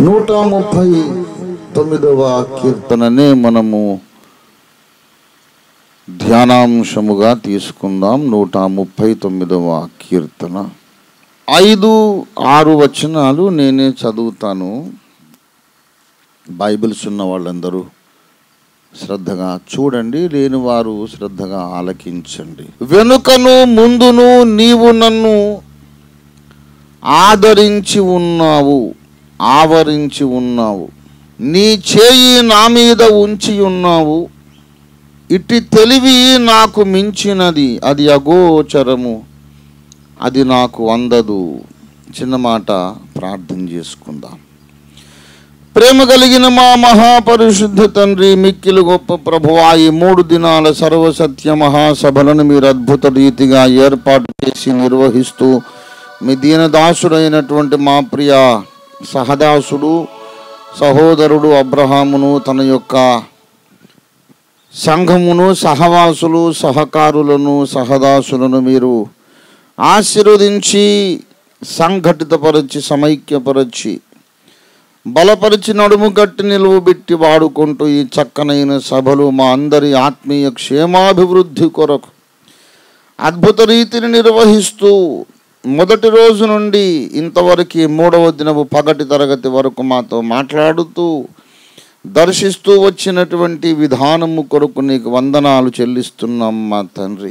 నూట ముప్పై తొమ్మిదవ కీర్తననే మనము ధ్యానాంశముగా తీసుకుందాం నూట ముప్పై తొమ్మిదవ కీర్తన ఐదు ఆరు వచనాలు నేనే చదువుతాను బైబిల్స్ ఉన్న వాళ్ళందరూ శ్రద్ధగా చూడండి లేని వారు శ్రద్ధగా ఆలకించండి వెనుకను ముందును నీవు నన్ను ఆదరించి ఉన్నావు ఆవరించి ఉన్నావు నీ చేయి నా మీద ఉంచి ఉన్నావు ఇట్టి తెలివి నాకు మించినది అది అగోచరము అది నాకు అందదు చిన్న మాట ప్రార్థన చేసుకుందాం ప్రేమ కలిగిన మా మహాపరిశుద్ధ తండ్రి మిక్కిలు గొప్ప ప్రభువా ఈ మూడు దినాల సర్వసత్య మహాసభలను మీరు అద్భుత రీతిగా ఏర్పాటు చేసి నిర్వహిస్తూ మీ దీనదాసుడైనటువంటి మా ప్రియ సహదాసుడు సహోదరుడు అబ్రహామును తన యొక్క సంఘమును సహవాసులు సహకారులను సహదాసులను మీరు ఆశీర్వదించి సంఘటితపరచి సమైక్యపరచి బలపరిచి నడుము గట్టి నిలువబెట్టి వాడుకుంటూ ఈ చక్కనైన సభలు మా అందరి ఆత్మీయ క్షేమాభివృద్ధి కొరకు అద్భుత రీతిని నిర్వహిస్తూ మొదటి రోజు నుండి ఇంతవరకు మూడవ దినపు పగటి తరగతి వరకు మాతో మాట్లాడుతూ దర్శిస్తూ వచ్చినటువంటి విధానము కొరకు నీకు వందనాలు చెల్లిస్తున్నాం మా తండ్రి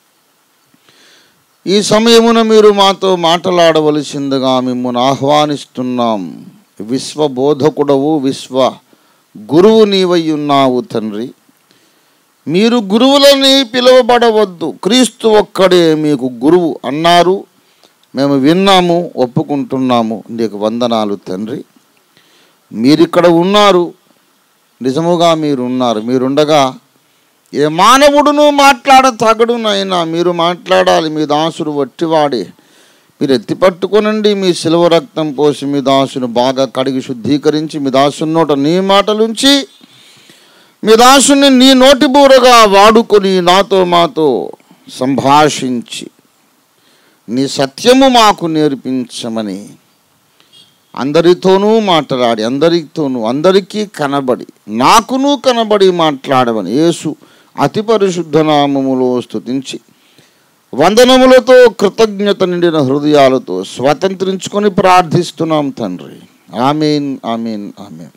ఈ సమయమున మీరు మాతో మాట్లాడవలసిందిగా మిమ్మల్ని ఆహ్వానిస్తున్నాం విశ్వబోధకుడవు విశ్వ గురువు నీవై ఉన్నావు తండ్రి మీరు గురువులని పిలువబడవద్దు క్రీస్తు ఒక్కడే మీకు గురువు అన్నారు మేము విన్నాము ఒప్పుకుంటున్నాము నీకు వందనాలు తండ్రి మీరిక్కడ ఉన్నారు నిజముగా మీరు ఉన్నారు మీరుండగా ఏ మానవుడును మాట్లాడ తగడునైనా మీరు మాట్లాడాలి మీ దాసుడు వట్టివాడే మీరు ఎత్తి పట్టుకొనండి మీ శిలువ రక్తం పోసి మీ దాసును బాగా కడిగి శుద్ధీకరించి మీ దాసుని నోట నీ మాటలుంచి మీ దాసుని నీ నోటి బూరగా వాడుకొని నాతో మాతో సంభాషించి నీ సత్యము మాకు నేర్పించమని అందరితోనూ మాట్లాడి అందరితోనూ అందరికీ కనబడి నాకును కనబడి మాట్లాడమని యేసు అతి పరిశుద్ధ నామములో స్తుతించి వందనములతో కృతజ్ఞత నిండిన హృదయాలతో స్వతంత్రించుకొని ప్రార్థిస్తున్నాం తండ్రి ఆమెన్ ఆమెన్ ఆమెన్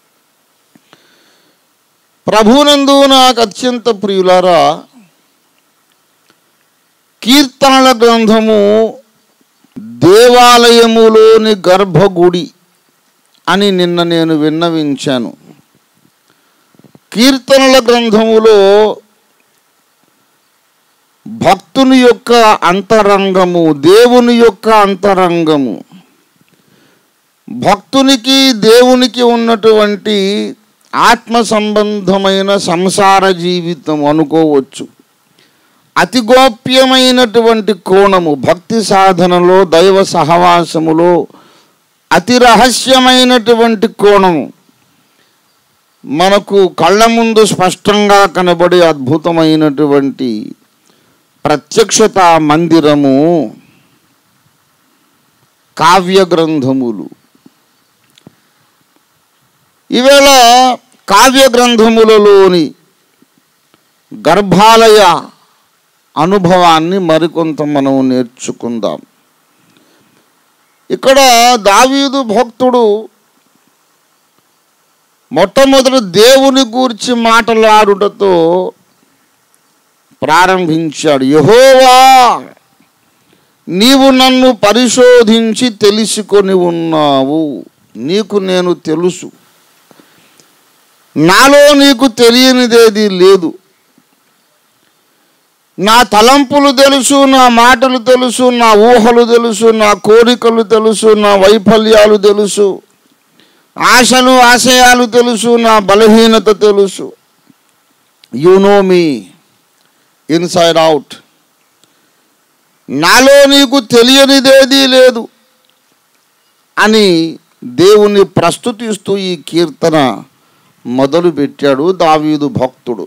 ప్రభునందు నాకు అత్యంత ప్రియులారా కీర్తనల గ్రంథము దేవాలయములోని గర్భగుడి అని నిన్న నేను విన్నవించాను కీర్తనల గ్రంథములో భక్తుని యొక్క అంతరంగము దేవుని యొక్క అంతరంగము భక్తునికి దేవునికి ఉన్నటువంటి ఆత్మ సంబంధమైన సంసార జీవితం అనుకోవచ్చు అతి గోప్యమైనటువంటి కోణము భక్తి సాధనలో దైవ సహవాసములో అతి రహస్యమైనటువంటి కోణము మనకు కళ్ళ ముందు స్పష్టంగా కనబడే అద్భుతమైనటువంటి ప్రత్యక్షత మందిరము కావ్య గ్రంథములు ఈవేళ కావ్య గ్రంథములలోని గర్భాలయ అనుభవాన్ని మరికొంత మనం నేర్చుకుందాం ఇక్కడ దావీదు భక్తుడు మొట్టమొదటి దేవుని గూర్చి మాట్లాడుటతో ప్రారంభించాడు యహోవా నీవు నన్ను పరిశోధించి తెలుసుకొని ఉన్నావు నీకు నేను తెలుసు నాలో నీకు తెలియనిదేది లేదు నా తలంపులు తెలుసు నా మాటలు తెలుసు నా ఊహలు తెలుసు నా కోరికలు తెలుసు నా వైఫల్యాలు తెలుసు ఆశలు ఆశయాలు తెలుసు నా బలహీనత తెలుసు you know me inside out నాలో నీకు తెలియనిదేదీ లేదు అని దేవుని ప్రస్తుతిస్తూ ఈ కీర్తన మొదలుపెట్టాడు దావీదు భక్తుడు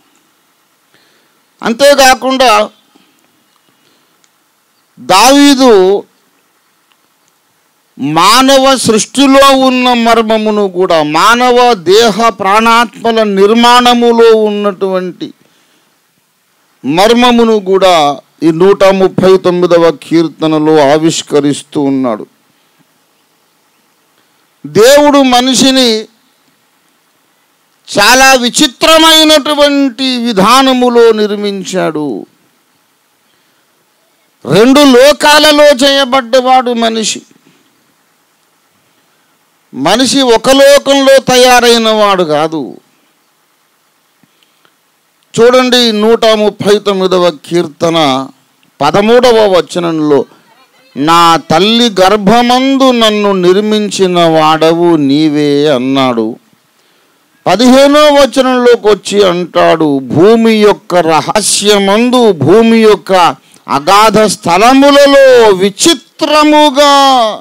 అంతేకాకుండా దావీదు మానవ సృష్టిలో ఉన్న మర్మమును కూడా మానవ దేహ ప్రాణాత్మల నిర్మాణములో ఉన్నటువంటి మర్మమును కూడా ఈ నూట ముప్పై తొమ్మిదవ కీర్తనలో ఆవిష్కరిస్తూ ఉన్నాడు దేవుడు మనిషిని చాలా విచిత్రమైనటువంటి విధానములో నిర్మించాడు రెండు లోకాలలో చేయబడ్డవాడు మనిషి మనిషి ఒక లోకంలో తయారైన వాడు కాదు చూడండి నూట ముప్పై తొమ్మిదవ కీర్తన పదమూడవ వచనంలో నా తల్లి గర్భమందు నన్ను నిర్మించిన వాడవు నీవే అన్నాడు పదిహేనో వచనంలోకి వచ్చి అంటాడు భూమి యొక్క రహస్యమందు భూమి యొక్క అగాధ స్థలములలో విచిత్రముగా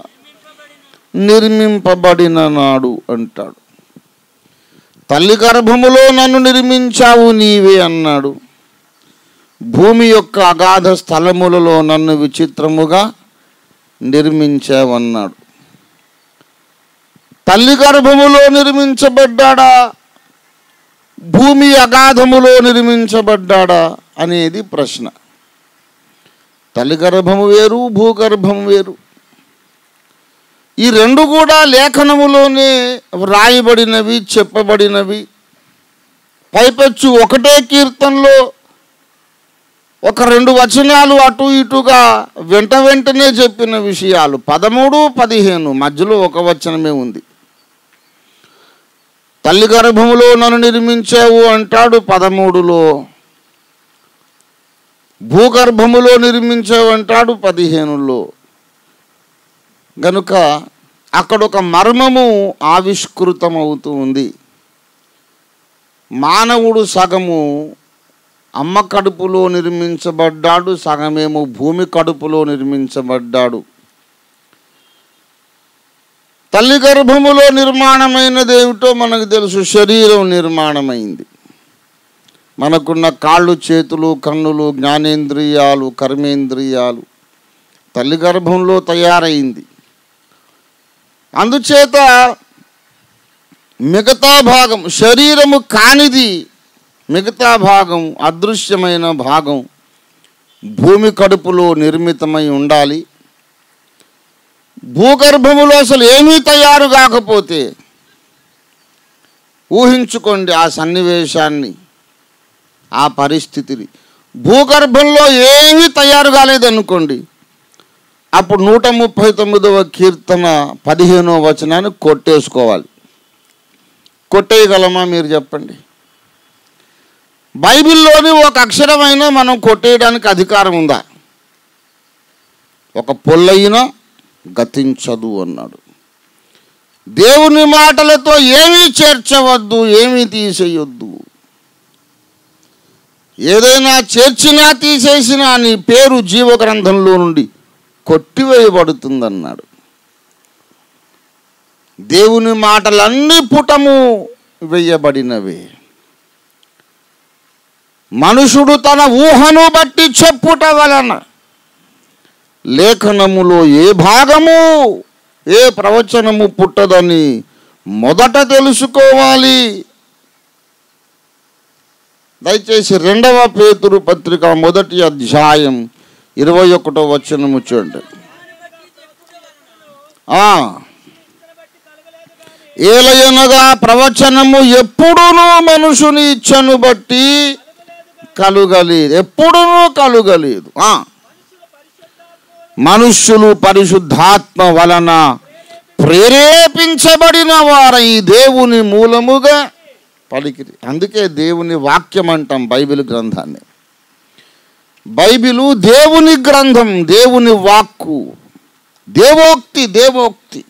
నిర్మింపబడిన నాడు అంటాడు తల్లి గర్భములో నన్ను నిర్మించావు నీవే అన్నాడు భూమి యొక్క అగాధ స్థలములలో నన్ను విచిత్రముగా నిర్మించావన్నాడు తల్లి గర్భములో నిర్మించబడ్డాడా భూమి అగాధములో నిర్మించబడ్డాడా అనేది ప్రశ్న తల్లి గర్భము వేరు భూగర్భం వేరు ఈ రెండు కూడా లేఖనములోనే వ్రాయబడినవి చెప్పబడినవి పైపెచ్చు ఒకటే కీర్తనలో ఒక రెండు వచనాలు అటు ఇటుగా వెంట వెంటనే చెప్పిన విషయాలు పదమూడు పదిహేను మధ్యలో ఒక వచనమే ఉంది తల్లి గర్భములో నన్ను నిర్మించావు అంటాడు పదమూడులో భూగర్భములో నిర్మించావు అంటాడు పదిహేనులో గనుక అక్కడ ఒక మర్మము ఆవిష్కృతమవుతూ ఉంది మానవుడు సగము అమ్మ కడుపులో నిర్మించబడ్డాడు సగమేమో భూమి కడుపులో నిర్మించబడ్డాడు తల్లి గర్భములో నిర్మాణమైనది ఏమిటో మనకు తెలుసు శరీరం నిర్మాణమైంది మనకున్న కాళ్ళు చేతులు కన్నులు జ్ఞానేంద్రియాలు కర్మేంద్రియాలు తల్లి గర్భంలో తయారైంది అందుచేత మిగతా భాగం శరీరము కానిది మిగతా భాగం అదృశ్యమైన భాగం భూమి కడుపులో నిర్మితమై ఉండాలి భూగర్భములో అసలు ఏమీ తయారు కాకపోతే ఊహించుకోండి ఆ సన్నివేశాన్ని ఆ పరిస్థితిని భూగర్భంలో ఏమీ తయారు కాలేదనుకోండి అప్పుడు నూట ముప్పై తొమ్మిదవ కీర్తన పదిహేనవ వచనాన్ని కొట్టేసుకోవాలి కొట్టేయగలమా మీరు చెప్పండి బైబిల్లోని ఒక అక్షరమైనా మనం కొట్టేయడానికి అధికారం ఉందా ఒక పొల్లైనా గతించదు అన్నాడు దేవుని మాటలతో ఏమీ చేర్చవద్దు ఏమీ తీసేయొద్దు ఏదైనా చేర్చినా తీసేసినా నీ పేరు జీవగ్రంథంలో నుండి కొట్టివేయబడుతుందన్నాడు దేవుని మాటలన్నీ పుటము వేయబడినవే మనుషుడు తన ఊహను బట్టి చెప్పుట వలన లేఖనములో ఏ భాగము ఏ ప్రవచనము పుట్టదని మొదట తెలుసుకోవాలి దయచేసి రెండవ పేతురు పత్రిక మొదటి అధ్యాయం ఇరవై ఒకటో వచనము చూడండి ఆ, ఏలయనగా ప్రవచనము ఎప్పుడునూ మనుషుని ఇచ్చను బట్టి కలుగలేదు ఎప్పుడునూ కలుగలేదు ఆ. మనుష్యులు పరిశుద్ధాత్మ వలన ప్రేరేపించబడిన వారై దేవుని మూలముగా పలికిరి అందుకే దేవుని వాక్యం అంటాం బైబిల్ గ్రంథాన్ని బైబిలు దేవుని గ్రంథం దేవుని వాక్కు దేవోక్తి దేవోక్తి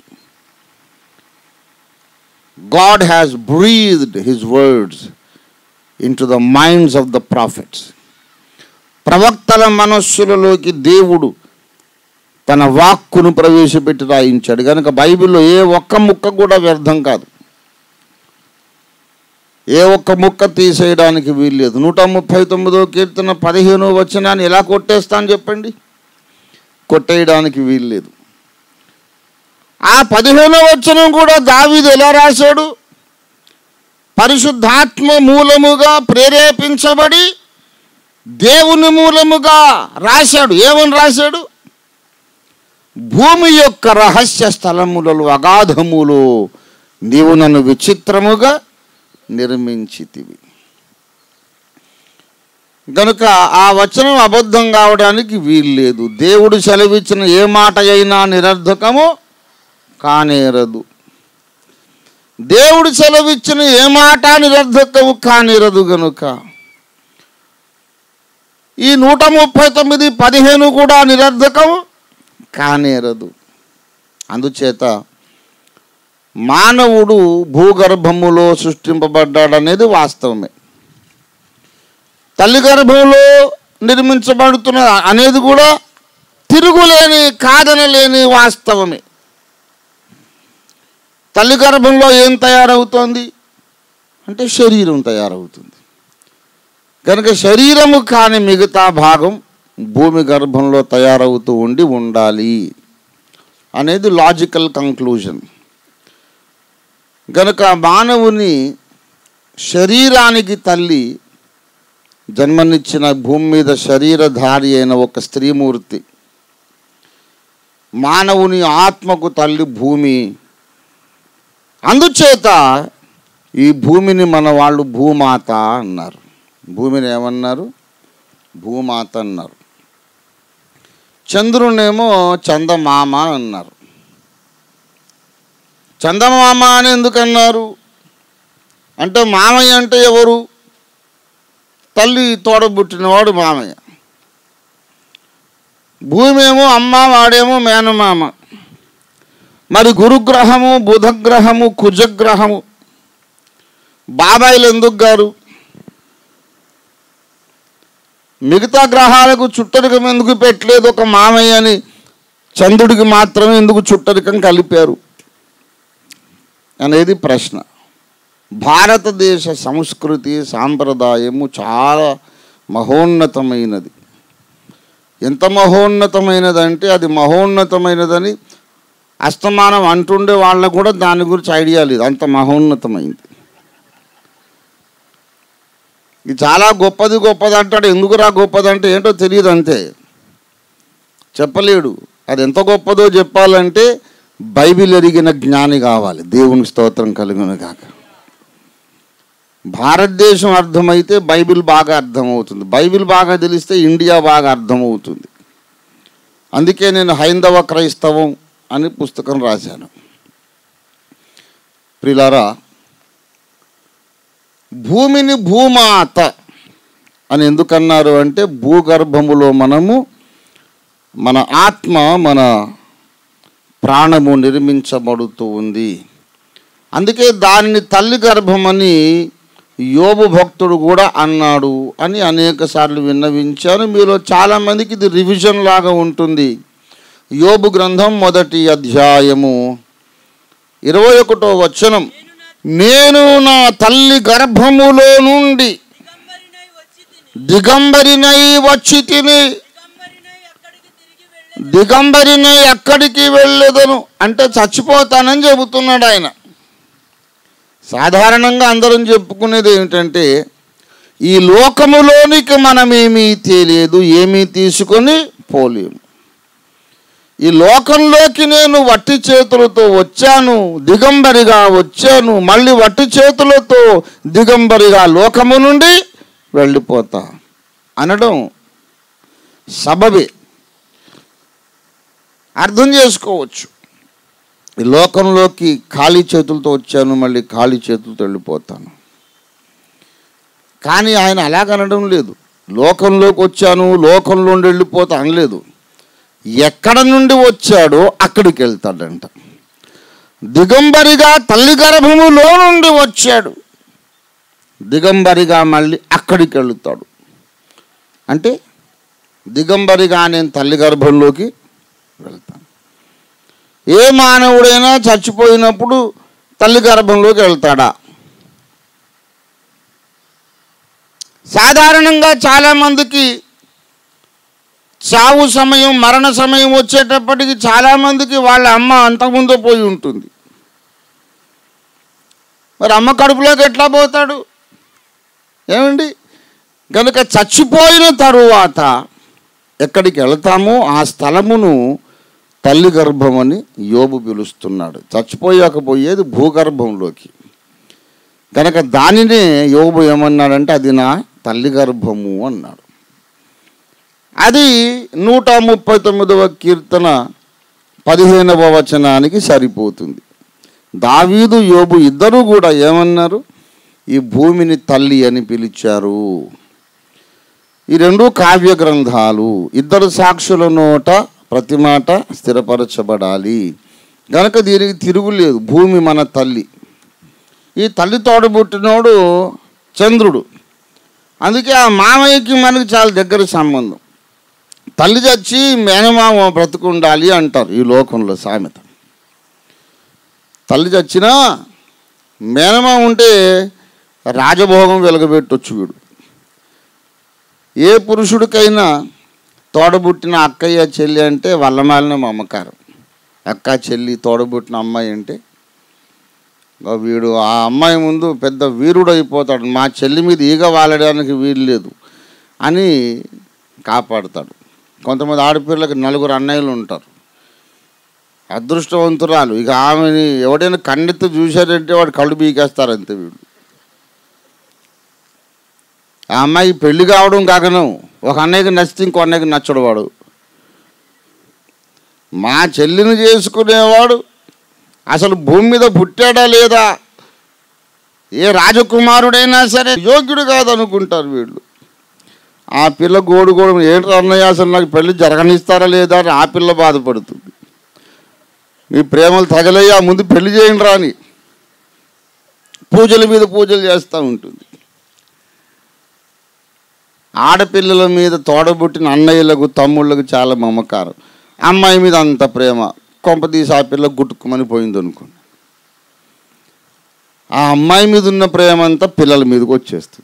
God has breathed his words into the minds of the prophets ప్రవక్తల మనస్సులలోకి దేవుడు తన వాక్కును ప్రవేశపెట్టి రాయించాడు కనుక బైబిల్లో ఏ ఒక్క ముక్క కూడా వ్యర్థం కాదు ఏ ఒక్క ముక్క తీసేయడానికి వీల్లేదు నూట ముప్పై తొమ్మిదో కీర్తన పదిహేనో వచనాన్ని ఎలా కొట్టేస్తాను చెప్పండి కొట్టేయడానికి వీల్లేదు ఆ పదిహేనో వచనం కూడా దావీదు ఎలా రాశాడు పరిశుద్ధాత్మ మూలముగా ప్రేరేపించబడి దేవుని మూలముగా రాశాడు ఏమని రాశాడు భూమి యొక్క రహస్య స్థలములలో అగాధములు నీవు నన్ను విచిత్రముగా నిర్మించితివి గనుక ఆ వచనం అబద్ధం కావడానికి వీల్లేదు దేవుడు సెలవిచ్చిన ఏ మాట అయినా నిరర్ధకము కానేరదు దేవుడు సెలవిచ్చిన ఏ మాట నిరర్ధకము కానేరదు గనుక ఈ నూట ముప్పై తొమ్మిది పదిహేను కూడా నిరర్ధకము కానేరదు అందుచేత మానవుడు భూగర్భములో సృష్టింపబడ్డాడనేది వాస్తవమే తల్లి గర్భంలో నిర్మించబడుతున్న అనేది కూడా తిరుగులేని కాదనలేని వాస్తవమే తల్లి గర్భంలో ఏం తయారవుతోంది అంటే శరీరం తయారవుతుంది కనుక శరీరము కాని మిగతా భాగం భూమి గర్భంలో తయారవుతూ ఉండి ఉండాలి అనేది లాజికల్ కంక్లూజన్ కనుక మానవుని శరీరానికి తల్లి జన్మనిచ్చిన భూమి మీద శరీరధారి అయిన ఒక స్త్రీమూర్తి మానవుని ఆత్మకు తల్లి భూమి అందుచేత ఈ భూమిని మన వాళ్ళు భూమాత అన్నారు భూమిని ఏమన్నారు భూమాత అన్నారు చంద్రునేమో చందమామ అన్నారు చందమామ అని ఎందుకన్నారు అంటే మామయ్య అంటే ఎవరు తల్లి తోడబుట్టినవాడు మామయ్య భూమి ఏమో అమ్మ వాడేమో మేనమామ మరి గురుగ్రహము బుధగ్రహము కుజగ్రహము బాబాయిలు ఎందుకు గారు మిగతా గ్రహాలకు చుట్టరికం ఎందుకు పెట్టలేదు ఒక మామయ్య అని చంద్రుడికి మాత్రమే ఎందుకు చుట్టరికం కలిపారు అనేది ప్రశ్న భారతదేశ సంస్కృతి సాంప్రదాయము చాలా మహోన్నతమైనది ఎంత మహోన్నతమైనదంటే అది మహోన్నతమైనదని అస్తమానం అంటుండే వాళ్ళకు కూడా దాని గురించి ఐడియా లేదు అంత మహోన్నతమైంది ఇది చాలా గొప్పది గొప్పది అంటాడు ఎందుకురా గొప్పది అంటే ఏంటో తెలియదు అంతే చెప్పలేడు అది ఎంత గొప్పదో చెప్పాలంటే బైబిల్ ఎరిగిన జ్ఞాని కావాలి దేవుని స్తోత్రం కలుగును కాక భారతదేశం అర్థమైతే బైబిల్ బాగా అర్థమవుతుంది బైబిల్ బాగా తెలిస్తే ఇండియా బాగా అర్థమవుతుంది అందుకే నేను హైందవ క్రైస్తవం అని పుస్తకం రాశాను ప్రిలారా భూమిని భూమాత అని ఎందుకన్నారు అంటే భూగర్భములో మనము మన ఆత్మ మన ప్రాణము నిర్మించబడుతూ ఉంది అందుకే దానిని తల్లి గర్భమని యోబు భక్తుడు కూడా అన్నాడు అని అనేక సార్లు విన్నవించాను మీలో చాలామందికి ఇది రివిజన్ లాగా ఉంటుంది యోబు గ్రంథం మొదటి అధ్యాయము ఇరవై ఒకటో వచనం నేను నా తల్లి గర్భములో నుండి దిగంబరినై వచ్చి తిని దిగంబరినై వచ్చి తిని దిగంబరినై అక్కడికి తిరిగి వెళ్ళి దిగంబరినై ఎక్కడికి వెళ్ళేదను అంటే చచ్చిపోతానని చెబుతున్నాడు ఆయన సాధారణంగా అందరం చెప్పుకునేది ఏమిటంటే ఈ లోకములోనికి మనమేమీ తెలియదు ఏమీ తీసుకొని పోలేము ఈ లోకంలోకి నేను వట్టి చేతులతో వచ్చాను దిగంబరిగా వచ్చాను మళ్ళీ వట్టి చేతులతో దిగంబరిగా లోకము నుండి వెళ్ళిపోతా అనడం సబబే అర్థం చేసుకోవచ్చు ఈ లోకంలోకి ఖాళీ చేతులతో వచ్చాను మళ్ళీ ఖాళీ చేతులతో వెళ్ళిపోతాను కానీ ఆయన అలాగనడం లేదు లోకంలోకి వచ్చాను లోకంలో నుండి వెళ్ళిపోతా అనలేదు ఎక్కడ నుండి వచ్చాడో అక్కడికి వెళ్తాడంట దిగంబరిగా తల్లి గర్భములో నుండి వచ్చాడు దిగంబరిగా మళ్ళీ అక్కడికి వెళుతాడు అంటే దిగంబరిగా నేను తల్లి గర్భంలోకి వెళ్తాను ఏ మానవుడైనా చచ్చిపోయినప్పుడు తల్లి గర్భంలోకి వెళ్తాడా సాధారణంగా చాలామందికి చావు సమయం మరణ సమయం వచ్చేటప్పటికి చాలామందికి వాళ్ళ అమ్మ అంతకుముందు పోయి ఉంటుంది మరి అమ్మ కడుపులోకి ఎట్లా పోతాడు ఏమండి కనుక చచ్చిపోయిన తరువాత ఎక్కడికి వెళతామో ఆ స్థలమును తల్లి గర్భం అని యోబు పిలుస్తున్నాడు చచ్చిపోయాక పోయేది భూగర్భంలోకి కనుక దానినే యోబు ఏమన్నాడంటే అది నా తల్లి గర్భము అన్నాడు అది నూట ముప్పై తొమ్మిదవ కీర్తన పదిహేనవ వచనానికి సరిపోతుంది దావీదు యోబు ఇద్దరూ కూడా ఏమన్నారు ఈ భూమిని తల్లి అని పిలిచారు ఈ రెండు కావ్య గ్రంథాలు ఇద్దరు సాక్షుల నోట ప్రతి మాట స్థిరపరచబడాలి గనక దీనికి తిరుగులేదు భూమి మన తల్లి ఈ తల్లి తోడబుట్టినోడు చంద్రుడు అందుకే ఆ మామయ్యకి మనకి చాలా దగ్గర సంబంధం తల్లి చచ్చి మేనమామ బ్రతుకుండాలి అంటారు ఈ లోకంలో సామెత తల్లి చచ్చినా మేనమామ ఉంటే రాజభోగం వెలగబెట్టొచ్చు వీడు ఏ పురుషుడికైనా తోడబుట్టిన అక్కయ్య చెల్లి అంటే వల్లమాలిన మమకారం అక్క చెల్లి తోడబుట్టిన అమ్మాయి అంటే ఇంకా వీడు ఆ అమ్మాయి ముందు పెద్ద వీరుడు అయిపోతాడు మా చెల్లి మీద ఈగ వాలడానికి వీలు లేదు అని కాపాడుతాడు కొంతమంది ఆడపిల్లకి నలుగురు అన్నయ్యలు ఉంటారు అదృష్టవంతురాలు ఇక ఆమెని ఎవడైనా కన్నెత్తి చూశారంటే వాడు కళ్ళు బీకేస్తారు అంతే వీడు ఆ అమ్మాయి పెళ్లి కావడం కాకను ఒక అన్నయ్యకి నచ్చితే ఇంకో అన్నయ్యకి నచ్చడు వాడు మా చెల్లిని చేసుకునేవాడు అసలు భూమి మీద పుట్టాడా లేదా ఏ రాజకుమారుడైనా సరే యోగ్యుడు కాదనుకుంటారు వీళ్ళు ఆ పిల్ల గోడు గోడు ఏంటి అన్నయ్య అసలు నాకు పెళ్లి జరగనిస్తారా లేదా అని ఆ పిల్ల బాధపడుతుంది మీ ప్రేమలు తగలయ్యా ముందు పెళ్లి చేయండి రాని పూజల మీద పూజలు చేస్తూ ఉంటుంది ఆడపిల్లల మీద తోడబుట్టిన అన్నయ్యలకు తమ్ముళ్ళకు చాలా మమకారం అమ్మాయి మీద అంత ప్రేమ కొంపదీసి ఆ పిల్ల గుట్టుకుమని పోయింది అనుకోండి ఆ అమ్మాయి మీద ఉన్న ప్రేమ అంతా పిల్లల మీదకి వచ్చేస్తుంది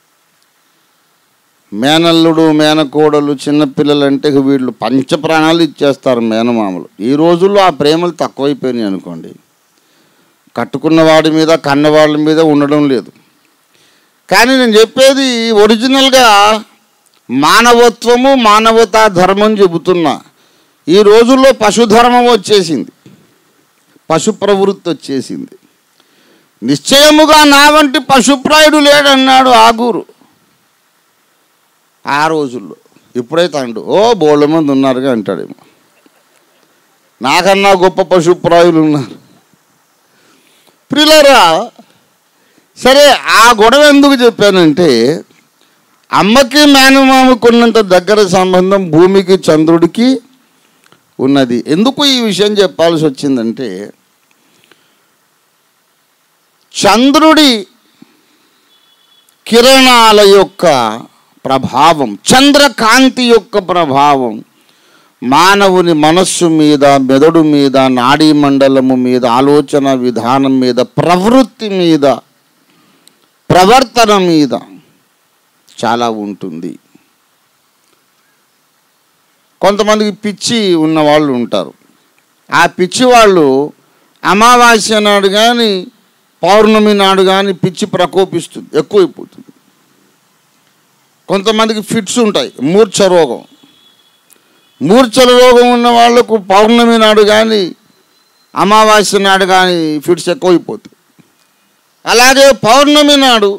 మేనల్లుడు మేనకోడలు చిన్నపిల్లలు అంటే ఇక వీళ్ళు పంచ ప్రాణాలు ఇచ్చేస్తారు మేనమామలు ఈ రోజుల్లో ఆ ప్రేమలు తక్కువైపోయినాయి అనుకోండి కట్టుకున్న వాడి మీద కన్నవాళ్ళ మీద ఉండడం లేదు కానీ నేను చెప్పేది ఒరిజినల్గా మానవత్వము మానవతా ధర్మం చెబుతున్నా ఈ రోజుల్లో పశుధర్మం వచ్చేసింది పశు ప్రవృత్తి వచ్చేసింది నిశ్చయముగా నా వంటి పశుప్రాయుడు లేడన్నాడు ఆగూరు ఆ రోజుల్లో ఇప్పుడైతే అండు ఓ బోళ్ళ మంది ఉన్నారుగా అంటాడేమో నాకన్నా గొప్ప పశుప్రాయులు ఉన్నారు ప్రిలరా సరే ఆ గొడవ ఎందుకు చెప్పానంటే అమ్మకి మేనమామకు ఉన్నంత దగ్గర సంబంధం భూమికి చంద్రుడికి ఉన్నది ఎందుకు ఈ విషయం చెప్పాల్సి వచ్చిందంటే చంద్రుడి కిరణాల యొక్క ప్రభావం చంద్రకాంతి యొక్క ప్రభావం మానవుని మనస్సు మీద మెదడు మీద నాడీ మండలము మీద ఆలోచన విధానం మీద ప్రవృత్తి మీద ప్రవర్తన మీద చాలా ఉంటుంది కొంతమందికి పిచ్చి ఉన్న వాళ్ళు ఉంటారు ఆ పిచ్చి వాళ్ళు అమావాస్య నాడు కానీ పౌర్ణమి నాడు కానీ పిచ్చి ప్రకోపిస్తుంది ఎక్కువైపోతుంది కొంతమందికి ఫిట్స్ ఉంటాయి మూర్ఛ రోగం మూర్ఛల రోగం ఉన్న వాళ్ళకు పౌర్ణమి నాడు కానీ అమావాస్య నాడు కానీ ఫిట్స్ ఎక్కువైపోతాయి అలాగే పౌర్ణమి నాడు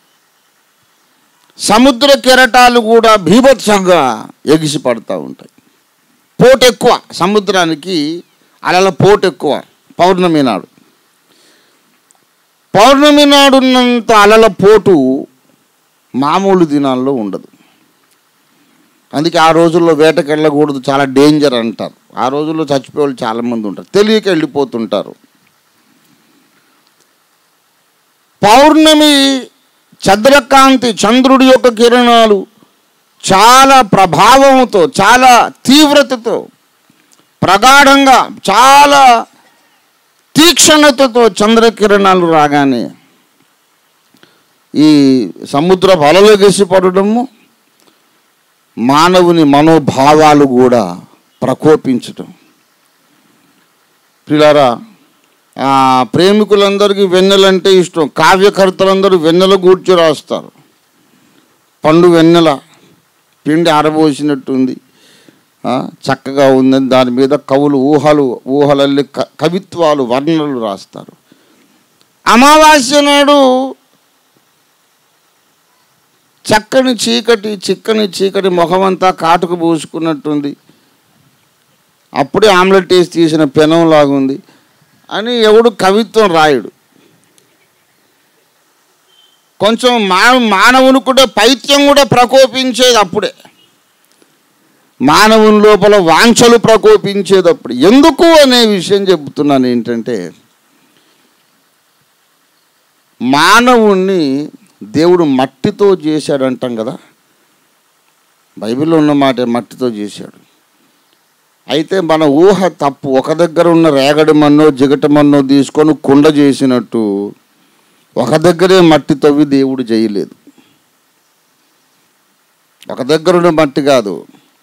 సముద్ర కెరటాలు కూడా భీభత్సంగా ఎగిసి పడుతూ ఉంటాయి పోటు ఎక్కువ సముద్రానికి అలల పోటు ఎక్కువ పౌర్ణమి నాడు పౌర్ణమి నాడున్నంత అలల పోటు మామూలు దినాల్లో ఉండదు అందుకే ఆ రోజుల్లో వేటకి వెళ్ళకూడదు చాలా డేంజర్ అంటారు ఆ రోజుల్లో చచ్చిపోయే వాళ్ళు చాలామంది ఉంటారు తెలియక వెళ్ళిపోతుంటారు పౌర్ణమి చంద్రకాంతి చంద్రుడి యొక్క కిరణాలు చాలా ప్రభావంతో చాలా తీవ్రతతో ప్రగాఢంగా చాలా తీక్షణతతో చంద్రకిరణాలు రాగానే ఈ సముద్ర అలలు గెసి పడడము మానవుని మనోభావాలు కూడా ప్రకోపించటం పిల్లారా ఆ, ప్రేమికులందరికీ వెన్నెలంటే ఇష్టం కావ్యకర్తలందరూ వెన్నెల గూర్చి రాస్తారు పండు వెన్నెల పిండి ఆరబోసినట్టుంది ఆ, చక్కగా ఉందని దాని మీద కవులు ఊహలు ఊహలల్లి క- కవిత్వాలు వర్ణనలు రాస్తారు అమావాస్య నాడు చక్కని చీకటి చిక్కని చీకటి ముఖమంతా కాటుకు పూసుకున్నట్టుంది అప్పుడే ఆమ్లెట్ వేసి తీసిన పెనం లాగుంది అని ఎవడు కవిత్వం రాయడు కొంచెం మా మానవుని కూడా పైత్యం కూడా ప్రకోపించేది అప్పుడే మానవుని లోపల వాంఛలు ప్రకోపించేది అప్పుడు ఎందుకు అనే విషయం చెబుతున్నాను ఏంటంటే మానవుణ్ణి దేవుడు మట్టితో చేశాడు అంటాం కదా బైబిల్లో ఉన్న మాట మట్టితో చేశాడు అయితే మన ఊహ తప్పు ఒక దగ్గర ఉన్న రేగడి మన్నో జిగట మన్నో తీసుకొని కుండ చేసినట్టు ఒక దగ్గరే మట్టి తవ్వి దేవుడు చేయలేదు ఒక దగ్గర ఉన్న మట్టి కాదు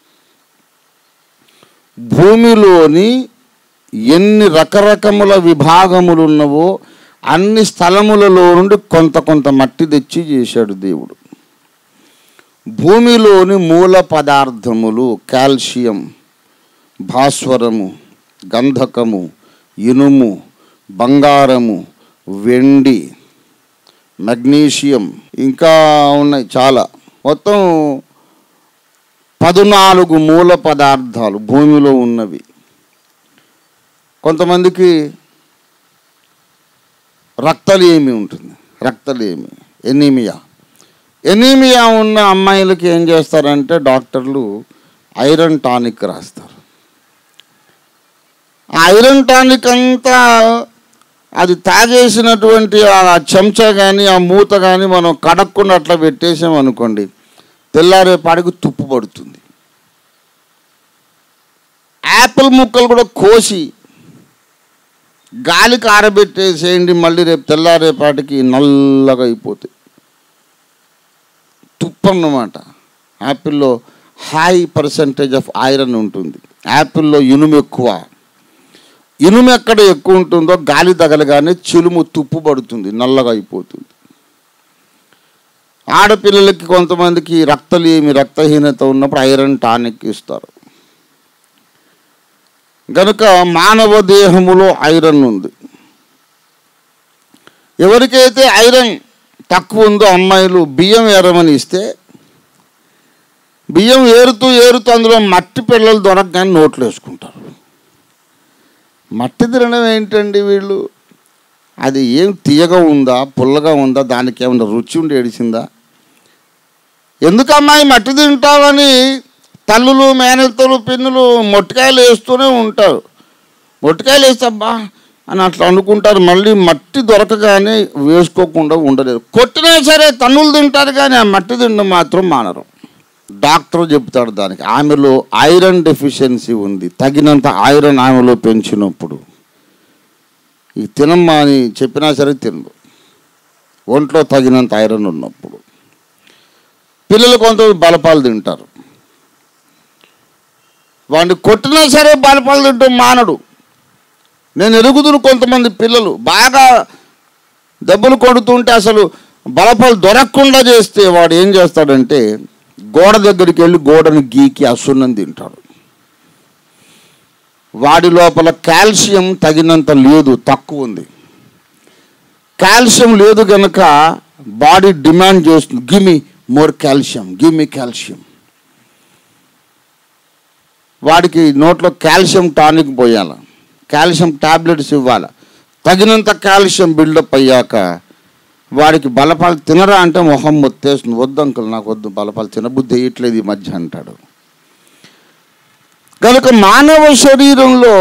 భూమిలోని ఎన్ని రకరకముల విభాగములు ఉన్నవో అన్ని స్థలములలో నుండి కొంత కొంత మట్టి తెచ్చి చేశాడు దేవుడు భూమిలోని మూల పదార్థములు కాల్షియం భాస్వరము గంధకము ఇనుము బంగారము వెండి మెగ్నీషియం ఇంకా ఉన్నాయి చాలా మొత్తం పద్నాలుగు మూల పదార్థాలు భూమిలో ఉన్నవి కొంతమందికి రక్తలేమి ఉంటుంది రక్తలేమి ఎనీమియా ఎనీమియా ఉన్న అమ్మాయిలకి ఏం చేస్తారంటే డాక్టర్లు ఐరన్ టానిక్ రాస్తారు ఆ ఐరన్ టానిక్ అంతా అది తాగేసినటువంటి ఆ చెంచా కానీ ఆ మూత కానీ మనం కడక్కుండా అట్లా పెట్టేసాం అనుకోండి తెల్లారే పాడికి తుప్పు పడుతుంది యాపిల్ ముక్కలు కూడా కోసి గాలికి ఆరబెట్టేసేయండి మళ్ళీ రేపు తెల్లారేపాటికి నల్లగా అయిపోతాయి తుప్పు అన్నమాట యాపిల్లో హై పర్సంటేజ్ ఆఫ్ ఐరన్ ఉంటుంది యాపిల్లో ఇనుము ఎక్కువ ఇనుము ఎక్కడ ఎక్కువ ఉంటుందో గాలి తగలగానే చిలుము తుప్పు పడుతుంది నల్లగా అయిపోతుంది ఆడపిల్లలకి కొంతమందికి రక్తలేమి రక్తహీనత ఉన్నప్పుడు ఐరన్ టానిక్ ఇస్తారు గనుక మానవ దేహములో ఐరన్ ఉంది ఎవరికైతే ఐరన్ తక్కువ ఉందో అమ్మాయిలు బియ్యం ఏరమని ఇస్తే బియ్యం ఏరుతూ ఏరుతూ అందులో మట్టి పిల్లలు దొరకగానే నోట్లు వేసుకుంటారు మట్టి తినడం ఏంటండి వీళ్ళు అది ఏం తీయగా ఉందా పుల్లగా ఉందా దానికి ఏమన్నా రుచి ఉండి ఏడిసిందా ఎందుకు అమ్మాయి మట్టి తింటావని తల్లులు మేనత్తలు పిన్నులు మొట్టికాయలు వేస్తూనే ఉంటారు మొట్టికాయలు వేస్తాబ్బా అని అట్లా అనుకుంటారు మళ్ళీ మట్టి దొరకగానే వేసుకోకుండా ఉండలేరు కొట్టినా సరే తన్నులు తింటారు కానీ ఆ మట్టి తిండి మాత్రం మానరు డాక్టర్ చెప్తాడు దానికి ఆమెలో ఐరన్ డెఫిషియన్సీ ఉంది తగినంత ఐరన్ ఆమెలో పెంచినప్పుడు ఈ తినమ్మా అని చెప్పినా సరే తినదు ఒంట్లో తగినంత ఐరన్ ఉన్నప్పుడు పిల్లలు కొంత బలపాలు తింటారు వాడిని కొట్టినా సరే బలపాలు తింటాం మానడు నేను ఎరుగుదును కొంతమంది పిల్లలు బాగా దెబ్బలు కొడుతుంటే అసలు బలపాలు దొరకకుండా చేస్తే వాడు ఏం చేస్తాడంటే గోడ దగ్గరికి వెళ్ళి గోడను గీకి ఆ సున్నం తింటాడు వాడి లోపల కాల్షియం తగినంత లేదు తక్కువ ఉంది కాల్షియం లేదు కనుక బాడీ డిమాండ్ చేస్తుంది give me more calcium give me calcium వాడికి నోట్లో కాల్షియం టానిక్ పోయాల కాల్షియం టాబ్లెట్స్ ఇవ్వాలి తగినంత కాల్షియం బిల్డప్ అయ్యాక వాడికి బలపాలు తినరా అంటే మొహం మొత్తేస్తుంది వద్దు అంకుల్ నాకు వద్దు బలపాలు తినబుద్ధి వేయట్లేదు ఈ మధ్య అంటాడు కనుక మానవ శరీరంలో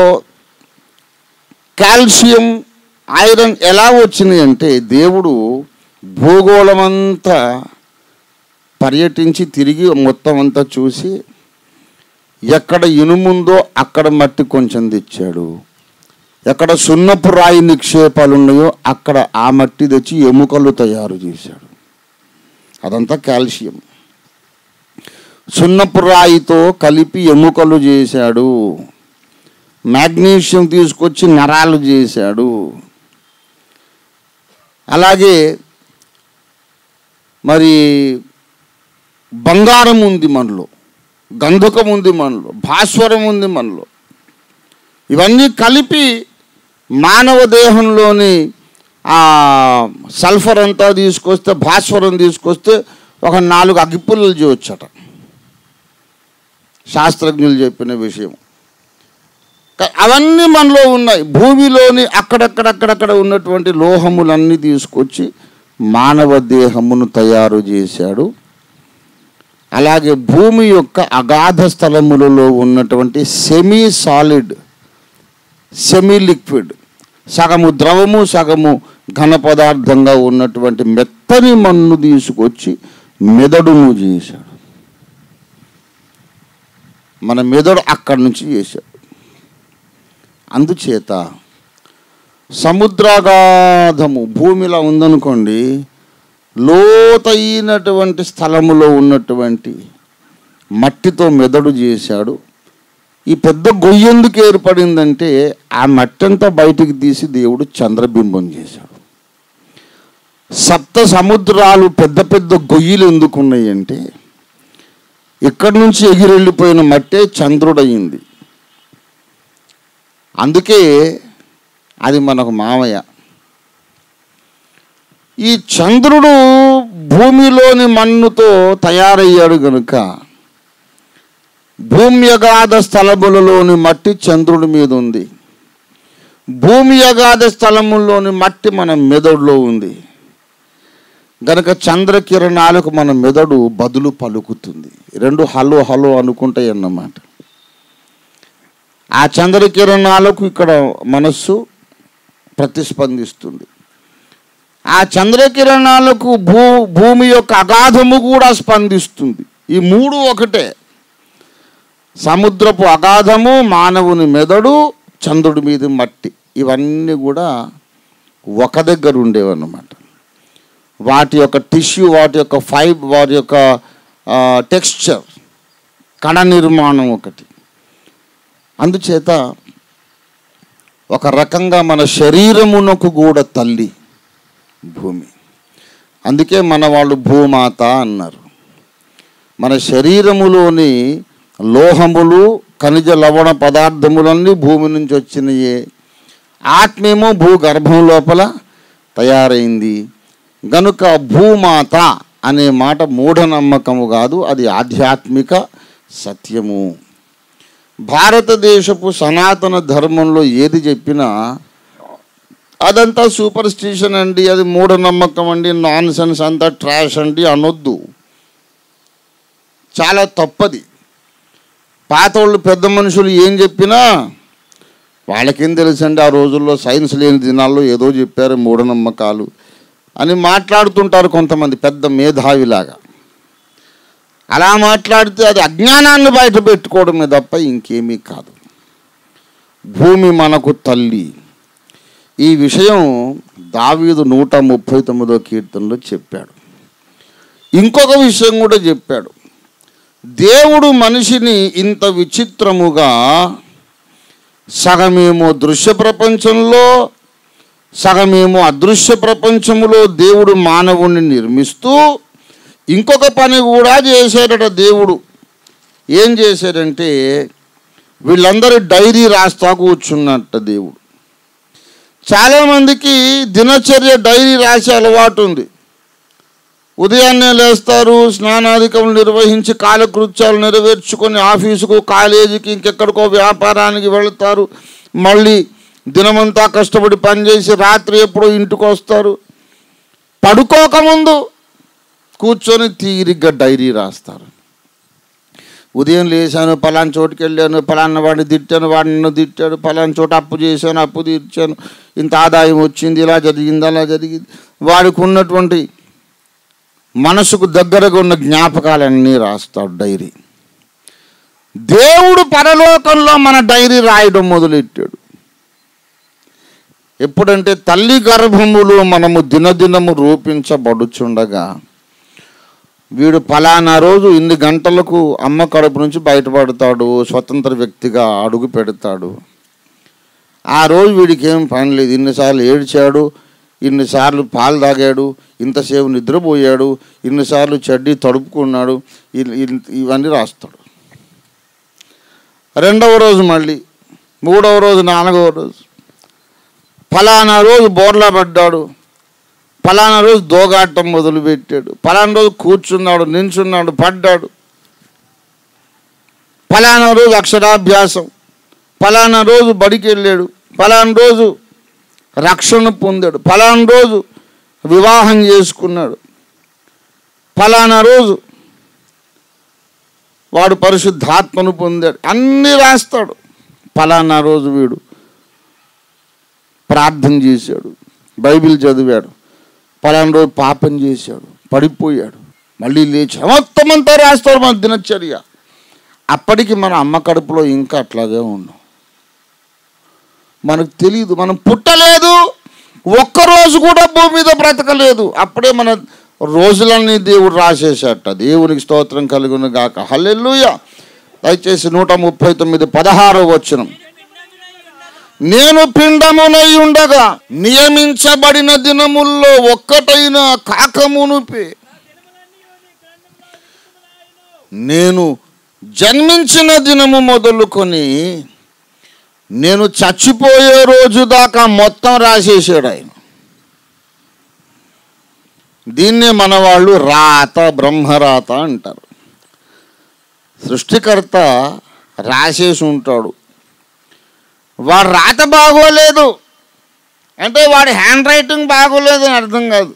కాల్షియం ఐరన్ ఎలా వచ్చినాయి అంటే దేవుడు భూగోళమంతా పర్యటించి తిరిగి మొత్తం అంతా చూసి ఎక్కడ ఇనుముందో అక్కడ మట్టి కొంచెం తెచ్చాడు ఎక్కడ సున్నపు రాయి నిక్షేపాలు ఉన్నాయో అక్కడ ఆ మట్టి తెచ్చి ఎముకలు తయారు చేశాడు అదంతా కాల్షియం సున్నపు రాయితో కలిపి ఎముకలు చేశాడు మ్యాగ్నీషియం తీసుకొచ్చి నరాలు చేశాడు అలాగే మరి బంగారం ఉంది మనలో గంధకం ఉంది మనలో భాస్వరం ఉంది మనలో ఇవన్నీ కలిపి మానవ దేహంలోని ఆ సల్ఫర్ అంతా తీసుకొస్తే భాస్వరం తీసుకొస్తే ఒక నాలుగు అగ్గిపుల్లలు చేయొచ్చట శాస్త్రజ్ఞులు చెప్పిన విషయం క- అవన్నీ మనలో ఉన్నాయి భూమిలోని అక్కడక్కడక్కడక్కడ ఉన్నటువంటి లోహములన్నీ తీసుకొచ్చి మానవ దేహమును తయారు చేశాడు అలాగే భూమి యొక్క అగాధ స్థలములలో ఉన్నటువంటి సెమీ సాలిడ్ సెమీ లిక్విడ్ సగము ద్రవము సగము ఘన పదార్థంగా ఉన్నటువంటి మెత్తని మన్ను తీసుకొచ్చి మెదడును చేశాడు మన మెదడు అక్కడి నుంచి చేశాడు అందుచేత సముద్రాగాధము భూమిలో ఉందనుకోండి లోతైనటువంటి స్థలములో ఉన్నటువంటి మట్టితో మెదడు చేశాడు ఈ పెద్ద గొయ్యి ఎందుకు ఏర్పడిందంటే ఆ మట్టి అంతా బయటికి తీసి దేవుడు చంద్రబింబం చేశాడు సప్త సముద్రాలు పెద్ద పెద్ద గొయ్యిలు ఎందుకు ఉన్నాయంటే ఇక్కడి నుంచి ఎగిరెళ్ళిపోయిన మట్టే చంద్రుడయింది అందుకే అది మనకు మామయ్య ఈ చంద్రుడు భూమిలోని మన్నుతో తయారయ్యాడు గనుక భూమి యగాధ స్థలములలోని మట్టి చంద్రుడి మీద ఉంది భూమి యగాధ స్థలముల్లోని మట్టి మన మెదడులో ఉంది గనక చంద్రకిరణాలకు మన మెదడు బదులు పలుకుతుంది రెండు హలో హలో అనుకుంటాయి అన్నమాట ఆ చంద్రకిరణాలకు ఇక్కడ మనస్సు ప్రతిస్పందిస్తుంది ఆ చంద్రకిరణాలకు భూ భూమి యొక్క అగాధము కూడా స్పందిస్తుంది ఈ మూడు ఒకటే సముద్రపు అగాధము మానవుని మెదడు చంద్రుడి మీద మట్టి ఇవన్నీ కూడా ఒక దగ్గర ఉండేవన్నమాట వాటి యొక్క టిష్యూ వాటి యొక్క ఫైబ్ వాటి యొక్క టెక్స్చర్ కణ నిర్మాణం ఒకటి అందుచేత ఒక రకంగా మన శరీరమునకు కూడా తల్లి భూమి అందుకే మన వాళ్ళు భూమాత అన్నారు మన శరీరములోని లోహములు ఖనిజ లవణ పదార్థములన్నీ భూమి నుంచి వచ్చినాయే ఆత్మేమో భూగర్భం లోపల తయారైంది గనుక భూమాత అనే మాట మూఢనమ్మకము కాదు అది ఆధ్యాత్మిక సత్యము భారతదేశపు సనాతన ధర్మంలో ఏది చెప్పినా అదంతా సూపర్ స్టిషన్ అండి అది మూఢనమ్మకం అండి నాన్ సెన్స్ అంతా ట్రాష్ అండి అనొద్దు చాలా తప్పది పాతోళ్ళు పెద్ద మనుషులు ఏం చెప్పినా వాళ్ళకేం తెలుసండి ఆ రోజుల్లో సైన్స్ లేని దినాల్లో ఏదో చెప్పారు మూఢనమ్మకాలు అని మాట్లాడుతుంటారు కొంతమంది పెద్ద మేధావిలాగా అలా మాట్లాడితే అది అజ్ఞానాన్ని బయట పెట్టుకోవడమే తప్ప ఇంకేమీ కాదు భూమి మనకు తల్లి ఈ విషయం దావీదు నూట ముప్పై తొమ్మిదో కీర్తనలో చెప్పాడు ఇంకొక విషయం కూడా చెప్పాడు దేవుడు మనిషిని ఇంత విచిత్రముగా సగమేమో దృశ్య ప్రపంచంలో సగమేమో అదృశ్య ప్రపంచములో దేవుడు మానవుణ్ణి నిర్మిస్తూ ఇంకొక పని కూడా చేశాడట దేవుడు ఏం చేశాడంటే వీళ్ళందరూ డైరీ రాస్తా కూర్చున్నట్ట దేవుడు చాలామందికి దినచర్య డైరీ రాసే అలవాటు ఉంది ఉదయాన్నే లేస్తారు స్నానాధికములు నిర్వహించి కాలకృత్యాలు నెరవేర్చుకొని ఆఫీసుకు కాలేజీకి ఇంకెక్కడికో వ్యాపారానికి వెళతారు మళ్ళీ దినమంతా కష్టపడి పనిచేసి రాత్రి ఎప్పుడో ఇంటికి వస్తారు పడుకోకముందు కూర్చొని తీరిగ్గా డైరీ రాస్తారు ఉదయం లేచాను పలానా చోటుకి వెళ్ళాను పలానా వాడిని తిట్టాను వాడిని నన్ను తిట్టాడు పలానా చోట అప్పు చేశాను అప్పు తీర్చాను ఇంత ఆదాయం వచ్చింది ఇలా జరిగింది అలా జరిగింది వాడికి ఉన్నటువంటి మనసుకు దగ్గరగా ఉన్న జ్ఞాపకాలన్నీ రాస్తాడు డైరీ దేవుడు పరలోకంలో మన డైరీ రాయడం మొదలెట్టాడు ఎప్పుడంటే తల్లి గర్భములో మనము దినదినము రూపించబడుచుండగా వీడు ఫలానా రోజు ఇన్ని గంటలకు అమ్మ కడుపు నుంచి బయటపడతాడు స్వతంత్ర వ్యక్తిగా అడుగు పెడతాడు ఆ రోజు వీడికి ఏం పని లేదు ఇన్నిసార్లు ఏడ్చాడు ఇన్నిసార్లు పాలు తాగాడు ఇంతసేపు నిద్రపోయాడు ఇన్నిసార్లు చెడ్డీ తడుపుకున్నాడు ఇ- ఇ- ఇవన్నీ రాస్తాడు రెండవ రోజు మళ్ళీ మూడవ రోజు నాలుగవ రోజు ఫలానా రోజు బోర్లా పడ్డాడు ఫలానా రోజు దోగాటం మొదలుపెట్టాడు ఫలానా రోజు కూర్చున్నాడు నించున్నాడు పడ్డాడు ఫలానా రోజు అక్షరాభ్యాసం ఫలానా రోజు బడికి వెళ్ళాడు ఫలానా రోజు రక్షణ పొందాడు ఫలానా రోజు వివాహం చేసుకున్నాడు ఫలానా రోజు వాడు పరిశుద్ధాత్మను పొందాడు అన్నీ రాస్తాడు ఫలానా రోజు వీడు ప్రార్థన చేశాడు బైబిల్ చదివాడు పలానా రోజు పాపం చేశాడు పడిపోయాడు మళ్ళీ లేచి మొత్తం అంతా రాస్తాడు మన దినచర్య అప్పటికి మన అమ్మ కడుపులో ఇంకా అట్లాగే ఉన్నాం మనకు తెలియదు మనం పుట్టలేదు ఒక్కరోజు కూడా భూమి మీద బ్రతకలేదు అప్పుడే మన రోజులన్నీ దేవుడు రాసేసట దేవునికి స్తోత్రం కలుగును గాక హల్లెలూయ దయచేసి నూట ముప్పై తొమ్మిది పదహారో వచనం నేను పిండమునై ఉండగా నియమించబడిన దినముల్లో ఒక్కటైన కాకమునుపే నేను జన్మించిన దినము మొదలుకొని నేను చచ్చిపోయే రోజు దాకా మొత్తం రాసేసాడు ఆయన దీన్నే మన వాళ్ళు రాత బ్రహ్మరాత అంటారు సృష్టికర్త రాసేసి ఉంటాడు వాడు రాత బాగోలేదు అంటే వాడి హ్యాండ్ రైటింగ్ బాగోలేదు అని అర్థం కాదు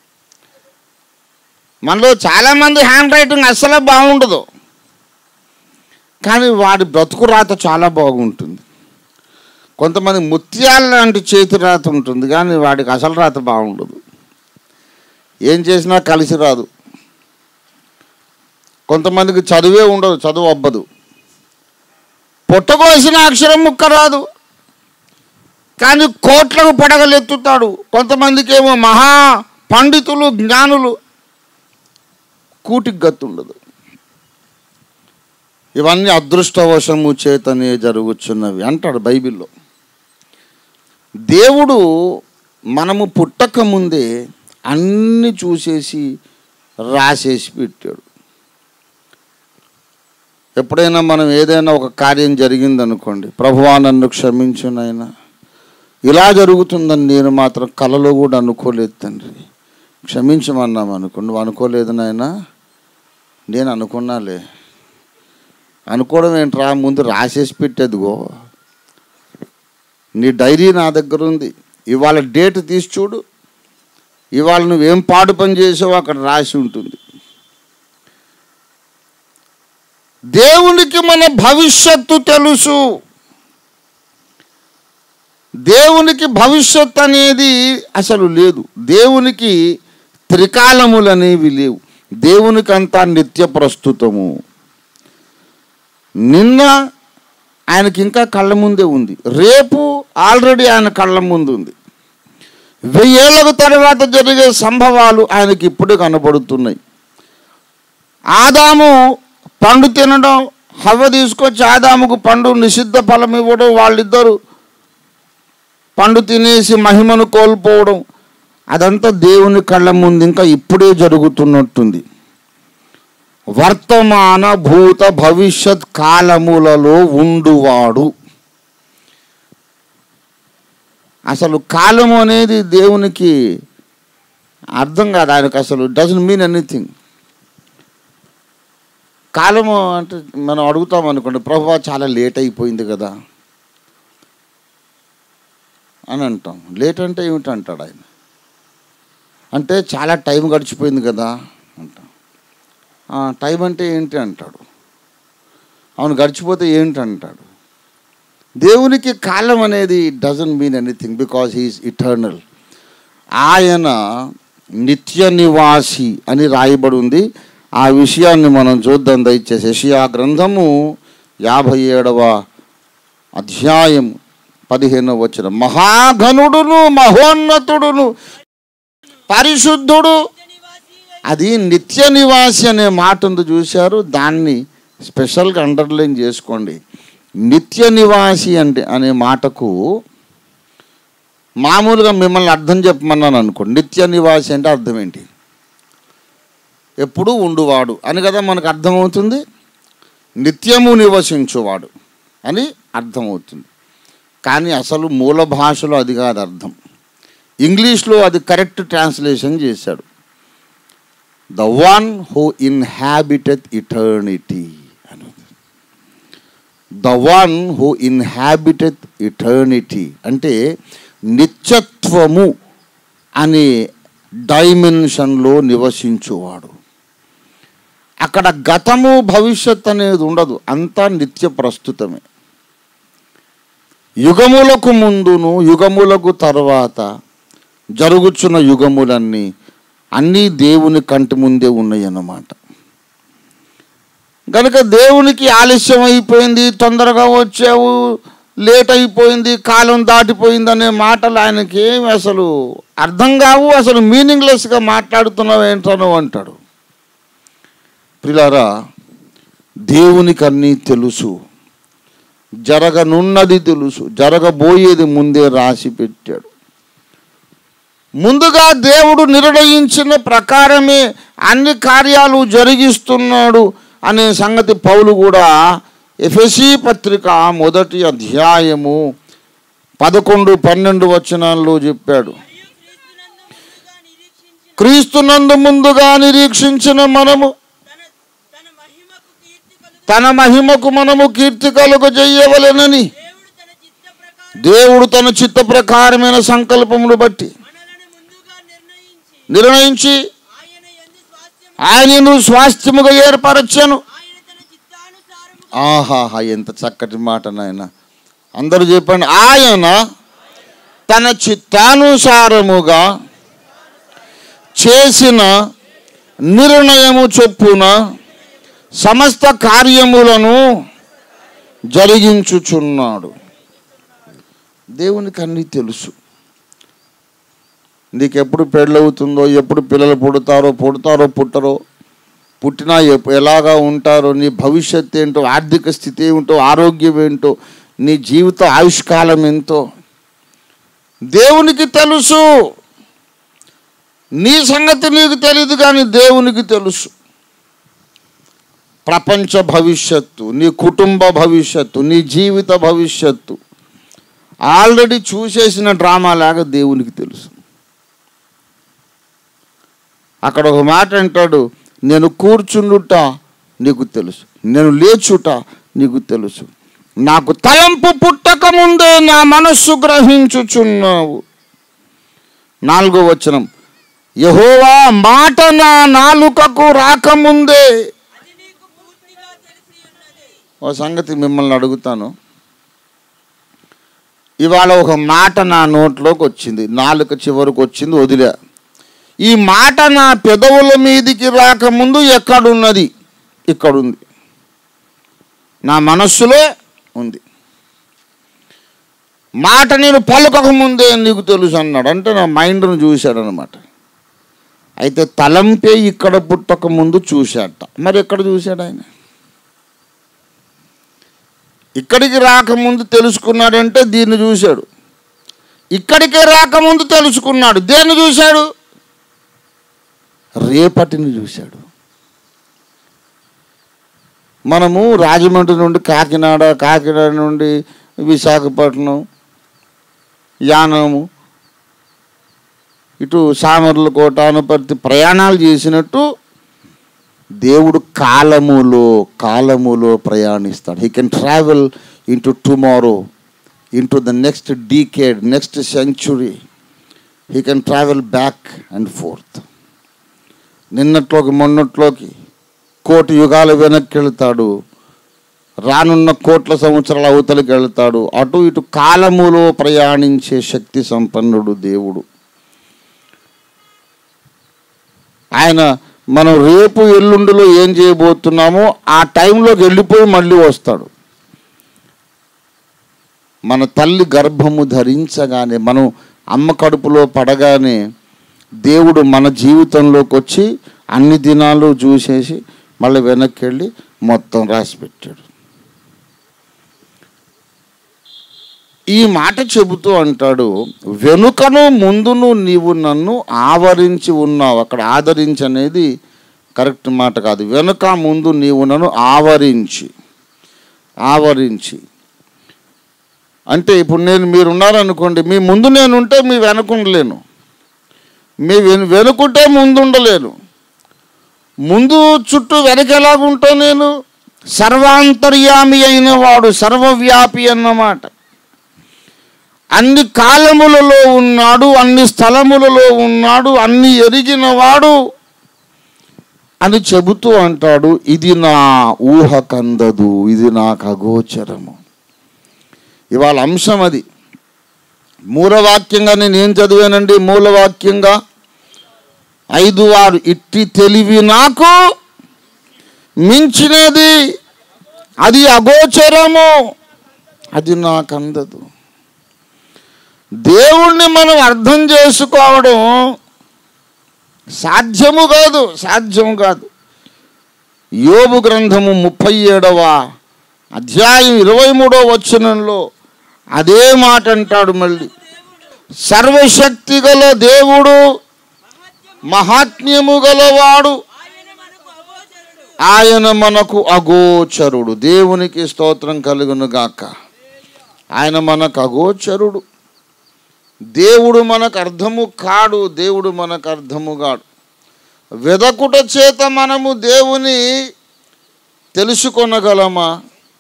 మనలో చాలామంది హ్యాండ్ రైటింగ్ అస్సలు బాగుండదు కానీ వాడి బ్రతుకు రాత చాలా బాగుంటుంది కొంతమంది ముత్యాల లాంటి చేతి రాత ఉంటుంది కానీ వాడికి అసలు రాత బాగుండదు ఏం చేసినా కలిసి రాదు కొంతమందికి చదువే ఉండదు చదువు అబ్బదు పుట్టకోసిన అక్షరం ముక్క రాదు కానీ కోట్లకు పడగలెత్తుతాడు కొంతమందికి ఏమో మహా పండితులు జ్ఞానులు కూటికి గత్తుండదు ఇవన్నీ అదృష్టవశము చేతనే జరుగుచున్నవి అంటాడు బైబిల్లో దేవుడు మనము పుట్టక ముందే అన్ని చూసేసి రాసేసి పెట్టాడు ఎప్పుడైనా మనం ఏదైనా ఒక కార్యం జరిగిందనుకోండి ప్రభువా నన్ను క్షమించు నాయనా ఇలా జరుగుతుందని నేను మాత్రం కలలో కూడా అనుకోలేదు తండ్రి క్షమించమన్నాం అనుకో నువ్వు అనుకోలేదు నాయనా నేను అనుకున్నాలే అనుకోవడం ఏంట్రా ముందు రాసేసి పెట్టేదిగో నీ డైరీ నా దగ్గర ఉంది ఇవాళ డేట్ తీసి చూడు ఇవాళ నువ్వేం పాడు పని చేసావో అక్కడ రాసి ఉంటుంది దేవునికి మన భవిష్యత్తు తెలుసు దేవునికి భవిష్యత్ అనేది అసలు లేదు దేవునికి త్రికాలములు అనేవి లేవు దేవునికి అంతా నిత్య ప్రస్తుతము నిన్న ఆయనకి ఇంకా కళ్ళ ముందే ఉంది రేపు ఆల్రెడీ ఆయన కళ్ళ ముందు ఉంది వెయ్యేళ్ళకు తర్వాత జరిగే సంభవాలు ఆయనకి ఇప్పుడే కనబడుతున్నాయి ఆదాము పండు తినడం హవ్వ తీసుకొచ్చి ఆదాముకు పండు నిషిద్ధ ఫలం ఇవ్వడం వాళ్ళిద్దరు పండు తినేసి మహిమను కోల్పోవడం అదంతా దేవుని కళ్ళ ముందు ఇంకా ఇప్పుడే జరుగుతున్నట్టుంది వర్తమాన భూత భవిష్యత్ కాలములలో ఉండువాడు అసలు కాలము అనేది దేవునికి అర్థం కాదు ఆయనకు అసలు డజన్ మీన్ ఎనీథింగ్ కాలము అంటే మనం అడుగుతాం అనుకోండి ప్రభు చాలా లేట్ అయిపోయింది కదా అని అంటాం లేట్ అంటే ఏమిటి అంటాడు ఆయన అంటే చాలా టైం గడిచిపోయింది కదా అంటాం "ఆ, టైం అంటే ఏంటి అంటాడు అవును గడిచిపోతే ఏంటి అంటాడు దేవునికి కాలం అనేది doesn't mean anything because he is eternal ఆయన నిత్య నివాసి అని రాయబడి ఉంది ఆ విషయాన్ని మనం చూద్దాం దయచేసి యెషయా గ్రంథము యాభై ఏడవ అధ్యాయం పదిహేనవ వచ్చిన మహాఘనుడును మహోన్నతుడును పరిశుద్ధుడు అది నిత్య నివాసి అనే మాట ఉంది చూశారు దాన్ని స్పెషల్గా అండర్లైన్ చేసుకోండి నిత్య నివాసి అంటే అనే మాటకు మామూలుగా మిమ్మల్ని అర్థం చెప్పమన్నాను అనుకోండి నిత్య నివాసి అంటే అర్థం ఏంటి ఎప్పుడూ ఉండువాడు అని కదా మనకు అర్థమవుతుంది నిత్యము నివసించువాడు అని అర్థమవుతుంది కానీ అసలు మూల భాషలో అది కాదు అర్థం ఇంగ్లీష్లో అది కరెక్ట్ ట్రాన్స్లేషన్ చేశాడు the one who inhabiteth eternity అని the one who inhabiteth eternity అంటే నిత్యత్వము అనే డైమెన్షన్లో నివసించువాడు అక్కడ గతము భవిష్యత్ అనేది ఉండదు అంతా నిత్య ప్రస్తుతమే యుగములకు ముందును యుగములకు తర్వాత జరుగుచున్న యుగములన్నీ అన్నీ దేవుని కంటి ముందే ఉన్నాయి అన్నమాట కనుక దేవునికి ఆలస్యం అయిపోయింది తొందరగా వచ్చావు లేట్ అయిపోయింది కాలం దాటిపోయింది అనే మాటలు ఆయనకి ఏమి అసలు అర్థం కావు అసలు మీనింగ్లెస్గా మాట్లాడుతున్నావు ఏంటనో అంటాడు ప్రిలారా దేవునికి అన్నీ తెలుసు జరగనున్నది తెలుసు జరగబోయేది ముందే రాసి పెట్టాడు ముందుగా దేవుడు నిర్ణయించిన ప్రకారమే అన్ని కార్యాలు జరిగిస్తున్నాడు అనే సంగతి పౌలు కూడా ఎఫెసీ పత్రిక మొదటి అధ్యాయము పదకొండు పన్నెండు వచనాల్లో చెప్పాడు మరియు క్రీస్తునందు ముందుగా నిరీక్షించిన క్రీస్తునందు ముందుగా నిరీక్షించిన మనము తన తన మహిమకు కీర్తి కలుగు తన మహిమకు మనము కీర్తి కలుగు చేయవలెనని దేవుడు తన చిత్త ప్రకారం దేవుడు తన చిత్త ప్రకారమైన సంకల్పములు బట్టి మనలను ముందుగా నిర్ణయించి నిర్ణయించి ఆయన ఎందు స్వాస్థ్యము ఆయనను స్వాస్థ్యముగా ఏర్పరచను ఆయన తన చిత్తానుసారము ఆహాహా ఎంత చక్కటి మాట నాయన అందరూ చెప్పండి ఆయన తన చిత్తానుసారముగా చేసిన నిర్ణయము చొప్పున సమస్త కార్యములను జరిగించుచున్నాడు దేవునికి అన్నీ తెలుసు నీకు ఎప్పుడు పెళ్ళవుతుందో ఎప్పుడు పిల్లలు పుడతారో పుడతారో పుట్టరో పుట్టినా ఎప్- ఎలాగా ఉంటారో నీ భవిష్యత్ ఏంటో ఆర్థిక స్థితి ఏమిటో ఆరోగ్యం ఏంటో నీ జీవిత ఆయుష్కాలం ఎంతో దేవునికి తెలుసు నీ సంగతి నీకు తెలియదు కానీ దేవునికి తెలుసు ప్రపంచ భవిష్యత్తు నీ కుటుంబ భవిష్యత్తు నీ జీవిత భవిష్యత్తు ఆల్రెడీ చూసేసిన డ్రామా లాగా దేవునికి తెలుసు అక్కడ ఒక మాట అంటాడు నేను కూర్చుండుట నీకు తెలుసు నేను లేచుట నీకు తెలుసు నాకు తలంపు పుట్టక ముందే నా మనస్సు గ్రహించుచున్నావు నాలుగో వచనం యహోవా మాట నా నాలుకకు రాకముందే అది నీకు పూర్తిగా తెలిసి ఉన్నది ఓ సంగతి మిమ్మల్ని అడుగుతాను ఇవాళ ఒక మాట నా నోట్లోకి వచ్చింది నాలుక చివరకు వచ్చింది వదిలే ఈ మాట నా పెదవుల మీదికి రాకముందు ఎక్కడున్నది ఇక్కడుంది నా మనస్సులో ఉంది మాట నేను పలకక ముందే నీకు తెలుసు అన్నాడు అంటే నా మైండ్ను చూశాడు అనమాట అయితే తలంపే ఇక్కడ పుట్టక ముందు చూశాట మరి ఎక్కడ చూశాడు ఆయన ఇక్కడికి రాకముందు తెలుసుకున్నాడంటే దీన్ని చూశాడు ఇక్కడికి రాకముందు తెలుసుకున్నాడు దేన్ని చూశాడు రేపటిని చూశాడు మనము రాజమండ్రి నుండి కాకినాడ కాకినాడ నుండి విశాఖపట్నం యానము ఇటు సామర్లకోట అనుపర్తి ప్రయాణాలు చేసినట్టు దేవుడు కాలములో కాలములో ప్రయాణిస్తాడు he can travel into tomorrow into the next decade next century he can travel back and forth నిన్నట్లోకి మొన్నట్లోకి కోటి యుగాల వెనక్కి వెళ్తాడు రానున్న కోట్ల సంవత్సరాల అవతలికి వెళ్తాడు అటు ఇటు కాలములో ప్రయాణించే శక్తి సంపన్నుడు దేవుడు ఆయన మనం రేపు ఎల్లుండిలో ఏం చేయబోతున్నామో ఆ టైంలోకి వెళ్ళిపోయి మళ్ళీ వస్తాడు మన తల్లి గర్భము ధరించగానే మనం అమ్మ కడుపులో పడగానే దేవుడు మన జీవితంలోకి వచ్చి అన్ని దినాలు చూసేసి మళ్ళీ వెనక్కి వెళ్ళి మొత్తం రాసి పెట్టాడు ఈ మాట చెబుతూ అంటాడు వెనుకను ముందును నీవు నన్ను ఆవరించి ఉన్నావు అక్కడ ఆదరించి అనేది కరెక్ట్ మాట కాదు వెనుక ముందు నీవు నన్ను ఆవరించి ఆవరించి అంటే ఇప్పుడు నేను మీరు ఉన్నారనుకోండి మీ ముందు నేను ఉంటే మీ వెనకుండలేను మీ వెను వెనుకుంటే ముందు ఉండలేను ముందు చుట్టూ వెనక ఎలాగుంటా నేను సర్వాంతర్యామి అయిన వాడు సర్వవ్యాపి అన్నమాట అన్ని కాలములలో ఉన్నాడు అన్ని స్థలములలో ఉన్నాడు అన్ని ఎరిగిన వాడు అని చెబుతూ అంటాడు ఇది నా ఊహ కందదు ఇది నాకు అగోచరము ఇవాళ అంశం అది మూలవాక్యంగా నేను ఏం చదివానండి మూలవాక్యంగా ఐదు ఆరు ఇట్టి తెలివి నాకు మించినది అది అగోచరము అది నాకు అందదు దేవుణ్ణి మనం అర్థం చేసుకోవడం సాధ్యము కాదు సాధ్యం కాదు యోబు గ్రంథము ముప్పై ఏడవ అధ్యాయం ఇరవై మూడవ వచనంలో అదే మాట అంటాడు మళ్ళీ సర్వశక్తి గల దేవుడు మహాత్మ్యము గలవాడు ఆయన మనకు అగోచరుడు ఆయన మనకు అగోచరుడు దేవునికి స్తోత్రం కలుగును గాక ఆయన మనకు అగోచరుడు దేవుడు మనకు అర్థము కాడు దేవుడు మనకు అర్థము కాడు వెదకుట చేత మనము దేవుని తెలుసుకొనగలమా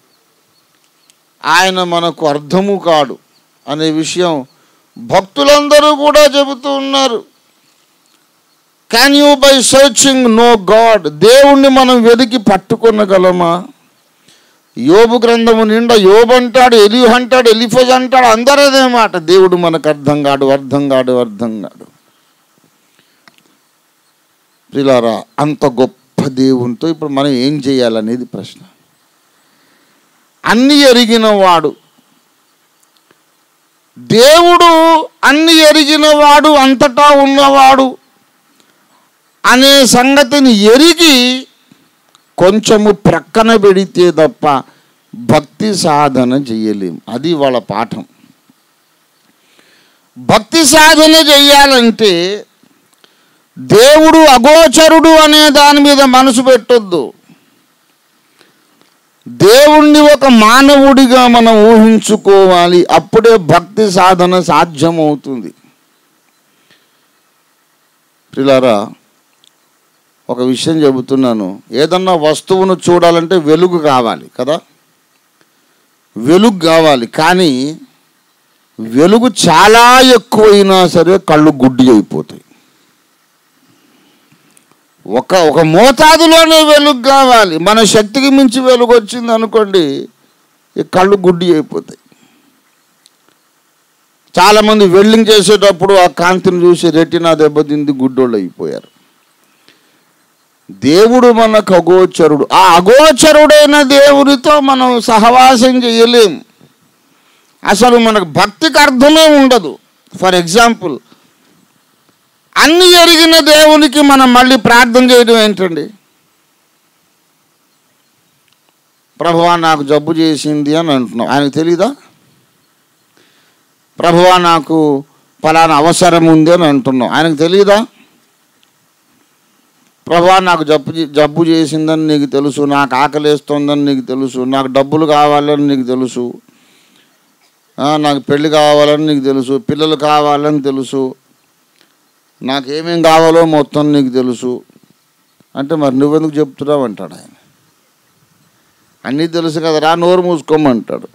ఆయన మనకు అర్థము కాడు అనే విషయం భక్తులందరూ కూడా చెబుతూ ఉన్నారు can you by searching know God దేవుణ్ణి మనం వెతికి పట్టుకొనగలమా యోబు గ్రంథము నిండా యోబు అంటాడు ఎలి అంటాడు ఎలిఫజ్ అంటాడు అందరూ అదే మాట దేవుడు మనకు అర్థం కాడు అర్థం కాడు అర్థం కాడు ప్రిలారా అంత గొప్ప దేవునితో ఇప్పుడు మనం ఏం చేయాలనేది ప్రశ్న అన్ని ఎరిగిన వాడు దేవుడు అన్ని ఎరిగిన వాడు అంతటా ఉన్నవాడు అనే సంగతిని ఎరిగి కొంచెము ప్రక్కన పెడితే తప్ప భక్తి సాధన చేయలేం అది వాళ్ళ పాఠం భక్తి సాధన చెయ్యాలంటే దేవుడు అగోచరుడు అనే దాని మీద మనసు పెట్టొద్దు దేవుణ్ణి ఒక మానవుడిగా మనం ఊహించుకోవాలి అప్పుడే భక్తి సాధన సాధ్యమవుతుంది ప్రిలారా ఒక విషయం చెబుతున్నాను ఏదన్నా వస్తువును చూడాలంటే వెలుగు కావాలి కదా వెలుగు కావాలి కానీ వెలుగు చాలా ఎక్కువైనా సరే కళ్ళు గుడ్డి అయిపోతాయి ఒక ఒక మోతాదులోనే వెలుగు కావాలి మన శక్తికి మించి వెలుగు వచ్చింది అనుకోండి ఈ కళ్ళు గుడ్డి అయిపోతాయి చాలామంది వెల్డింగ్ చేసేటప్పుడు ఆ కాంతిని చూసి రెటినా దెబ్బతింది గుడ్డోళ్ళు అయిపోయారు దేవుడు మనకు అగోచరుడు ఆ అగోచరుడైన దేవుడితో మనం సహవాసం చేయలేం అసలు మనకు భక్తికి అర్థమే ఉండదు ఫర్ ఎగ్జాంపుల్ అన్ని ఎరిగిన దేవునికి మనం మళ్ళీ ప్రార్థన చేయడం ఏంటండి ప్రభువా నాకు జబ్బు చేసింది అని అంటున్నాం ఆయనకు తెలీదా ప్రభువా నాకు ఫలానా అవసరం ఉంది అని అంటున్నాం ఆయనకు తెలియదా ప్రభా నాకు జబ్బు చే- జబ్బు చేసిందని నీకు తెలుసు నాకు ఆకలేస్తోందని నీకు తెలుసు నాకు డబ్బులు కావాలని నీకు తెలుసు ఆ, నాకు పెళ్లి కావాలని నీకు తెలుసు పిల్లలు కావాలని తెలుసు నాకు ఏమేం కావాలో మొత్తం నీకు తెలుసు అంటే మరి నువ్వెందుకు చెప్తున్నావు అంటాడు ఆయన అన్నీ తెలుసు కదరా నోరు మూసుకోమంటాడు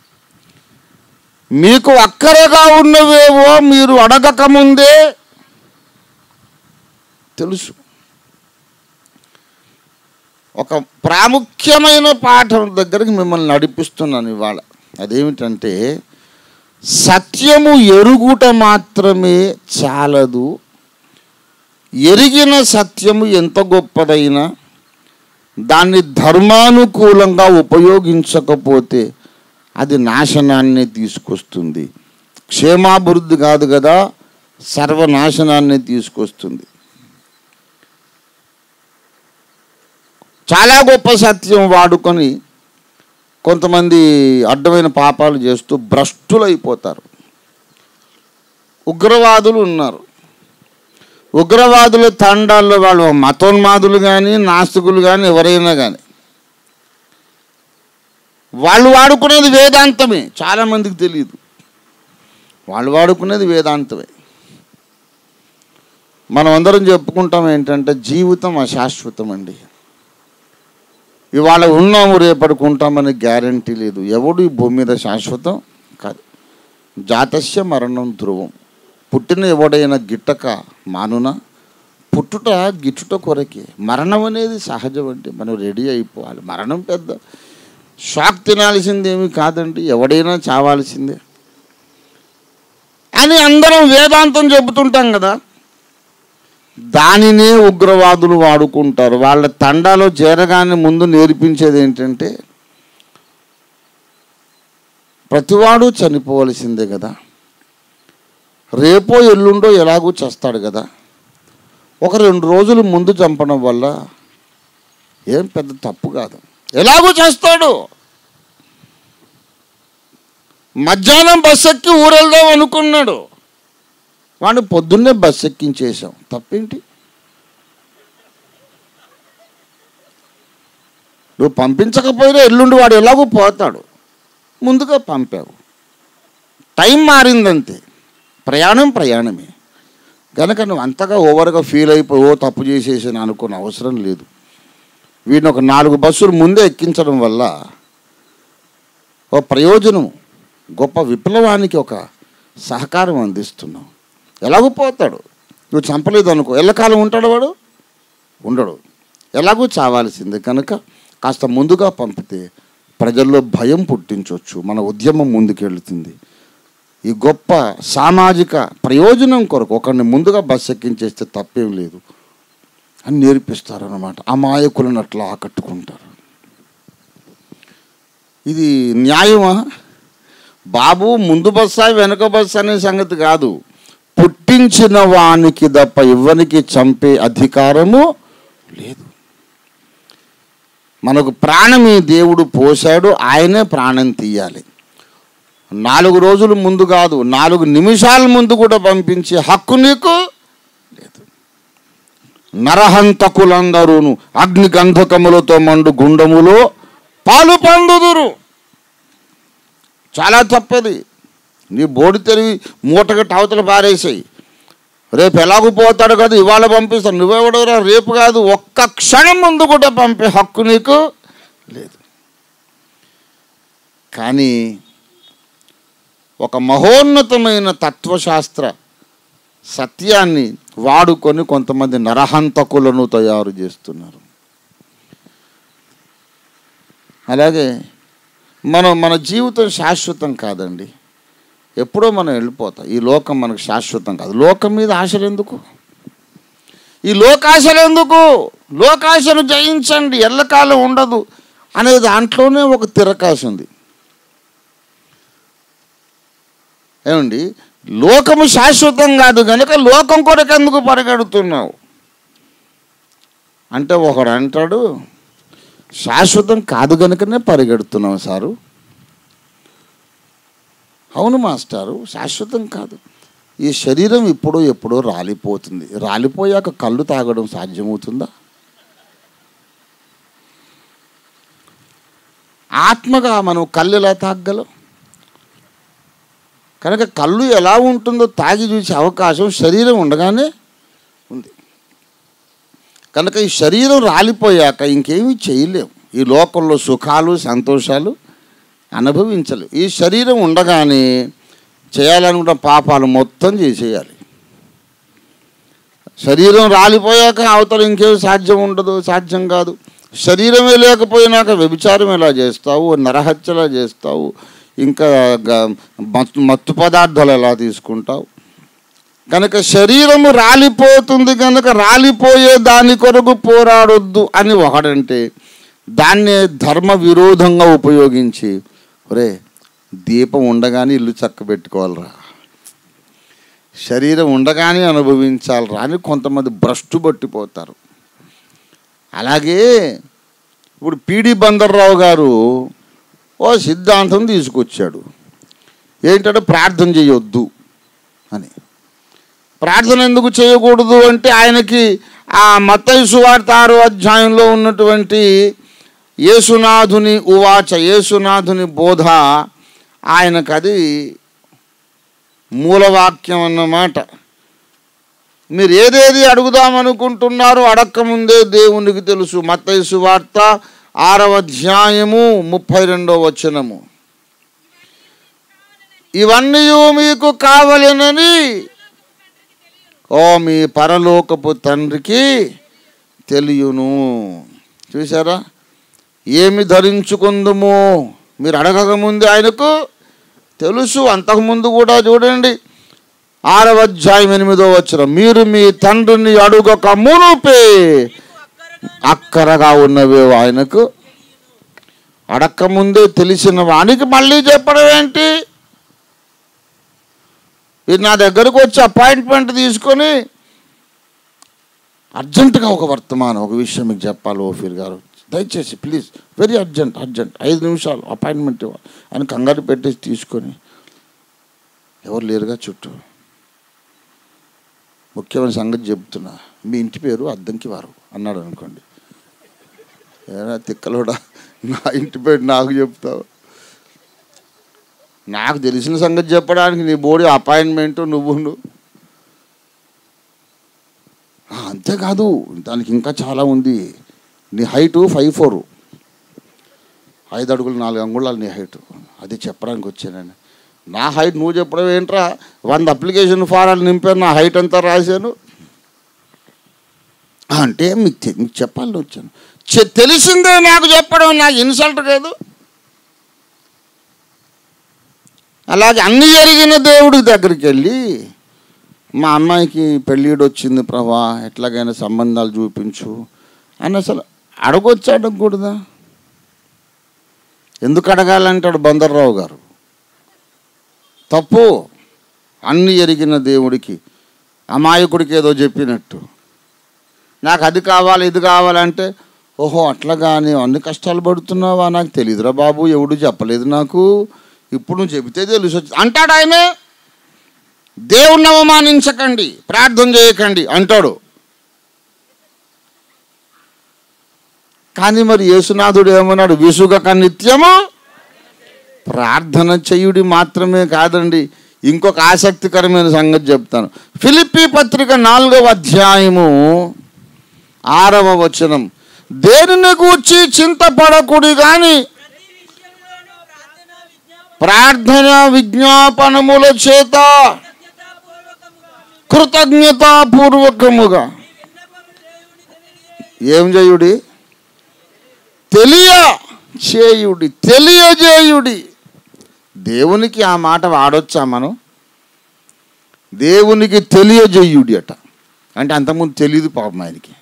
మీకు అక్కరగా ఉన్నవేవో మీరు అడగక ముందే తెలుసు ఒక ప్రాముఖ్యమైన పాఠం దగ్గరికి మిమ్మల్ని నడిపిస్తున్నాను ఇవాళ అదేమిటంటే సత్యము ఎరుగుట మాత్రమే చాలదు ఎరిగిన సత్యము ఎంత గొప్పదైనా దాన్ని ధర్మానుకూలంగా ఉపయోగించకపోతే అది నాశనాన్ని తీసుకొస్తుంది క్షేమాభివృద్ధి కాదు కదా సర్వనాశనాన్ని తీసుకొస్తుంది చాలా గొప్ప సత్యం వాడుకొని కొంతమంది అడ్డమైన పాపాలు చేస్తూ భ్రష్టులైపోతారు ఉగ్రవాదులు ఉన్నారు ఉగ్రవాదుల తండాల్లో వాళ్ళు మతోన్మాదులు కానీ నాస్తికులు కానీ ఎవరైనా కానీ వాళ్ళు వాడుకునేది వేదాంతమే చాలామందికి తెలియదు వాళ్ళు వాడుకునేది వేదాంతమే మనం అందరం చెప్పుకుంటాం ఏంటంటే జీవితం అశాశ్వతం అండి ఇవాళ ఉన్నాము రేపటికి ఉంటామని గ్యారంటీ లేదు ఎవడు ఈ భూమి మీద శాశ్వతం కాదు జాతస్య మరణం ధ్రువం పుట్టిన ఎవడైనా గిట్టక మానున పుట్టుట గిట్టుట కొరకే మరణం అనేది సహజం అండి మనం రెడీ అయిపోవాలి మరణం పెద్ద షాక్ తినాల్సిందేమీ కాదండి ఎవడైనా చావాల్సిందే అని అందరం వేదాంతం చెబుతుంటాం కదా దానినే ఉగ్రవాదులు వాడుకుంటారు వాళ్ళ తండాలో చేరగానే ముందు నేర్పించేది ఏంటంటే ప్రతివాడు చనిపోవలసిందే కదా రేపో ఎల్లుండో ఎలాగూ చేస్తాడు కదా ఒక రెండు రోజులు ముందు చంపడం వల్ల ఏం పెద్ద తప్పు కాదు ఎలాగూ చేస్తాడు మధ్యాహ్నం బస్ ఎక్కి ఊరెళ్దాం అనుకున్నాడు వాడిని పొద్దున్నే బస్ ఎక్కించేసాం తప్పేంటి నువ్వు పంపించకపోయినా ఎల్లుండి వాడు ఎలాగో పోతాడు ముందుగా పంపావు టైం మారిందంతే ప్రయాణం ప్రయాణమే కనుక నువ్వు అంతగా ఓవర్గా ఫీల్ అయిపోయి ఓ తప్పు చేసేసాను అనుకున్న అవసరం లేదు వీడిని ఒక నాలుగు బస్సులు ముందే ఎక్కించడం వల్ల ఓ ప్రయోజనం గొప్ప విప్లవానికి ఒక సహకారం అందిస్తున్నావు ఎలాగూ పోతాడు నువ్వు చంపలేదు అనుకో ఎల్లకాలం ఉంటాడు వాడు ఉండడు ఎలాగూ చావాల్సిందే కనుక కాస్త ముందుగా పంపితే ప్రజల్లో భయం పుట్టించవచ్చు మన ఉద్యమం ముందుకెళ్తుంది ఈ గొప్ప సామాజిక ప్రయోజనం కొరకు ఒకరిని ముందుగా బస్ ఎక్కించేస్తే తప్పేం లేదు అని నేర్పిస్తారన్నమాట అమాయకులను అట్లా ఆకట్టుకుంటారు ఇది న్యాయమా బాబు ముందు బస్సా వెనక బస్సు అనే సంగతి కాదు పుట్టించిన వానికి తప్ప ఇవ్వనికి చంపే అధికారము లేదు మనకు ప్రాణం ఈ దేవుడు పోశాడు ఆయనే ప్రాణం తీయాలి నాలుగు రోజులు ముందు కాదు నాలుగు నిమిషాల ముందు కూడా పంపించే హక్కు నీకు లేదు నరహంతకులందరూను అగ్ని గంధకములతో మండు గుండములో పాలు పండుదురు చాలా తప్పది నీ బోడి తెలివి మూటగట్టి అవతల పారేసాయి రేపు ఎలాగూ పోతాడు కదా ఇవాళ పంపిస్తాను నువ్వెవడరా రేపు కాదు ఒక్క క్షణం ముందు కూడా పంపే హక్కు నీకు లేదు కానీ ఒక మహోన్నతమైన తత్వశాస్త్ర సత్యాన్ని వాడుకొని కొంతమంది నరహంతకులను తయారు చేస్తున్నారు అలాగే మనం మన జీవితం శాశ్వతం కాదండి ఎప్పుడో మనం వెళ్ళిపోతాం ఈ లోకం మనకు శాశ్వతం కాదు లోకం మీద ఆశలు ఎందుకు ఈ లోకాశలు ఎందుకు లోకాశను జయించండి ఎల్లకాలం ఉండదు అనే దాంట్లోనే ఒక తిరకాశ ఉంది ఏమండి లోకము శాశ్వతం కాదు కనుక లోకం కొరకు ఎందుకు పరిగెడుతున్నావు అంటే ఒకడు అంటాడు శాశ్వతం కాదు కనుకనే పరిగెడుతున్నాం సారు అవును మాస్టారు శాశ్వతం కాదు ఈ శరీరం ఇప్పుడు ఎప్పుడో రాలిపోతుంది రాలిపోయాక కళ్ళు తాగడం సాధ్యమవుతుందా ఆత్మగా మనం కళ్ళు ఎలా తాగగలం కనుక కళ్ళు ఎలా ఉంటుందో తాగి చూసే అవకాశం శరీరం ఉండగానే ఉంది కనుక ఈ శరీరం రాలిపోయాక ఇంకేమీ చేయలేము ఈ లోకంలో సుఖాలు సంతోషాలు అనుభవించలేవు ఈ శరీరం ఉండగానే చేయాలనుకున్న పాపాలు మొత్తం చేసేయాలి శరీరం రాలిపోయాక అవతల ఇంకేం సాధ్యం ఉండదు సాధ్యం కాదు శరీరమే లేకపోయినాక వ్యభిచారం ఎలా చేస్తావు నరహత్యలా చేస్తావు ఇంకా గ- మత్తు మత్తు పదార్థాలు ఎలా తీసుకుంటావు కనుక శరీరము రాలిపోతుంది కనుక రాలిపోయే దాని కొరకు పోరాడొద్దు అని ఒకడంటే దాన్నే ధర్మ విరోధంగా ఉపయోగించి ఒరే దీపం ఉండగానే ఇల్లు చక్క పెట్టుకోవాలిరా శరీరం ఉండగానే అనుభవించాలిరా అని కొంతమంది భ్రష్టు పట్టిపోతారు అలాగే ఇప్పుడు పిడి బందర్రావు గారు ఓ సిద్ధాంతం తీసుకొచ్చాడు ఏంటంటే ప్రార్థన చేయొద్దు అని ప్రార్థన ఎందుకు చేయకూడదు అంటే ఆయనకి ఆ మత్తయి సువార్త ఆరో అధ్యాయంలో ఉన్నటువంటి యేసునాథుని ఉవాచ యేసునాథుని బోధ ఆయనకు అది మూలవాక్యం అన్నమాట మీరు ఏదేది అడుగుదామనుకుంటున్నారో అడక్కముందే దేవునికి తెలుసు మత్తయి సువార్త ఆరవ అధ్యాయము ముప్పై రెండవ వచనము ఇవన్నీ మీకు కావలెనని ఓ మీ పరలోకపు తండ్రికి తెలియను చూసారా ఏమి ధరించుకుందుము మీరు అడగకముందే ఆయనకు తెలుసు అంతకుముందు కూడా చూడండి ఆరవ అధ్యాయం ఎనిమిదో వచ్చిన మీరు మీ తండ్రిని అడుగక మునుపే అక్కరగా ఉన్నవే ఆయనకు అడక్కముందే తెలిసిన వానికి మళ్ళీ చెప్పడం ఏంటి ఇది నా దగ్గరకు వచ్చి అపాయింట్మెంట్ తీసుకొని అర్జెంటుగా ఒక వర్తమానం ఒక విషయం మీకు చెప్పాలి ఓఫీర్ గారు దయచేసి ప్లీజ్ వెరీ అర్జెంట్ అర్జెంట్ ఐదు నిమిషాలు అపాయింట్మెంట్ ఇవ్వాలి అని కంగారు పెట్టేసి తీసుకొని ఎవరు లేరుగా చుట్టూ ముఖ్యమైన సంగతి చెప్తున్నా మీ ఇంటి పేరు అద్దంకి వారు అన్నాడు అనుకోండి ఏరా తిక్కలోడా నా ఇంటి పేరు నాకు చెప్తావు నాకు తెలిసిన సంగతి చెప్పడానికి నీ బోడి అపాయింట్మెంట్ నువ్వు అంతేకాదు దానికి ఇంకా చాలా ఉంది నీ హైటు ఫైవ్ ఫోర్ ఐదు అడుగులు నాలుగు అంగుళాలు నీ హైట్ అది చెప్పడానికి వచ్చానండి నా హైట్ నువ్వు చెప్పడం ఏంట్రా వంద అప్లికేషన్ ఫారాలు నింపాను నా హైట్ అంతా రాశాను అంటే మీకు తె- మీకు చెప్పాలని వచ్చాను చె- తెలిసిందే నాకు చెప్పడం నాకు ఇన్సల్ట్ కాదు అలాగే అన్ని జరిగిన దేవుడి దగ్గరికి వెళ్ళి మా అమ్మాయికి పెళ్ళిడు వచ్చింది ప్రభా ఎట్లాగైనా సంబంధాలు చూపించు అని అసలు అడగొచ్చు అడగకూడదా ఎందుకు అడగాలంటాడు బందర్రావు గారు తప్పు అన్ని ఎరిగిన దేవుడికి అమాయకుడికి ఏదో చెప్పినట్టు నాకు అది కావాలి ఇది కావాలంటే ఓహో అట్లాగా నీవు అన్ని కష్టాలు పడుతున్నావా నాకు తెలియదురా బాబు ఎవడు చెప్పలేదు నాకు ఇప్పుడు నువ్వు చెబితే తెలుసు అంటాడు ఆయన దేవుణ్ణి అవమానించకండి ప్రార్థన చేయకండి అంటాడు కానీ మరి యేసునాథుడు ఏమన్నాడు విసుగక నిత్యము ప్రార్థన చేయుడి మాత్రమే కాదండి ఇంకొక ఆసక్తికరమైన సంగతి చెప్తాను ఫిలిప్పి పత్రిక నాలుగవ అధ్యాయము ఆరవ వచనం దేనిని గూర్చి చింతపడకుడి కానీ ప్రతి విషయంలోనూ ప్రార్థన ప్రార్థన విజ్ఞాపన విజ్ఞాపనముల చేత కృతజ్ఞతాపూర్వకముగా విన్నపము దేవునికి తెలియజేయ ఏం చేయుడి తెలియ చేయుడి తెలియజేయుడి దేవునికి ఆ మాట వాడొచ్చా మనం దేవునికి తెలియజేయుడి అట అంటే అంతకుముందు తెలియదు పాపం ఆయనకి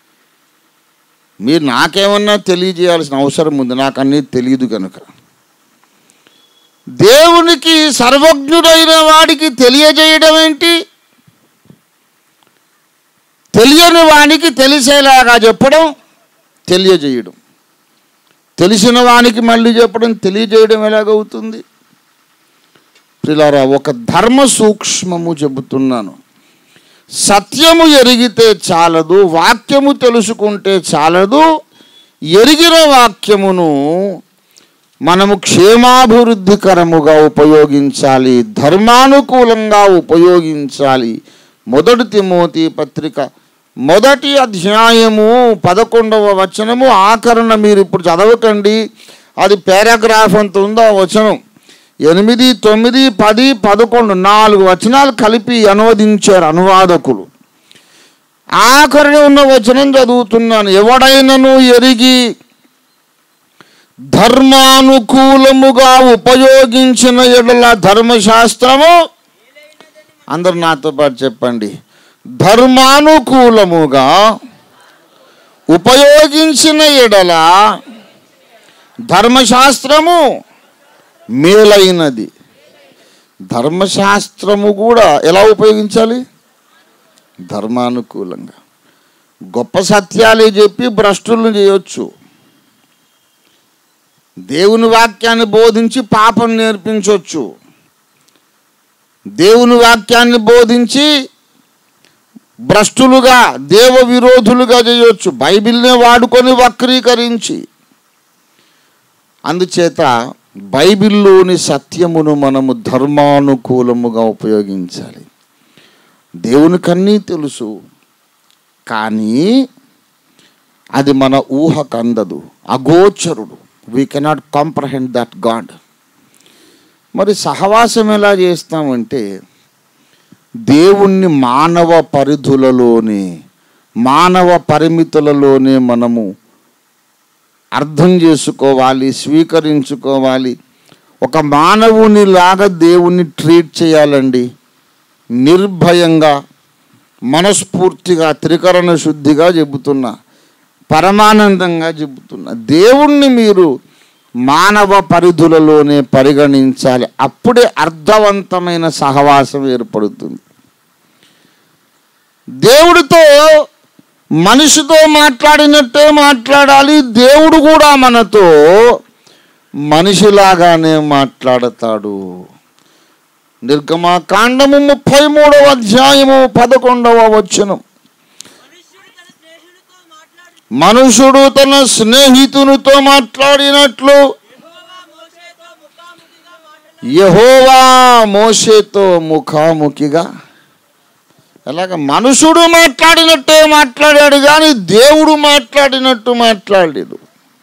మీరు నాకేమన్నా తెలియజేయాల్సిన అవసరం ఉంది నాకు అన్నీ తెలియదు కనుక దేవునికి సర్వజ్ఞుడైన వాడికి తెలియజేయడం ఏంటి తెలియని వానికి తెలిసేలాగా చెప్పడం తెలియజేయడం తెలిసిన వానికి మళ్ళీ చెప్పడం తెలియజేయడం ఎలాగవుతుంది పిల్లరా ఒక ధర్మ సూక్ష్మము చెబుతున్నాను సత్యము ఎరిగితే చాలదు వాక్యము తెలుసుకుంటే చాలదు ఎరిగిన వాక్యమును మనము క్షేమాభివృద్ధికరముగా ఉపయోగించాలి ధర్మానుకూలంగా ఉపయోగించాలి మొదటి తిమోతి పత్రిక మొదటి అధ్యాయము పదకొండవ వచనము ఆకరణ మీరు ఇప్పుడు చదవకండి అది పారాగ్రాఫ్ అంత ఉందో ఆ వచనం ఎనిమిది తొమ్మిది పది పదకొండు నాలుగు వచనాలు కలిపి అనువదించారు అనువాదకులు ఆఖరిని ఉన్న వచనం చదువుతున్నాను ఎవడైనను ఎరిగి ధర్మానుకూలముగా ఉపయోగించిన ఎడల ధర్మశాస్త్రము అందరు నాతో పాటు చెప్పండి ధర్మానుకూలముగా ఉపయోగించిన ఎడల ధర్మశాస్త్రము మేలైనది ధర్మశాస్త్రము కూడా ఎలా ఉపయోగించాలి ధర్మానుకూలంగా గొప్ప సత్యాలే చెప్పి భ్రష్టులను చేయొచ్చు దేవుని వాక్యాన్ని బోధించి పాపం నేర్పించవచ్చు దేవుని వాక్యాన్ని బోధించి భ్రష్టులుగా దేవ విరోధులుగా చేయొచ్చు బైబిల్నే వాడుకొని వక్రీకరించి అందుచేత బైబిల్లోని సత్యమును మనము ధర్మానుకూలముగా ఉపయోగించాలి దేవునికన్నీ తెలుసు కానీ అది మన ఊహకు అందదు అగోచరుడు we cannot comprehend that God మరి సహవాసం ఎలా చేస్తామంటే దేవుణ్ణి మానవ పరిధులలోనే మానవ పరిమితులలోనే మనము అర్థం చేసుకోవాలి స్వీకరించుకోవాలి ఒక మానవునిలాగా దేవుణ్ణి ట్రీట్ చేయాలండి నిర్భయంగా మనస్ఫూర్తిగా త్రికరణ శుద్ధిగా చెబుతున్నా పరమానందంగా చెబుతున్నా దేవుణ్ణి మీరు మానవ పరిధులలోనే పరిగణించాలి అప్పుడే అర్థవంతమైన సహవాసం ఏర్పడుతుంది దేవుడితో మనిషితో మాట్లాడినట్టే మాట్లాడాలి దేవుడు కూడా మనతో మనిషిలాగానే మాట్లాడతాడు నిర్గమాకాండము ముప్పై మూడవ అధ్యాయము పదకొండవ వచనం మనుష్యుడు తన స్నేహితునితో మనుషుడు తన స్నేహితునితో మాట్లాడి మాట్లాడినట్లు యెహోవా మోషేతో యహోవా మోషేతో ముఖాముఖిగా మాట్లాడాడు ముఖాముఖిగా ఎలాగ మనుషుడు మాట్లాడినట్టే మాట్లాడాడు కానీ దేవుడు మాట్లాడినట్టు మాట్లాడాడు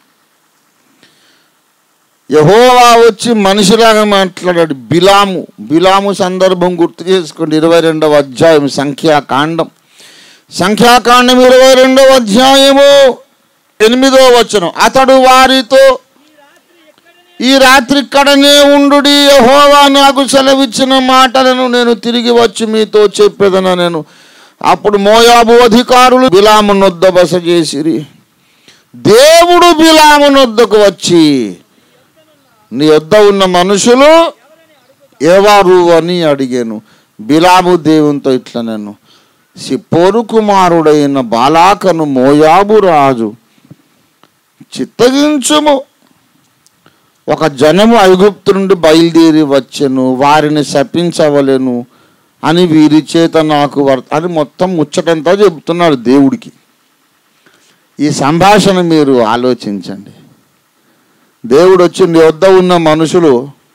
యహోవా వచ్చి మనిషిలాగా మాట్లాడాడు బిలాము బిలాము సందర్భం గుర్తు చేసుకోండి ఇరవై రెండవ అధ్యాయం సంఖ్యాకాండం సంఖ్యాకాండం ఇరవై రెండవ అధ్యాయము ఎనిమిదో వచనం అతడు వారితో ఈ రాత్రి ఇక్కడనే ఉండు యహోవా నాకు సెలవిచ్చిన మాటలను నేను తిరిగి వచ్చి మీతో చెప్పేదన నేను అప్పుడు మోయాబు అధికారులు బిలాము నొద్ద బస చేసిరి దేవుడు బిలాము నొద్దకు వచ్చి నీ వద్ద ఉన్న మనుషులు ఎవరు అని అడిగాను బిలాము దేవునితో ఇట్లా నేను సిప్పోరు కుమారుడైన బాలాకను మోయాబు రాజు చిత్తగించుము ఒక జనము ఐగుప్తు నుండి బయలుదేరి వచ్చెను వారిని శపించవలెను అని వీరి చేత నాకు వర్ అని మొత్తం ముచ్చటంతా చెబుతున్నాడు దేవుడికి ఈ సంభాషణ మీరు ఆలోచించండి దేవుడు వచ్చి నీ వద్ద ఉన్న మనుషులు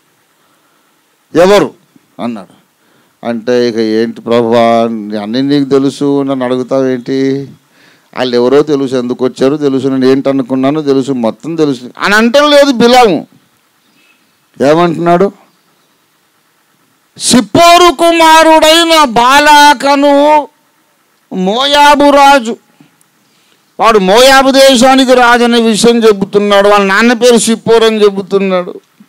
ఎవరు అన్నాడు అంటే ఇక ఏంటి ప్రభా అన్నీ నీకు తెలుసు నన్ను అడుగుతావు ఏంటి వాళ్ళు ఎవరో తెలుసు ఎందుకు వచ్చారో తెలుసు నేను ఏంటి అనుకున్నానో తెలుసు మొత్తం తెలుసు అని అంటే లేదు బిలాము ఏమంటున్నాడు సిప్పోరు కుమారుడైన బాలాకను మోయాబు రాజు వాడు మోయాబు దేశానికి రాజు అనే విషయం చెబుతున్నాడు వాళ్ళ నాన్న పేరు సిప్పోరు అని చెబుతున్నాడు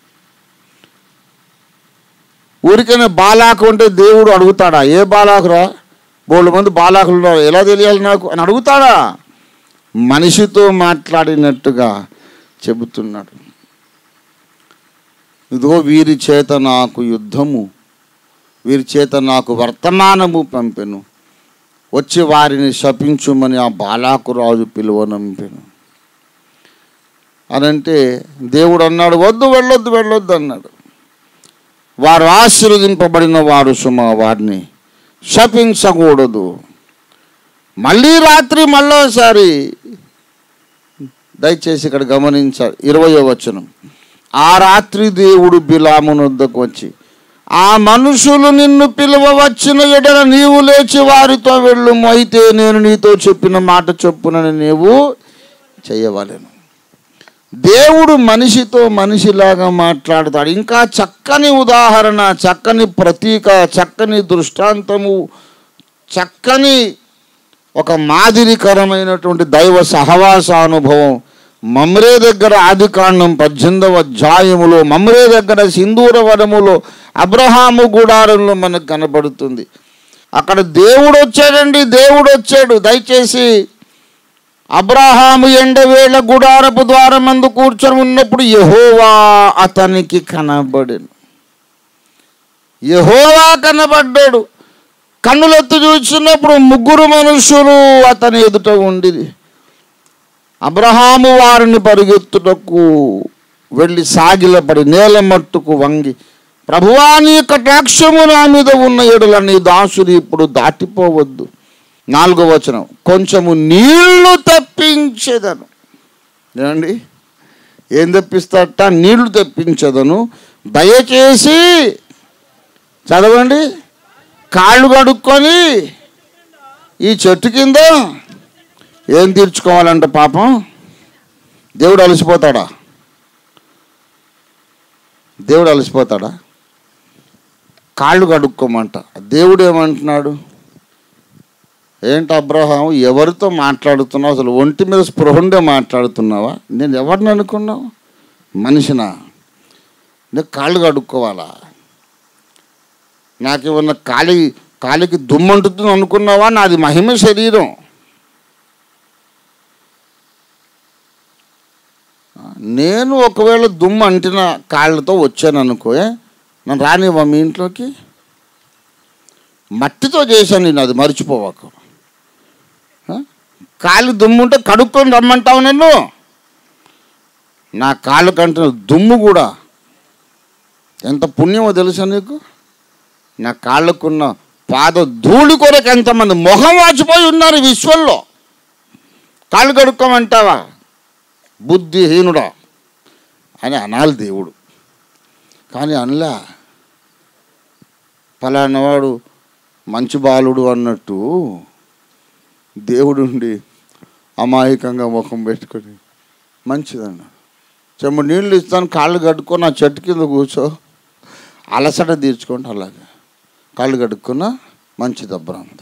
ఊరికైనా బాలాకు అంటే దేవుడు అడుగుతాడా ఏ బాలాకురా బోళ్ళు మంది బాలాకులు ఉన్నారు ఎలా తెలియాలి నాకు అని అడుగుతాడా మనిషితో మాట్లాడినట్టుగా చెబుతున్నాడు ఇదిగో వీరి చేత నాకు యుద్ధము వీరి చేత నాకు వర్తమానము పంపెను వచ్చి వారిని శపించుమని ఆ బాలాకు రాజు పిలువనంపెను అనంటే దేవుడు అన్నాడు వద్దు వెళ్ళొద్దు వెళ్ళొద్దు అన్నాడు వారు ఆశీర్వదింపబడిన వారు సుమ వారిని శపించకూడదు మళ్ళీ రాత్రి మళ్ళోసారి దయచేసి ఇక్కడ గమనించాలి ఇరవయో వచనం ఆ రాత్రి దేవుడు బిలామునొద్దకు వచ్చి ఆ మనుషులు నిన్ను పిలువవచ్చిన ఎడల నీవు లేచి వారితో వెళ్ళుము అయితే నేను నీతో చెప్పిన మాట చొప్పునని నీవు చేయవలెను దేవుడు మనిషితో మనిషిలాగా మాట్లాడతాడు ఇంకా చక్కని ఉదాహరణ చక్కని ప్రతీక చక్కని దృష్టాంతము చక్కని ఒక మాదిరికరమైనటువంటి దైవ సహవాస అనుభవం మమ్రే దగ్గర ఆదికాండం పద్దెనిమిదవ అధ్యాయములో మమ్రే దగ్గర సింధూర వనములో అబ్రహాము గుడారంలో మనకు కనబడుతుంది అక్కడ దేవుడు వచ్చాడండి దేవుడు వచ్చాడు దయచేసి అబ్రహాము ఎండవేళ గుడారపు ద్వారమందు కూర్చొని ఉన్నప్పుడు యహోవా అతనికి కనబడెను యహోవా కనబడ్డాడు కన్నులెత్తు చూసినప్పుడు ముగ్గురు మనుషులు అతని ఎదుట ఉండిరి అబ్రహాము వారిని పరిగెత్తుటకు వెళ్ళి సాగిలపడి నేల మట్టుకు వంగి ప్రభువా నీ కటాక్షము నా మీద ఉన్న ఎడల నీ దాసుని ఇప్పుడు దాటిపోవద్దు నాలుగో వచనం కొంచెము నీళ్లు తప్పించేదను ఏమండి ఏం తెప్పిస్తాట నీళ్లు తెప్పించదను దయచేసి చదవండి కాళ్ళు కడుక్కొని ఈ చెట్టు కింద ఏం తీర్చుకోవాలంట పాపం దేవుడు అలసిపోతాడా దేవుడు అలసిపోతాడా కాళ్ళు కడుక్కోమంట దేవుడు ఏమంటున్నాడు ఏంటి అబ్రహాం ఎవరితో మాట్లాడుతున్నావు అసలు ఒంటి మీద స్పృహండే మాట్లాడుతున్నావా నేను ఎవరిని అనుకున్నావు మనిషినా నేను కాళ్ళు కడుక్కోవాలా నాకేమన్నా కాలి కాలికి దుమ్మంటుతుంది అనుకున్నావా నాది మహిమ శరీరం నేను ఒకవేళ దుమ్ము అంటిన కాళ్ళతో వచ్చాను అనుకో ఏ? నన్ను రానివ్వా మీ ఇంట్లోకి మట్టితో చేశాను నేను అది మర్చిపోవాకు ఆ? కాళ్ళు దుమ్ము ఉంటే కడుక్కొని రమ్మంటావు నన్ను నా కాళ్ళు కంటే దుమ్ము కూడా ఎంత పుణ్యమో తెలుసా నీకు నా కాళ్ళకున్న పాద ధూళి కొరకు ఎంతమంది మొహం వాచిపోయి ఉన్నారు ఈ విశ్వంలో కాళ్ళు కడుక్కోమంటావా బుద్ధిహీనుడా అని అనాలి దేవుడు కానీ అనలా ఫలానావాడు మంచి బాలుడు అన్నట్టు దేవుడుండి అమాయకంగా ముఖం పెట్టుకొని మంచిదన్నాడు చెమ్మ నీళ్ళు ఇస్తాను కాళ్ళు కట్టుకొని ఆ చెట్టు కింద కూర్చో అలసట తీర్చుకుంటే అలాగే కాళ్ళు కడుక్కున్నా మంచిది అబ్రాంత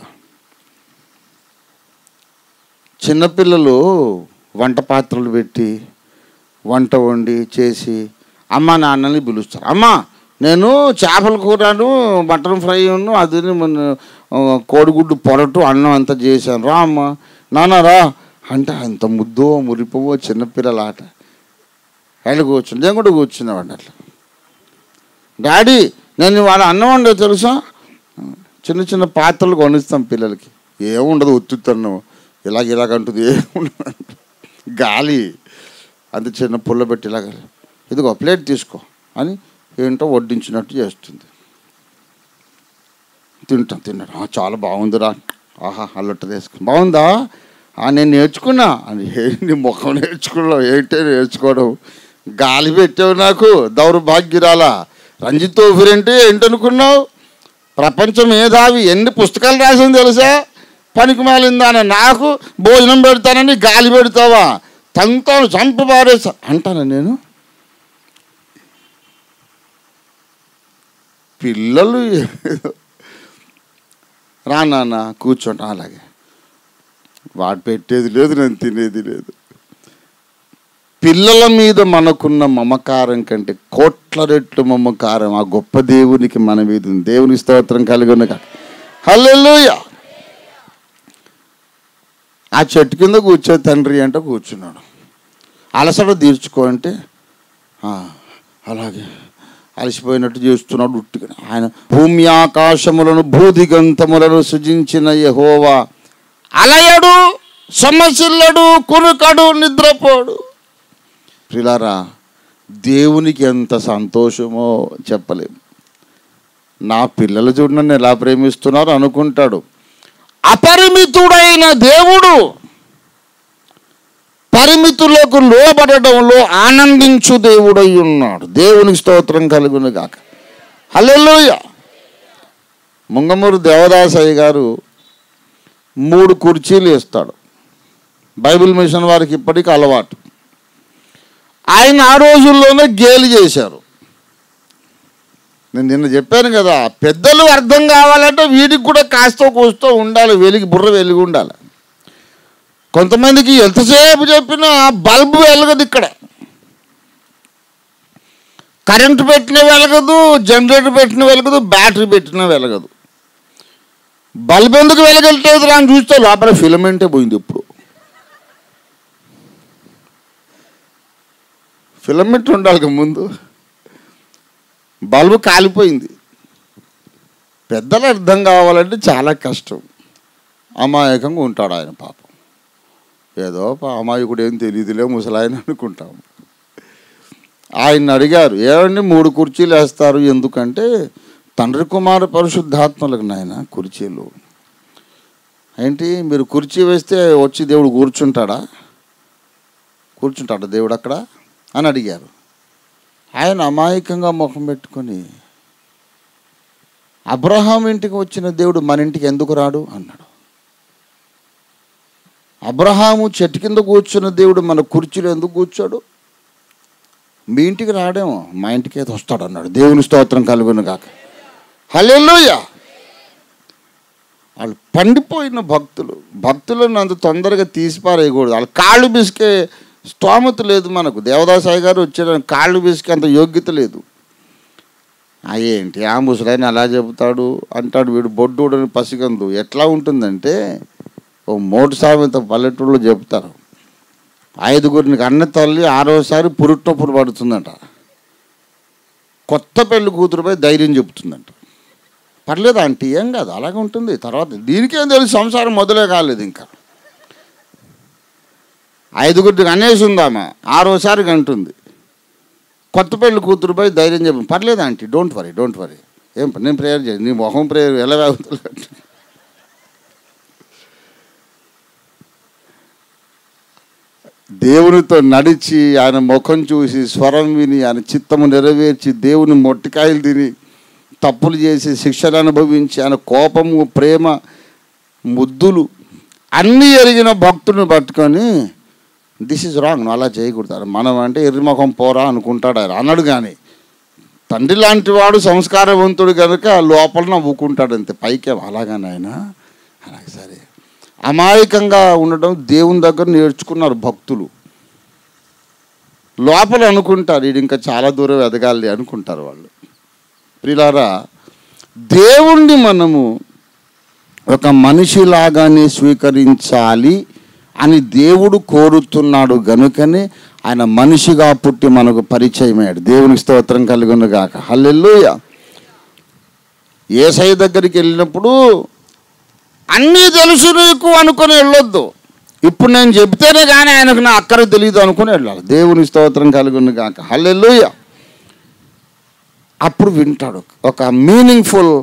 చిన్నపిల్లలు వంట పాత్రలు పెట్టి వంట వండి చేసి అమ్మ నాన్నని పిలుస్తారు అమ్మ నేను చేపల కూరను మటన్ ఫ్రై అది మన ఆ, కోడిగుడ్డు పొరటు అన్నం అంతా చేశాను రా అమ్మ నాన్న రా అంటే అంత ముద్దో మురిపోవో చిన్నపిల్లల ఆట వెళ్ళి కూర్చుని నేను కూడా కూర్చునేవాడిని అట్లా డాడీ నేను వాళ్ళ అన్నం వండే తెలుసా చిన్న చిన్న పాత్రలు కొనిస్తాం పిల్లలకి ఏముండదు ఒత్తుతున్నాం ఇలాగ ఇలాగంటుంది ఏముండదు గాలి అంత చిన్న పుల్ల పెట్టి ఇలాగ ఇదిగో ప్లేట్ తీసుకో అని ఏంటో వడ్డించినట్టు చేస్తుంది తింటాం తిన్నాడు "ఆ, చాలా బాగుందిరా ఆహా అల్లట్ట తీసుకుని బాగుందా "ఆ, నేను నేర్చుకున్నా అని ఏంటి ముఖం నేర్చుకున్నావు ఏంటే నేర్చుకోవడం గాలి పెట్టావు నాకు దౌర్భాగ్యురాలా రంజిత్ ఓఫిర్ అంటే ఏంటనుకున్నావు ప్రపంచ మేధావి ఎన్ని పుస్తకాలు రాసింది తెలుసా పనికి మాలిందా అని నాకు భోజనం పెడతానని గాలి పెడతావా తంతాను చంపి పారేస్తా అంటాను నేను పిల్లలు రా నాన్న కూర్చోండి అలాగే వాడు పెట్టేది లేదు నేను తినేది లేదు పిల్లల మీద మనకున్న మమకారం కంటే కోట్ల రెట్లు మమకారం ఆ గొప్ప దేవునికి మన మీద ఉంది దేవునికి స్తోత్రం కలిగి ఉన్న హల్లెలూయ ఆ చెట్టు కింద కూర్చో తండ్రి అంటే కూర్చున్నాడు అలసట తీర్చుకో అంటే "ఆ, అలాగే అలసిపోయినట్టు చేస్తున్నాడు ఉట్టిగా ఆయన భూమి ఆకాశములను భూదిగంతములను సృజించిన యహోవా అలయడు సమసిల్లడు కునుకడు నిద్రపోడు ప్రిలారా దేవునికి ఎంత సంతోషమో చెప్పలేము నా పిల్లలు చూడు నన్ను ఎలా ప్రేమిస్తున్నారు అనుకుంటాడు అపరిమితుడైన దేవుడు పరిమితులకు లోబడడంలో ఆనందించు దేవుడై ఉన్నాడు దేవునికి స్తోత్రం కలుగును గాక హల్లెలూయ ముంగమూరు దేవదాసయ్య గారు మూడు కుర్చీలు ఇస్తాడు బైబిల్ మిషన్ వారికి ఇప్పటికీ అలవాటు ఆయన ఆ రోజుల్లోనే గేలి చేశారు నేను నిన్న చెప్పాను కదా పెద్దలు అర్థం కావాలంటే వీడికి కూడా కాస్తో కూస్తో ఉండాలి వెలిగి బుర్ర వెలిగి ఉండాలి కొంతమందికి ఎంతసేపు చెప్పినా బల్బు వెలగదు ఇక్కడ కరెంటు పెట్టిన వెలగదు జనరేటర్ పెట్టిన వెలగదు బ్యాటరీ పెట్టిన వెలగదు బల్బ్ ఎందుకు వెలగట్లేదు రా అని చూస్తే లోపల ఫిలమెంటే పోయింది ఇప్పుడు ఫిలమెంట్ ఉండాలి కదా ముందు బల్బు కాలిపోయింది పెద్దలు అర్థం కావాలంటే చాలా కష్టం అమాయకంగా ఉంటాడు ఆయన పాపం ఏదో పా- అమాయకుడు ఏం తెలియదులే ముసలాయన అనుకుంటాం ఆయన అడిగారు ఏమండి మూడు కుర్చీలు వేస్తారు ఎందుకంటే తండ్రి కుమార పరిశుద్ధాత్మలకు నాయన కుర్చీలు ఏంటి మీరు కుర్చీ వేస్తే వచ్చి దేవుడు కూర్చుంటాడా కూర్చుంటాడా దేవుడు అక్కడ అని అడిగారు ఆయన అమాయకంగా ముఖం పెట్టుకొని అబ్రహాం ఇంటికి వచ్చిన దేవుడు మన ఇంటికి ఎందుకు రాడు అన్నాడు అబ్రహాము చెట్టు కింద కూర్చున్న దేవుడు మన కుర్చీలో ఎందుకు కూర్చోడు మీ ఇంటికి రాడేమో మా ఇంటికి అయితే వస్తాడు అన్నాడు దేవుని స్తోత్రం కలుగును కాక హల్లెలూయ వాళ్ళు పండిపోయిన భక్తులు భక్తులను అంత తొందరగా తీసిపారేయకూడదు వాళ్ళ కాళ్ళు బిసికే స్తోమత లేదు మనకు దేవదాసాయి గారు వచ్చాడు కాళ్ళు బిసికే అంత యోగ్యత లేదు ఆ ఏంటి ఆ ముసలాయన అలా చెబుతాడు అంటాడు వీడు బొడ్డుడని పసిగందు ఎట్లా ఉంటుందంటే ఓ మోటు సామెత పల్లెటూరులో చెప్తారు ఐదుగురిని అన్న తల్లి ఆరోసారి పురుట్నొప్పుడు పడుతుందంట కొత్త పెళ్లి కూతురుపై ధైర్యం చెప్తుందంట పర్లేదు ఆంటీ ఏం కాదు అలాగే ఉంటుంది తర్వాత దీనికేం తెలుసు సంసారం మొదలే కాలేదు ఇంకా ఐదుగురికి అనేసి ఉందామా ఆరోసారి అంటుంది కొత్త పెళ్లి కూతురుపై ధైర్యం చెప్పి పర్లేదు aunty don't worry don't worry ఏం ప- నేను ప్రేయర్ చేసి నీ మొహం ప్రేయర్ ఎలా వేగుతుంది దేవునితో నడిచి ఆయన ముఖం చూసి స్వరం విని ఆయన చిత్తము నెరవేర్చి దేవుని మొట్టికాయలు తిని తప్పులు చేసి శిక్షలు అనుభవించి ఆయన కోపము ప్రేమ ముద్దులు అన్నీ ఎరిగిన భక్తుని పట్టుకొని దిస్ ఇస్ రాంగ్ నువ్వు అలా చేయకూడదు మనం అంటే ఎర్రిముఖం పోరా అనుకుంటాడు ఆయన అన్నాడు కానీ తండ్రి లాంటి వాడు సంస్కారవంతుడు కనుక లోపల నవ్వుకుంటాడు అంతే పైకే అలాగానే ఆయన అలాగే సరే అమాయకంగా ఉండడం దేవుని దగ్గర నేర్చుకున్నారు భక్తులు లోపల అనుకుంటారు ఇది ఇంకా చాలా దూరం ఎదగాలి అనుకుంటారు వాళ్ళు ప్రిలారా దేవుణ్ణి మనము ఒక మనిషిలాగానే స్వీకరించాలి అని దేవుడు కోరుతున్నాడు గనుకనే ఆయన మనిషిగా పుట్టి మనకు పరిచయం అయ్యాడు దేవునికి స్తోత్రం కలుగును గాక హల్లెలూయ ఏసై దగ్గరికి వెళ్ళినప్పుడు అన్నీ తెలుసు నీకు అనుకుని వెళ్ళొద్దు ఇప్పుడు నేను చెప్తేనే కానీ ఆయనకు నా అక్కర తెలియదు అనుకుని వెళ్ళాలి దేవుని స్తోత్రం కలుగును గాక హల్లెలూయ అప్పుడు వింటాడు ఒక మీనింగ్ఫుల్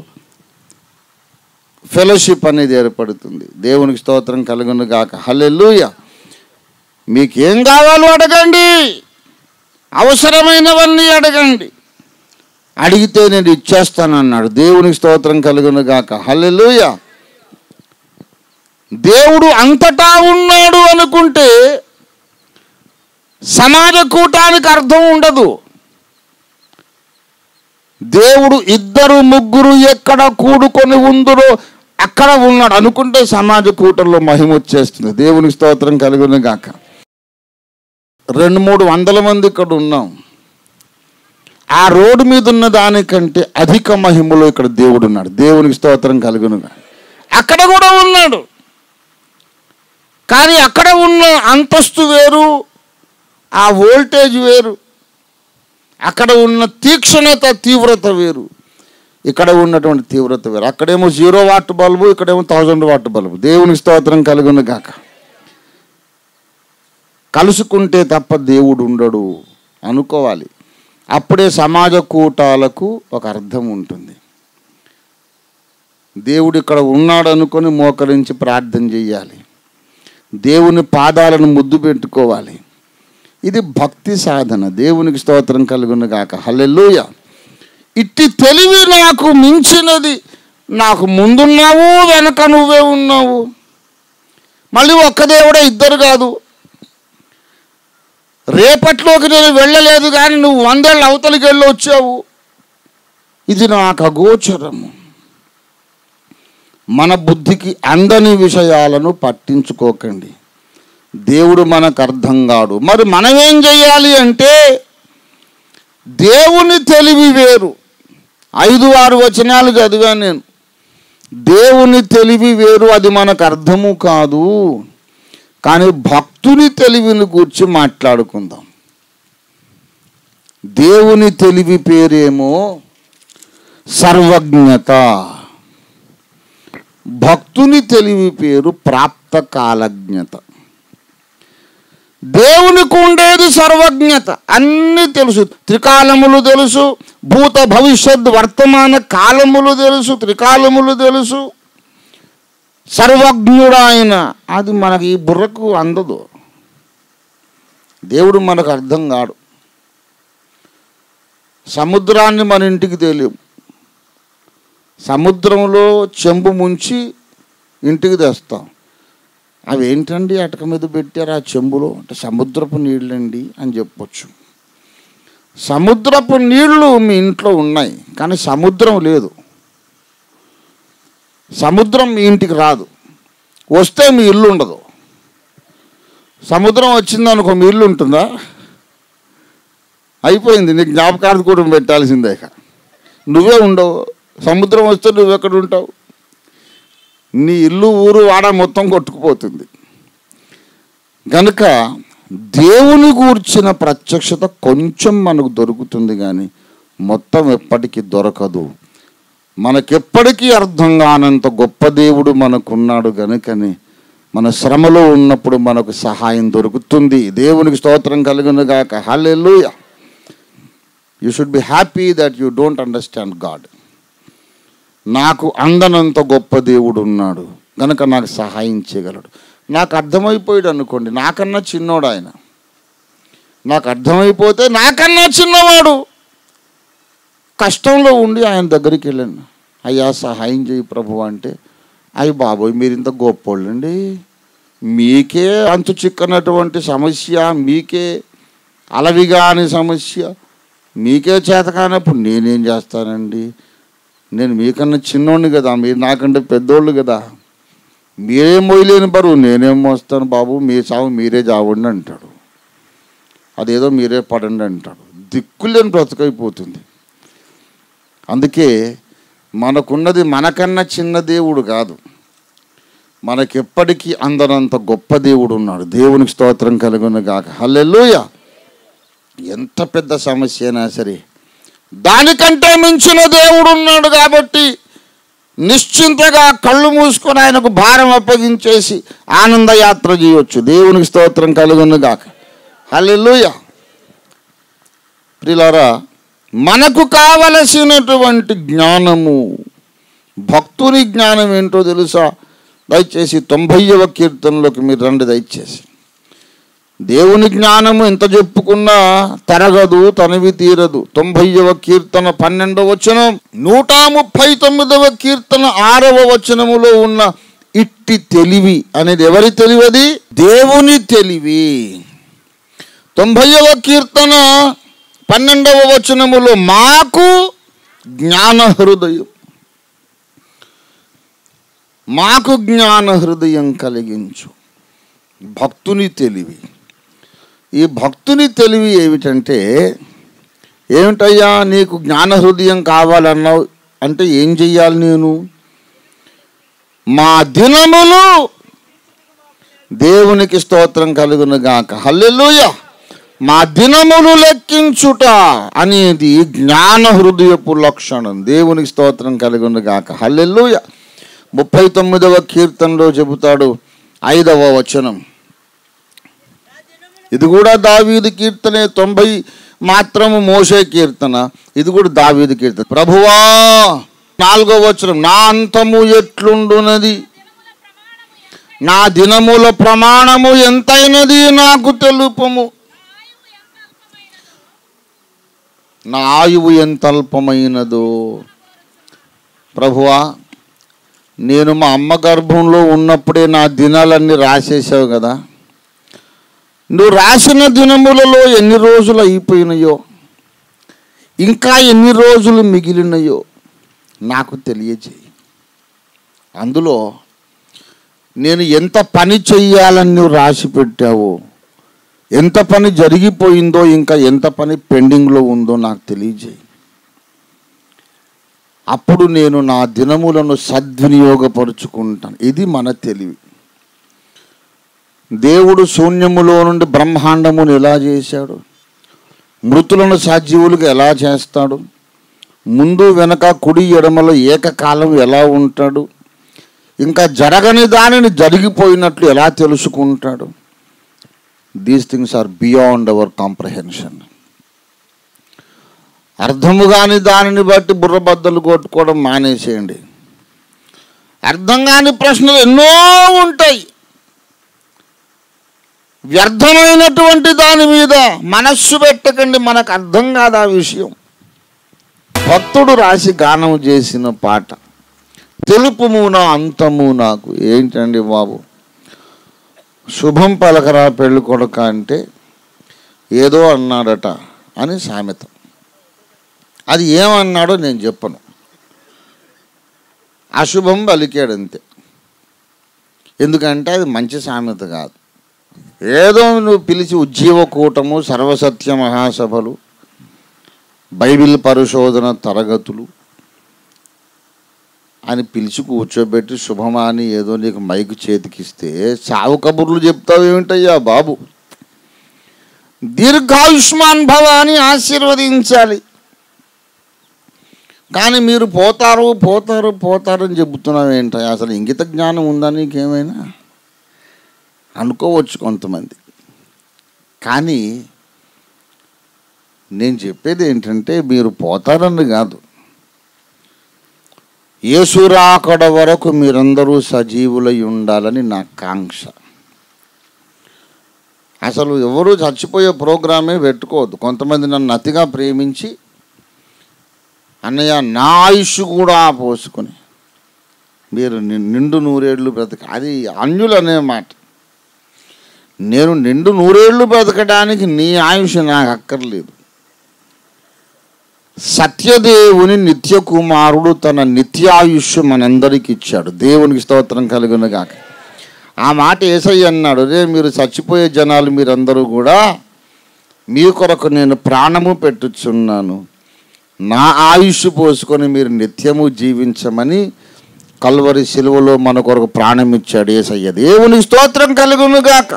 ఫెలోషిప్ అనేది ఏర్పడుతుంది దేవునికి స్తోత్రం కలుగును గాక హల్లెలూయ మీకేం కావాలో అడగండి అవసరమైనవన్నీ అడగండి అడిగితే నేను ఇచ్చేస్తానన్నాడు దేవునికి స్తోత్రం కలుగును గాక హల్లెలూయ దేవుడు అంతటా ఉన్నాడు అనుకుంటే సమాజ కూటానికి అర్థం ఉండదు దేవుడు ఇద్దరు ముగ్గురు ఎక్కడ కూడుకొని ఉందరో అక్కడ ఉన్నాడు అనుకుంటే సమాజ కూటంలో మహిమ వచ్చేస్తుంది దేవునికి స్తోత్రం కలుగును గాక రెండు మూడు వందల మంది ఇక్కడ ఉన్నాం ఆ రోడ్డు మీద ఉన్న దానికంటే అధిక మహిమలో ఇక్కడ దేవుడు ఉన్నాడు దేవునికి స్తోత్రం కలుగును గాక అక్కడ కూడా ఉన్నాడు కానీ అక్కడ ఉన్న అంతస్తు వేరు ఆ వోల్టేజ్ వేరు అక్కడ ఉన్న తీక్షణత తీవ్రత వేరు ఇక్కడ ఉన్నటువంటి తీవ్రత వేరు అక్కడేమో జీరో వాట్ బల్బు ఇక్కడేమో థౌజండ్ వాట్ బల్బు దేవుని స్తోత్రం కలుగును గాక కలుసుకుంటే తప్ప దేవుడు ఉండడు అనుకోవాలి అప్పుడే సమాజ కూటాలకు ఒక అర్థం ఉంటుంది దేవుడు ఇక్కడ ఉన్నాడు అనుకొని మోకరించి ప్రార్థన చెయ్యాలి దేవుని పాదాలను ముద్దు పెట్టుకోవాలి ఇది భక్తి సాధన దేవునికి స్తోత్రం కలుగును గాక హల్లెలూయ ఇట్టి తెలివి నాకు మించినది నాకు ముందున్నావు వెనక నువ్వే ఉన్నావు మళ్ళీ ఒక్క దేవుడే ఇద్దరు కాదు రేపట్లోకి నేను వెళ్ళలేదు కానీ నువ్వు వందేళ్ళ అవతలికి వెళ్ళి వచ్చావు ఇది నాకు అగోచరము మన బుద్ధికి అందని విషయాలను పట్టించుకోకండి దేవుడు మనకు అర్థం కాడు మరి మనం ఏం చెయ్యాలి అంటే దేవుని తెలివి వేరు ఐదు ఆరు వచనాలు చదివాను నేను దేవుని తెలివి వేరు అది మనకు అర్థము కాదు కానీ భక్తుని తెలివిని గురించి మాట్లాడుకుందాం దేవుని తెలివి పేరేమో సర్వజ్ఞత భక్తుని తెలివి పేరు ప్రాప్త కాలజ్ఞత దేవునికి ఉండేది సర్వజ్ఞత అన్నీ తెలుసు త్రికాలములు తెలుసు భూత భవిష్యత్ వర్తమాన కాలములు తెలుసు త్రికాలములు తెలుసు సర్వజ్ఞుడు ఆయన అది మనకి ఈ బుర్రకు అందదు దేవుడు మనకు అర్థం కాడు సముద్రాన్ని మన ఇంటికి తెలియము సముద్రంలో చెంబు ముంచి ఇంటికి తెస్తాం అవి ఏంటండి అటక మీద పెట్టారు ఆ చెంబులో అంటే సముద్రపు నీళ్ళండి అని చెప్పొచ్చు సముద్రపు నీళ్లు మీ ఇంట్లో ఉన్నాయి కానీ సముద్రం లేదు సముద్రం మీ ఇంటికి రాదు వస్తే మీ ఇల్లు ఉండదు సముద్రం వచ్చిందనుకో మీ ఇల్లు ఉంటుందా అయిపోయింది నీకు జ్ఞాపకార్థ కూడా పెట్టాల్సిందే ఇక నువ్వే ఉండవు సముద్రం వస్తే నువ్వు ఎక్కడ ఉంటావు నీ ఇల్లు ఊరు వాడ మొత్తం కొట్టుకుపోతుంది గనుక దేవుని గూర్చిన ప్రత్యక్షత కొంచెం మనకు దొరుకుతుంది కానీ మొత్తం ఎప్పటికీ దొరకదు మనకెప్పటికీ అర్థం కానంత గొప్ప దేవుడు మనకున్నాడు గనుకని మన శ్రమలో ఉన్నప్పుడు మనకు సహాయం దొరుకుతుంది దేవునికి స్తోత్రం కలుగును గాక hallelujah you should be happy that you don't understand God నాకు అందనంత గొప్ప దేవుడు ఉన్నాడు గనక నాకు సహాయం చేయగలడు నాకు అర్థమైపోయాడు అనుకోండి నాకన్నా చిన్నోడు ఆయన నాకు అర్థమైపోతే నాకన్నా చిన్నవాడు కష్టంలో ఉండి ఆయన దగ్గరికి వెళ్ళాను అయ్యా సహాయం చేయి ప్రభు అంటే అయ్యి బాబోయ్ మీరు ఇంత గొప్పోళ్ళండి మీకే అంతు చిక్కనటువంటి సమస్య మీకే అలవిగాని సమస్య మీకే చేత కానప్పుడు నేనేం చేస్తానండి నేను మీకన్నా చిన్నోడిని కదా మీరు నాకంటే పెద్దోళ్ళు కదా మీరేం మోయలేని బరువు నేనేం మోస్తాను బాబు మీ చావు మీరే చావండి అంటాడు అదేదో మీరే పడండి అంటాడు దిక్కులేని బ్రతుకైపోతుంది అందుకే మనకున్నది మనకన్నా చిన్న దేవుడు కాదు మనకెప్పటికీ అందరంత గొప్ప దేవుడు ఉన్నాడు దేవునికి స్తోత్రం కలుగును గాక హల్లెలూయ ఎంత పెద్ద సమస్య అయినా సరే దానికంటే మించిన దేవుడు ఉన్నాడు కాబట్టి నిశ్చింతగా కళ్ళు మూసుకొని ఆయనకు భారం అప్పగించేసి ఆనందయాత్ర చేయొచ్చు దేవునికి స్తోత్రం కలుగును గాక హల్లెలూయ ప్రిలారా మనకు కావలసినటువంటి జ్ఞానము భక్తుని జ్ఞానం ఏంటో తెలుసా దయచేసి తొంభైవ కీర్తనలోకి మీరు రండి దయచేసి దేవుని జ్ఞానము ఎంత చెప్పుకున్నా తరగదు తనవి తీరదు తొంభైవ కీర్తన పన్నెండవ వచనం నూట ముప్పై తొమ్మిదవ కీర్తన ఆరవ వచనములో ఉన్న ఇట్టి తెలివి అనేది ఎవరి తెలివది దేవుని తెలివి తొంభైవ కీర్తన పన్నెండవ వచనములో మాకు జ్ఞాన హృదయం మాకు జ్ఞాన హృదయం కలిగించు భక్తుని తెలివి ఈ భక్తుని తెలివి ఏమిటంటే ఏమిటయ్యా నీకు జ్ఞాన హృదయం కావాలన్నావు అంటే ఏం చెయ్యాలి నేను మా దినములు దేవునికి స్తోత్రం కలుగును గాక హల్లెలూయ మా దినములు లెక్కించుట అనేది జ్ఞాన హృదయపు లక్షణం దేవునికి స్తోత్రం కలుగును గాక హల్లెలూయ ముప్పై తొమ్మిదవ కీర్తనలో చెబుతాడు ఐదవ వచనం ఇది కూడా దావీదు కీర్తనే తొంభై మాత్రము మోసే కీర్తన ఇది కూడా దావీదు కీర్తన ప్రభువా నాలుగో వచనం నా అంతము ఎట్లుండునది నా దినముల ప్రమాణము ఎంతైనది నాకు తెలుపము నా ఆయువు ఎంత అల్పమైనదో ప్రభువా నేను మా అమ్మ గర్భంలో ఉన్నప్పుడే నా దినాలన్నీ రాసేసావు కదా నువ్వు రాసిన దినములలో ఎన్ని రోజులు అయిపోయినాయో ఇంకా ఎన్ని రోజులు మిగిలినాయో నాకు తెలియజేయి అందులో నేను ఎంత పని చెయ్యాలని నువ్వు రాసి పెట్టావో ఎంత పని జరిగిపోయిందో ఇంకా ఎంత పని పెండింగ్లో ఉందో నాకు తెలియజేయి అప్పుడు నేను నా దినములను సద్వినియోగపరుచుకుంటాను ఇది మన తెలివి దేవుడు శూన్యములో నుండి బ్రహ్మాండమును ఎలా చేశాడు మృతులను సజీవులుగా ఎలా చేస్తాడు ముందు వెనక కుడి ఎడమలో ఏకకాలం ఎలా ఉంటాడు ఇంకా జరగని దానిని జరిగిపోయినట్లు ఎలా తెలుసుకుంటాడు these things are beyond our comprehension అర్థము కాని దానిని బట్టి బుర్రబద్దలు కొట్టుకోవడం మానేసేయండి అర్థం కాని ప్రశ్నలు ఎన్నో ఉంటాయి వ్యర్థమైనటువంటి దాని మీద మనస్సు పెట్టకండి మనకు అర్థం కాదు ఆ విషయం భక్తుడు రాసి గానం చేసిన పాట తెలుపుము నా అంతము నాకు ఏంటండి బాబు శుభం పలకరా పెళ్ళి కొడక అంటే ఏదో అన్నాడట అని సామెత అది ఏమన్నాడో నేను చెప్పను అశుభం పలికాడు అంతే ఎందుకంటే అది మంచి సామెత కాదు ఏదో నువ్వు పిలిచి ఉజ్జీవ కూటము సర్వసత్య మహాసభలు బైబిల్ పరిశోధన తరగతులు అని పిలిచి కూర్చోబెట్టి శుభమాని ఏదో నీకు మైకు చేతికిస్తే చావు కబుర్లు చెప్తావు ఏమిటయ్యా బాబు దీర్ఘాయుష్మాన్ భవ అని ఆశీర్వదించాలి కానీ మీరు పోతారు పోతారు పోతారు అని చెబుతున్నావు ఏంటి అసలు ఇంగిత జ్ఞానం ఉందా నీకేమైనా అనుకోవచ్చు కొంతమంది కానీ నేను చెప్పేది ఏంటంటే మీరు పోతారని కాదు యేసురాకడ వరకు మీరందరూ సజీవులై ఉండాలని నా కాంక్ష అసలు ఎవరు చచ్చిపోయే ప్రోగ్రామే పెట్టుకోవద్దు కొంతమంది నన్ను అతిగా ప్రేమించి అన్నయ్య నా ఆయుష్ కూడా పోసుకొని మీరు ని- నిండు నూరేళ్ళు బ్రతక అది అన్యులు అనే మాట నేను నిండు నూరేళ్ళు బ్రతకడానికి నీ ఆయుష్ నాకు అక్కర్లేదు సత్యదేవుని నిత్య కుమారుడు తన నిత్యాయుష్ మనందరికి ఇచ్చాడు దేవునికి స్తోత్రం కలుగును గాక ఆ మాట ఏసయ్య అన్నాడు రే మీరు చచ్చిపోయే జనాలు మీరందరూ కూడా మీ కొరకు నేను ప్రాణము పెట్టుచున్నాను నా ఆయుష్ పోసుకొని మీరు నిత్యము జీవించమని కల్వరి శిలువలో మన కొరకు ప్రాణం ఇచ్చాడు ఏసయ్య దేవునికి స్తోత్రం కలుగును గాక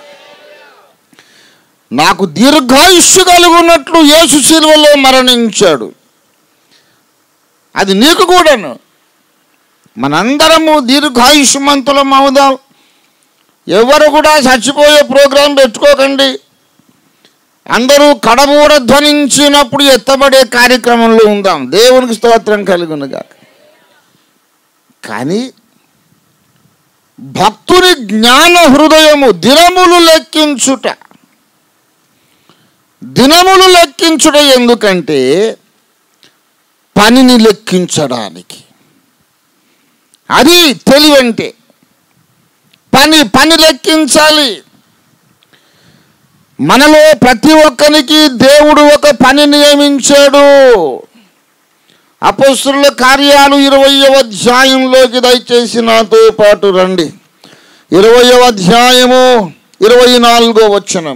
నాకు దీర్ఘాయుష్ కలుగున్నట్లు యేసు శిలువలో మరణించాడు అది నీకు కూడాను మనందరము దీర్ఘాయుష్మంతులం అవుదాం ఎవరు కూడా చచ్చిపోయే ప్రోగ్రాం పెట్టుకోకండి అందరూ కడమూడ ధ్వనించినప్పుడు ఎత్తబడే కార్యక్రమంలో ఉందాం దేవునికి స్తోత్రం కలుగునుగా కానీ భక్తుని జ్ఞాన హృదయము దినములు లెక్కించుట దినములు లెక్కించుట ఎందుకంటే పనిని లెక్కించడానికి అది తెలివంటే పని పని లెక్కించాలి మనలో ప్రతి ఒక్కరికి దేవుడు ఒక పని నియమించాడు అపస్తుల కార్యాలు ఇరవయవ అధ్యాయంలోకి దయచేసి నాతో పాటు రండి ఇరవయవ అధ్యాయము ఇరవై నాలుగో వచనం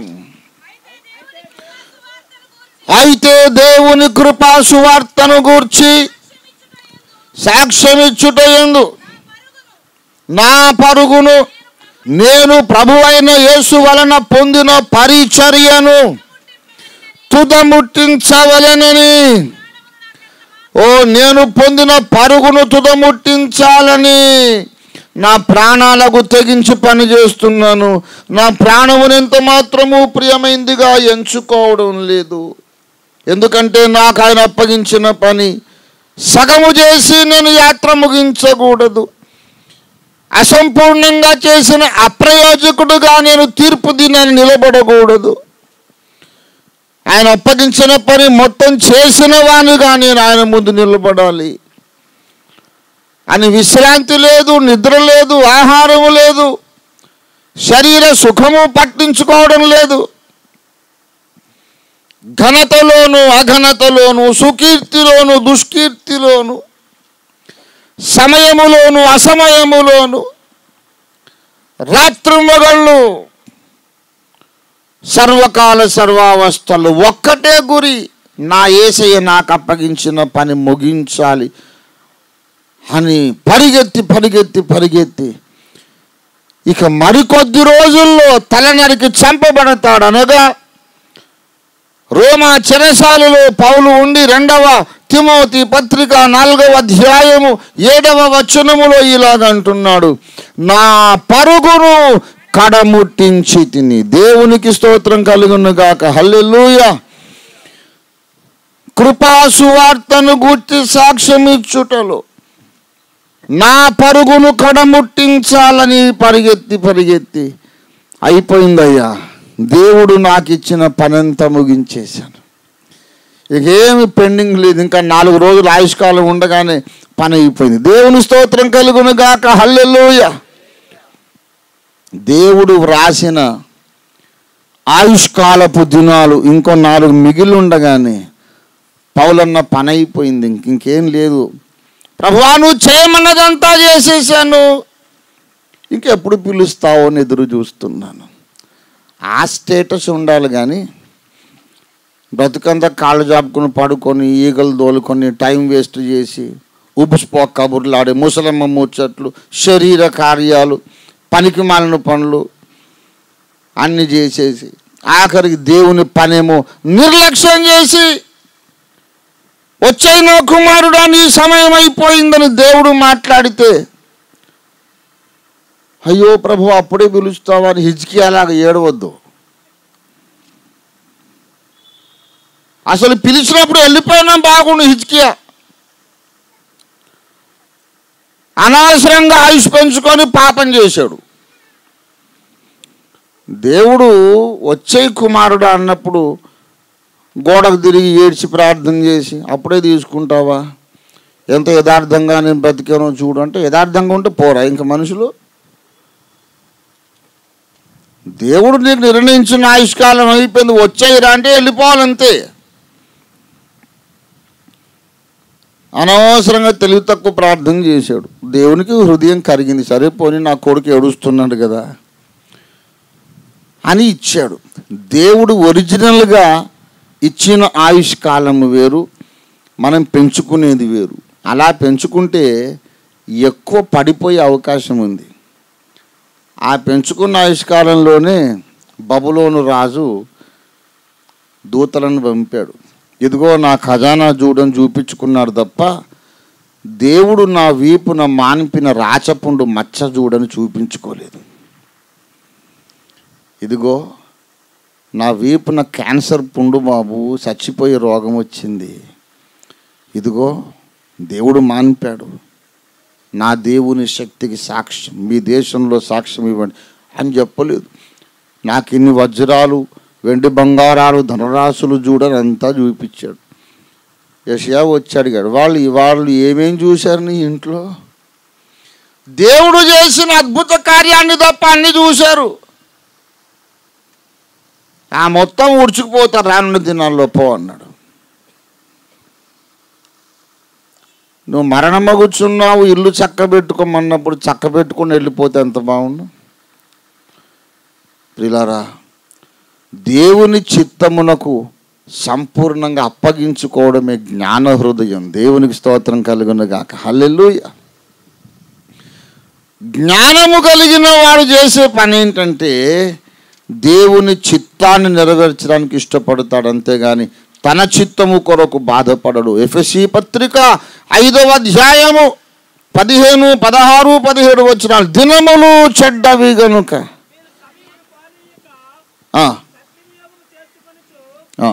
అయితే దేవుని కృపా సువార్తను గూర్చి సాక్ష్యమిచ్చుట ఎందు నా పరుగును నేను ప్రభువైన యేసు వలన పొందిన పరిచర్యను తుదముట్టించవలెనని ఓ నేను పొందిన పరుగును తుదముట్టించాలని నా ప్రాణాలకు తెగించి పని చేస్తున్నాను నా ప్రాణమును ఎంత మాత్రము ప్రియమైందిగా ఎంచుకోవడం లేదు ఎందుకంటే నాకు ఆయన అప్పగించిన పని సగము చేసి నేను యాత్ర ముగించకూడదు అసంపూర్ణంగా చేసిన అప్రయోజకుడుగా నేను తీర్పు దినాన్ని నిలబడకూడదు ఆయన అప్పగించిన పని మొత్తం చేసిన వానిగా నేను ఆయన ముందు నిలబడాలి అని విశ్రాంతి లేదు నిద్ర లేదు ఆహారము లేదు శరీర సుఖము పట్టించుకోవడం లేదు ఘనతలోను అఘనతలోను సుకీర్తిలోను దుష్కీర్తిలోను సమయములోను అసమయములోను రాత్రింబగళ్ళు సర్వకాల సర్వావస్థలు ఒక్కటే గురి నా ఏసయ్య నాకు అప్పగించిన పని ముగించాలి అని పరిగెత్తి పరిగెత్తి పరిగెత్తి ఇక మరికొద్ది రోజుల్లో తలనరికి చంపబడతాడు అనగా రోమా చెరసాలలో పౌలు ఉండి రెండవ తిమోతి పత్రిక నాలుగవ అధ్యాయము ఏడవ వచనములో ఇలాగంటున్నాడు నా పరుగును కడముట్టించి తిని దేవునికి స్తోత్రం కలుగును గాక హల్లెలూయా కృపా సువార్తను గూర్చి సాక్ష్యం ఇచ్చుటలో నా పరుగును కడముట్టించాలని పరిగెత్తి పరిగెత్తి అయిపోయిందయ్యా దేవుడు నాకు ఇచ్చిన పనంతా ముగించేశాను ఇకేమి పెండింగ్ లేదు ఇంకా నాలుగు రోజులు ఆయుష్కాలం ఉండగానే పని అయిపోయింది దేవుని స్తోత్రం కలుగును గాక హల్లెలూయ దేవుడు వ్రాసిన ఆయుష్కాలపు దినాలు ఇంకో నాలుగు మిగిలి ఉండగానే పౌలన్న పని అయిపోయింది ఇంక ఇంకేం లేదు ప్రభువా నువ్వు చేయమన్నదంతా చేసేసాను ఇంకెప్పుడు పిలుస్తావో అని ఎదురు చూస్తున్నాను ఆ స్టేటస్ ఉండాలి కానీ బ్రతుకంతా కాళ్ళు జాపుకొని పడుకొని ఈగలు దోలుకొని టైం వేస్ట్ చేసి ఉబుస్పో కబుర్లు ఆడే ముసలమ్మ ముచ్చట్లు శరీర కార్యాలు పనికి మాలిన పనులు అన్ని చేసేసి ఆఖరికి దేవుని పనేమో నిర్లక్ష్యం చేసి వచ్చైన కుమారుడా నీ సమయం అయిపోయిందని దేవుడు మాట్లాడితే అయ్యో ప్రభు అప్పుడే పిలుస్తావా అని హిజ్కి అలాగ ఏడవద్దు అసలు పిలిచినప్పుడు వెళ్ళిపోయినా బాగుండు హిజ్కియా అనవసరంగా ఆయుష్ పెంచుకొని పాపం చేశాడు దేవుడు వచ్చే కుమారుడు అన్నప్పుడు గోడకు తిరిగి ఏడ్చి ప్రార్థన చేసి అప్పుడే తీసుకుంటావా ఎంత యథార్థంగా నేను బ్రతికానో చూడు అంటే యథార్థంగా ఉంటే పోరా ఇంక మనుషులు దేవుడు నీకు నిర్ణయించిన ఆయుష్కాలం అయిపోయింది వచ్చేయరా అంటే వెళ్ళిపోవాలంతే అనవసరంగా తెలివి తక్కువ ప్రార్థన చేశాడు దేవునికి హృదయం కరిగింది సరే పోనీ నా కొడుకు ఏడుస్తున్నాడు కదా అని ఇచ్చాడు దేవుడు ఒరిజినల్గా ఇచ్చిన ఆయుష్ కాలం వేరు మనం పెంచుకునేది వేరు అలా పెంచుకుంటే ఎక్కువ పడిపోయే అవకాశం ఉంది ఆ పెంచుకున్న ఆయుష్కాలంలోనే బబులోను రాజు దూతలను పంపాడు ఇదిగో నా ఖజానా చూడని చూపించుకున్నాడు తప్ప దేవుడు నా వీపున మాన్పిన రాచపుండు మచ్చ చూడని చూపించుకోలేదు ఇదిగో నా వీపున క్యాన్సర్ పుండు బాబు చచ్చిపోయే రోగం వచ్చింది ఇదిగో దేవుడు మాన్పాడు నా దేవుని శక్తికి సాక్ష్యం మీ దేశంలో సాక్ష్యం ఇవ్వండి అని చెప్పలేదు నాకు ఇన్ని వజ్రాలు వెండి బంగారాలు ధనరాశులు చూడని అంతా చూపించాడు యషయా వచ్చి అడిగాడు వాళ్ళు వాళ్ళు ఏమేం చూశారు నీ ఇంట్లో దేవుడు చేసిన అద్భుత కార్యాన్ని తప్ప అన్ని చూశారు ఆ మొత్తం ఉడుచుకుపోతారు రానున్న దినాల్లో పో అన్నాడు నువ్వు మరణమ కూర్చున్నావు ఇల్లు చక్క పెట్టుకోమన్నప్పుడు చక్క పెట్టుకొని వెళ్ళిపోతే ఎంత బాగుండు ప్రిలారా దేవుని చిత్తమునకు సంపూర్ణంగా అప్పగించుకోవడమే జ్ఞాన హృదయం దేవునికి స్తోత్రం కలుగును గాక హల్లెలూయ జ్ఞానము కలిగిన వాడు చేసే పని ఏంటంటే దేవుని చిత్తాన్ని నెరవేర్చడానికి ఇష్టపడతాడు అంతేగాని తన చిత్తము కొరకు బాధపడడు ఎఫ్ఎస్సి పత్రిక ఐదవ అధ్యాయము పదిహేను పదహారు పదిహేడు వచ్చిన దినములు చెడ్డవి గనుక ఆ, ఆ.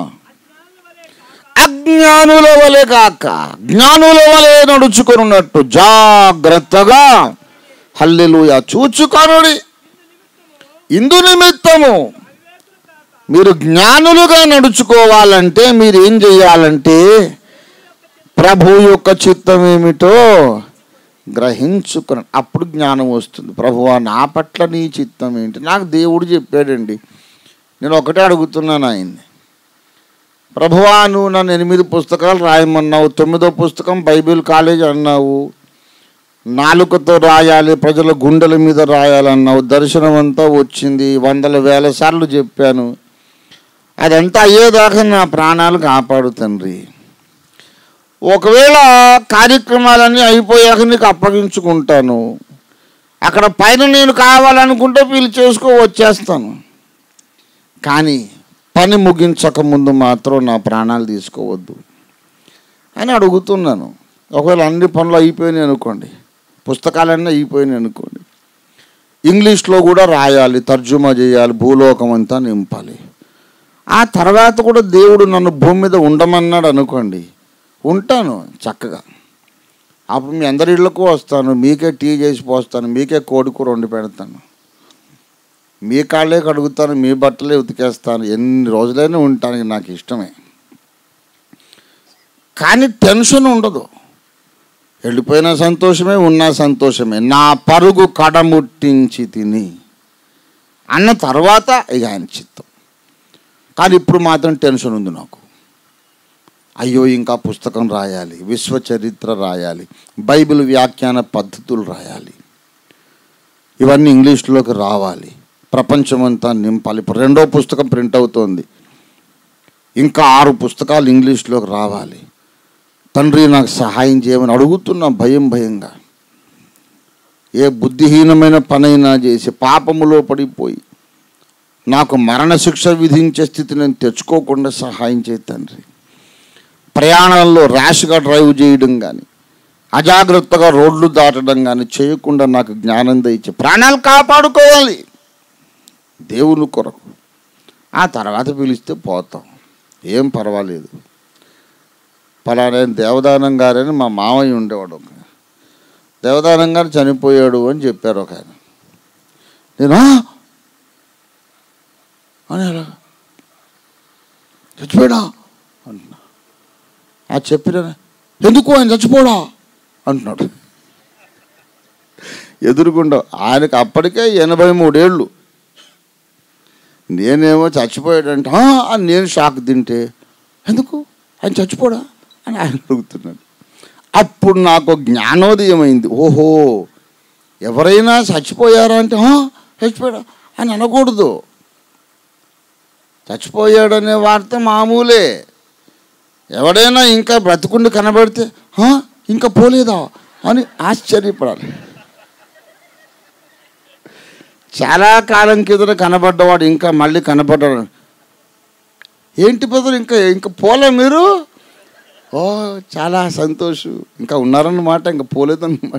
అజ్ఞానుల వలె కాక జ్ఞానుల వలె నడుచుకున్నట్టు జాగ్రత్తగా హల్లెలూయ చూచుకొనుడి ఇందు నిమిత్తము మీరు జ్ఞానులుగా నడుచుకోవాలంటే మీరు ఏం చేయాలంటే ప్రభు యొక్క చిత్తం ఏమిటో గ్రహించుకుని అప్పుడు జ్ఞానం వస్తుంది ప్రభువా నా పట్ల నీ చిత్తం ఏంటి నాకు దేవుడు చెప్పాడండి నేను ఒకటే అడుగుతున్నాను ఆయన్ని ప్రభువా నువ్వు నన్ను ఎనిమిది పుస్తకాలు రాయమన్నావు తొమ్మిదో పుస్తకం బైబిల్ కాలేజ్ అన్నావు నాలుకతో రాయాలి ప్రజల గుండెల మీద రాయాలన్నావు దర్శనం అంతా వచ్చింది వందల వేల సార్లు చెప్పాను అదంతా అయ్యేదాకా నా ప్రాణాలు కాపాడు తండ్రి ఒకవేళ కార్యక్రమాలన్నీ అయిపోయాక నీకు అప్పగించుకుంటాను అక్కడ పైన నేను కావాలనుకుంటే వీళ్ళు చేసుకో వచ్చేస్తాను కానీ పని ముగించక ముందు మాత్రం నా ప్రాణాలు తీసుకోవద్దు అని అడుగుతున్నాను ఒకవేళ అన్ని పనులు అయిపోయినాయి అనుకోండి పుస్తకాలన్నీ అయిపోయినాయి అనుకోండి ఇంగ్లీష్లో కూడా రాయాలి తర్జుమా చేయాలి భూలోకం అంతా నింపాలి ఆ తర్వాత కూడా దేవుడు నన్ను భూమి మీద ఉండమన్నాడు అనుకోండి ఉంటాను చక్కగా అప్పుడు మీ అందరి ఇళ్ళకు వస్తాను మీకే టీ చేసి పోస్తాను మీకే కోడి కూర వండి పెడతాను మీ కాళ్ళే కడుగుతాను మీ బట్టలే ఉతికేస్తాను ఎన్ని రోజులైనా ఉంటానికి నాకు ఇష్టమే కానీ టెన్షన్ ఉండదు వెళ్ళిపోయిన సంతోషమే ఉన్నా సంతోషమే నా పరుగు కడముట్టించి తిని అన్న తర్వాత ఇక ఆయన చిత్తం కానీ ఇప్పుడు మాత్రం టెన్షన్ ఉంది నాకు అయ్యో ఇంకా పుస్తకం రాయాలి విశ్వ చరిత్ర రాయాలి బైబిల్ వ్యాఖ్యాన పద్ధతులు రాయాలి ఇవన్నీ ఇంగ్లీష్లోకి రావాలి ప్రపంచమంతా నింపాలి ఇప్పుడు రెండో పుస్తకం ప్రింట్ అవుతోంది ఇంకా ఆరు పుస్తకాలు ఇంగ్లీష్లోకి రావాలి తండ్రి నాకు సహాయం చేయమని అడుగుతున్నా భయం భయంగా ఏ బుద్ధిహీనమైన పనైనా చేసి పాపములో పడిపోయి నాకు మరణశిక్ష విధించే స్థితి నేను తెచ్చుకోకుండా సహాయం చేయి తండ్రి ప్రయాణాల్లో ర్యాష్గా డ్రైవ్ చేయడం కానీ అజాగ్రత్తగా రోడ్లు దాటడం కానీ చేయకుండా నాకు జ్ఞానం దయచి ప్రాణాలు కాపాడుకోవాలి దేవుని కొరకు ఆ తర్వాత పిలిస్తే పోతాం ఏం పర్వాలేదు పలానా దేవదానం గారని మా మామయ్య ఉండేవాడు ఒక దేవదానం గారు చనిపోయాడు అని చెప్పారు ఒక ఆయన నేను "ఆ?" అని అలా చచ్చిపోయాడా అంటున్నా ఆ చెప్పిన ఎందుకు ఆయన చచ్చిపోడా అంటున్నాడు ఎదురుకుండా ఆయనకు అప్పటికే ఎనభై మూడేళ్ళు నేనేమో చచ్చిపోయాడంటే "ఆ?" అని నేను షాక్ తింటే ఎందుకు ఆయన చచ్చిపోడా అని ఆయన అడుగుతున్నాడు అప్పుడు నాకు జ్ఞానోదయం అయింది ఓహో ఎవరైనా చచ్చిపోయారా అంటే "ఆ, చచ్చిపోయాడా అని అనకూడదు చచ్చిపోయాడనే వార్త మామూలే ఎవడైనా ఇంకా బ్రతుకుండి కనబడితే "ఆ, ఇంకా పోలేదా అని ఆశ్చర్యపడాలి చాలా కాలం కింద కనబడ్డవాడు ఇంకా మళ్ళీ కనబడ్డాడు ఏంటి బదులు ఇంకా ఇంకా పోలే మీరు ఓ చాలా సంతోషం ఇంకా ఉన్నారన్నమాట ఇంకా పోలేదన్నమాట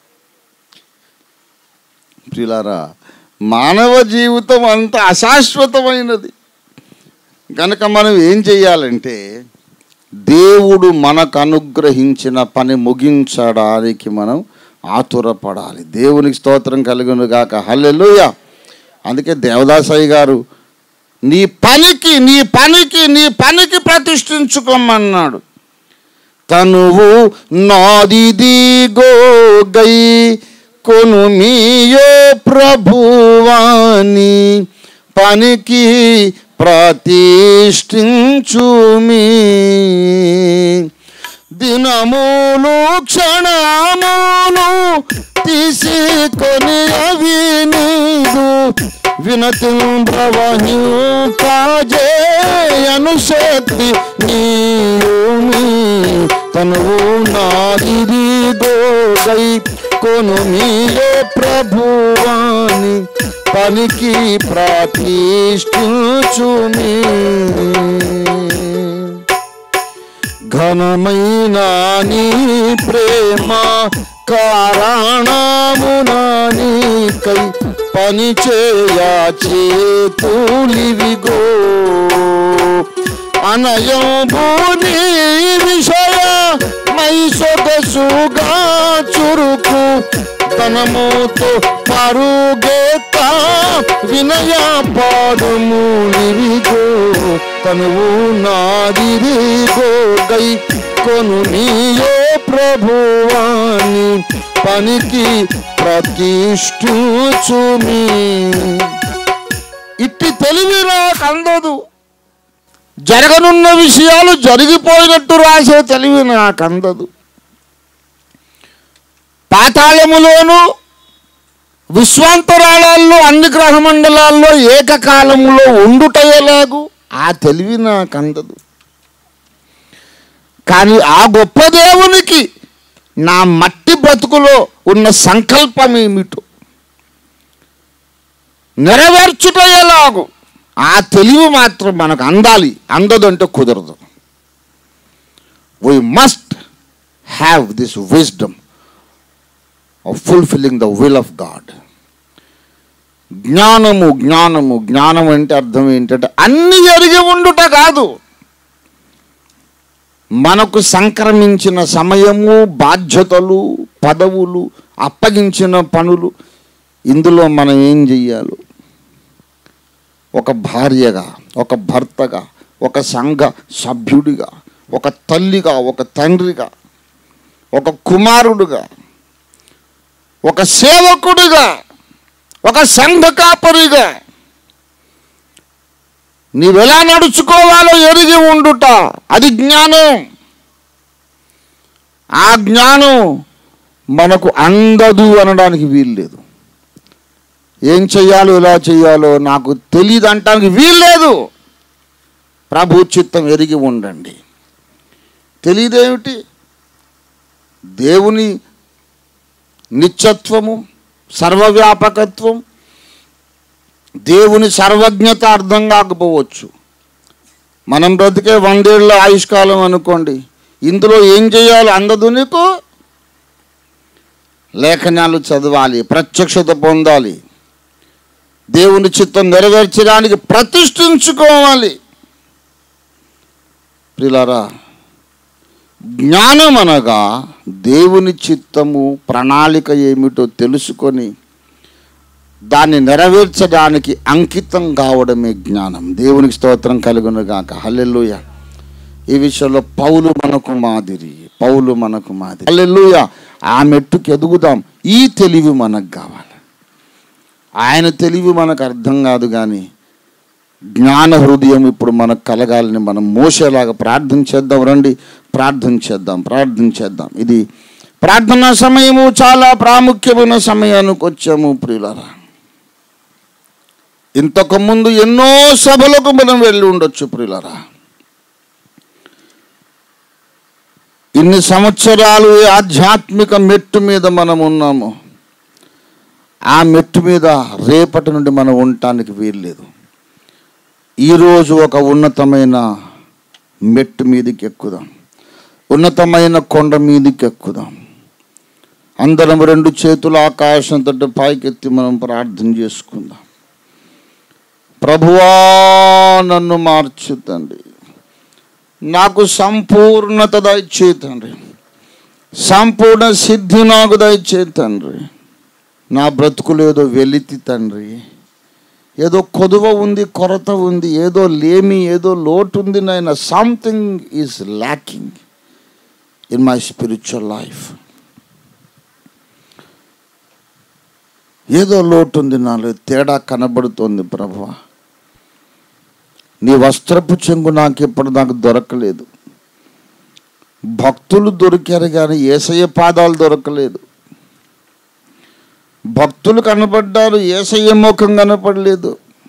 ప్రియులారా మానవ జీవితం అంత అశాశ్వతమైనది కనుక మనం ఏం చెయ్యాలంటే దేవుడు మనకు అనుగ్రహించిన పని ముగించడానికి మనం ఆతురపడాలి దేవునికి స్తోత్రం కలుగును గాక హల్లెలూయా అందుకే దేవదాసయ్య గారు నీ పనికి నీ పనికి నీ పనికి ప్రతిష్ఠించుకోమన్నాడు తనువు నాదిదిగో గై కొను మీయో ప్రభువాని పనికి ప్రతిష్ఠించుమీ దినములు క్షణములు తీసుకొని అవి నీదు వినతి ప్రవహింపజేయను శక్తి నీయుని తనువు నాదిది గోగై కొను మీయే ప్రభువాని పనికి ప్రతిష్ఠించుమీ ఘనమైన నీ ప్రేమ కారణమున నీకై పని చేయా చేతులివిగో అనయం భూని విషయ మై సొగసుగా చురుకు తనముతో పరుగేత వినయ పాడుము నిరిగో తనువు నాదిరిగో గై కొను నీయే ప్రభువాని పనికి ప్రతిష్ఠుచుమి ఇట్టి తెలివి నాకు అందదు జరగనున్న విషయాలు జరిగిపోయినట్టు రాసే తెలివి నాకు అందదు పాతాళములోను విశ్వాంతరాళాల్లో అన్ని గ్రహ మండలాల్లో ఏకకాలంలో ఉండుటయేలాగు ఆ తెలివి నాకు అందదు కానీ ఆ గొప్ప దేవునికి నా మట్టి బ్రతుకులో ఉన్న సంకల్పం ఏమిటో నెరవేర్చుటయేలాగు ఆ తెలివి మాత్రం మనకు అందాలి అందదంటే కుదరదు we must have this wisdom of fulfilling the will of God. జ్ఞానము జ్ఞానము జ్ఞానం అంటే అర్థం ఏంటంటే అన్ని ఎరిగి ఉండుట కాదు మనకు సంక్రమించిన సమయము బాధ్యతలు పదవులు అప్పగించిన పనులు ఇందులో మనం ఏం చెయ్యాలో ఒక భార్యగా ఒక భర్తగా ఒక సంఘ సభ్యుడిగా ఒక తల్లిగా ఒక తండ్రిగా ఒక కుమారుడుగా ఒక సేవకుడిగా ఒక సంఘ కాపరిగా నీవెలా నడుచుకోవాలో ఎరిగి ఉండుట అది జ్ఞానం ఆ జ్ఞానం మనకు అందదు అనడానికి వీల్లేదు ఏం చెయ్యాలో ఎలా చెయ్యాలో నాకు తెలియదు అంటానికి వీల్లేదు ప్రభు చిత్తం ఎరిగి ఉండండి తెలియదేమిటి దేవుని నిత్యత్వము సర్వవ్యాపకత్వం దేవుని సర్వజ్ఞత అర్థం కాకపోవచ్చు మనం బ్రతికే వందేళ్ల ఆయుష్కాలం అనుకోండి ఇందులో ఏం చేయాలో అందదు నీకు లేఖనాలు చదవాలి ప్రత్యక్షత పొందాలి దేవుని చిత్తం నెరవేర్చడానికి ప్రతిష్ఠించుకోవాలి ప్రిలారా జ్ఞానం అనగా దేవుని చిత్తము ప్రణాళిక ఏమిటో తెలుసుకొని దాన్ని నెరవేర్చడానికి అంకితం కావడమే జ్ఞానం దేవునికి స్తోత్రం కలుగును గాక హల్లెలూయ ఈ విషయంలో పౌలు మనకు మాదిరి పౌలు మనకు మాదిరి హల్లెలూయ ఆ మెట్టుకు ఎదుగుదాం ఈ తెలివి మనకు కావాలి ఆయన తెలివి మనకు అర్థం కాదు కానీ జ్ఞాన హృదయం ఇప్పుడు మనకు కలగాలని మనం మోసేలాగా ప్రార్థన చేద్దాం రండి ప్రార్థన చేద్దాం ప్రార్థన చేద్దాం ఇది ప్రార్థనా సమయము చాలా ప్రాముఖ్యమైన సమయానికి వచ్చాము ప్రియులరా ఇంతకు ముందు ఎన్నో సభలకు మనం వెళ్ళి ఉండొచ్చు ప్రియులరా ఇన్ని సంవత్సరాలు ఈ ఆధ్యాత్మిక మెట్టు మీద మనం ఉన్నాము ఆ మెట్టు మీద రేపటి నుండి మనం ఉండటానికి వీల్లేదు ఈరోజు ఒక ఉన్నతమైన మెట్టు మీదకి ఎక్కుదాం ఉన్నతమైన కొండ మీదకి ఎక్కుదాం అందరం రెండు చేతుల ఆకాశం తట్టు పైకెత్తి మనం ప్రార్థన చేసుకుందాం ప్రభువా నన్ను మార్చు తండ్రి నాకు సంపూర్ణత దయచే తండ్రి సంపూర్ణ సిద్ధి నాకు దయచే తండ్రి నా బ్రతుకులేదో వెలితి తండ్రి ఏదో కొదువ ఉంది కొరత ఉంది ఏదో లేమి ఏదో లోటు ఉంది నాయన something is lacking in my spiritual life ఏదో లోటు ఉంది నాలో తేడా కనబడుతోంది ప్రభు నీ వస్త్రపు చెంగు నాకు ఇప్పుడు నాకు దొరకలేదు భక్తులు దొరికారు కానీ ఏసయ్య పాదాలు దొరకలేదు భక్తులు కనపడ్డారు ఏసయ్య ముఖం కనపడలేదు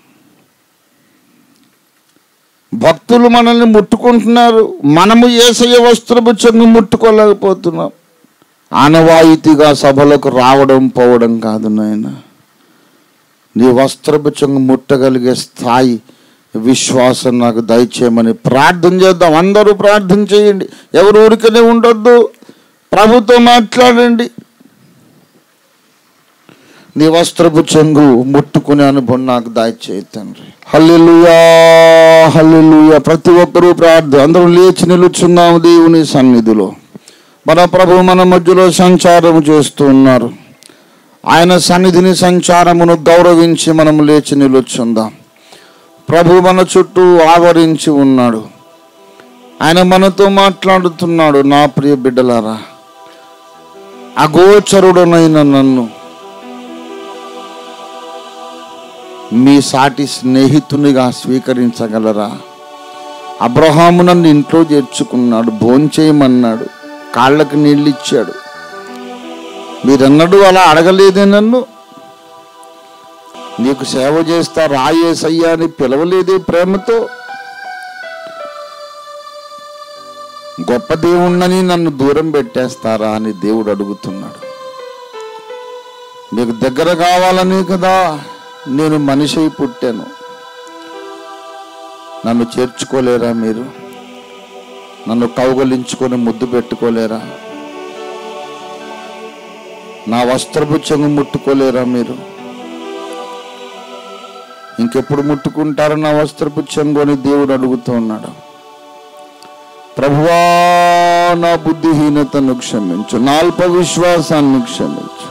భక్తులు మనల్ని ముట్టుకుంటున్నారు మనము ఏసయ్య వస్త్రపు చెంగు ముట్టుకోలేకపోతున్నాం ఆనవాయితీగా సభలకు రావడం పోవడం కాదు నాయన నీ వస్త్రపు చెంగు ముట్టగలిగే స్థాయి విశ్వాసం నాకు దయచేయమని ప్రార్థన చేద్దాం అందరూ ప్రార్థన చేయండి ఎవరు ఊరికనే ఉండొద్దు ప్రభుతో మాట్లాడండి నీ వస్త్రపు చెంగు ముట్టుకునే అనుభవం నాకు దయచేయి తండ్రి హల్లెలూయా హల్లెలూయా ప్రతి ఒక్కరూ ప్రార్థన అందరూ లేచి నిలుచున్నాము దేవుని సన్నిధిలో మన ప్రభు మన మధ్యలో సంచారం చేస్తూ ఉన్నారు ఆయన సన్నిధిని సంచారమును గౌరవించి మనం లేచి నిలుచుందాం ప్రభు మన చుట్టూ ఆవరించి ఉన్నాడు ఆయన మనతో మాట్లాడుతున్నాడు నా ప్రియ బిడ్డలారా అగోచరుడనైన నన్ను మీ సాటి స్నేహితునిగా స్వీకరించగలరా అబ్రహాము నన్ను ఇంట్లో చేర్చుకున్నాడు భోంచేయమన్నాడు కాళ్ళకి నీళ్ళు ఇచ్చాడు మీరన్నడు అలా అడగలేదే నన్ను నీకు సేవ చేస్తా రాయేసయ్యా అని పిలవలేదే ప్రేమతో గొప్ప దేవుణ్ణని నన్ను దూరం పెట్టేస్తారా అని దేవుడు అడుగుతున్నాడు మీకు దగ్గర కావాలని కదా నేను మనిషి అయి పుట్టాను నన్ను చేర్చుకోలేరా మీరు నన్ను కౌగలించుకొని ముద్దు పెట్టుకోలేరా నా వస్త్రపు చెంగు ముట్టుకోలేరా మీరు ఇంకెప్పుడు ముట్టుకుంటారు నా వస్త్రపు చెంగు అని దేవుడు అడుగుతూ ఉన్నాడు ప్రభువా నా బుద్ధిహీనతను క్షమించు నా అల్ప విశ్వాసాన్ని క్షమించు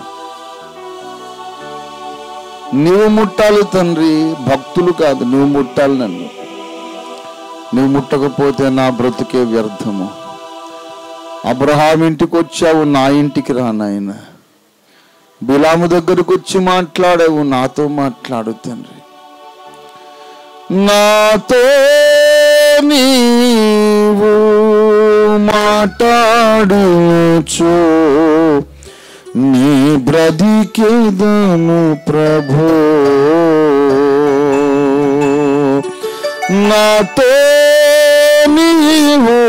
నీవు ముట్టాలి తండ్రి భక్తులు కాదు నువ్వు ముట్టాలి నన్ను నువ్వు ముట్టకపోతే నా బ్రతుకే వ్యర్థము అబ్రహాం ఇంటికి వచ్చావు నా ఇంటికి రా నాయన బిలాము దగ్గరకు వచ్చి మాట్లాడావు నాతో మాట్లాడు తండ్రి నాతో నీవు మాట్లాడుచు నీ బ్రతికేదను ప్రభో నాతో నీవు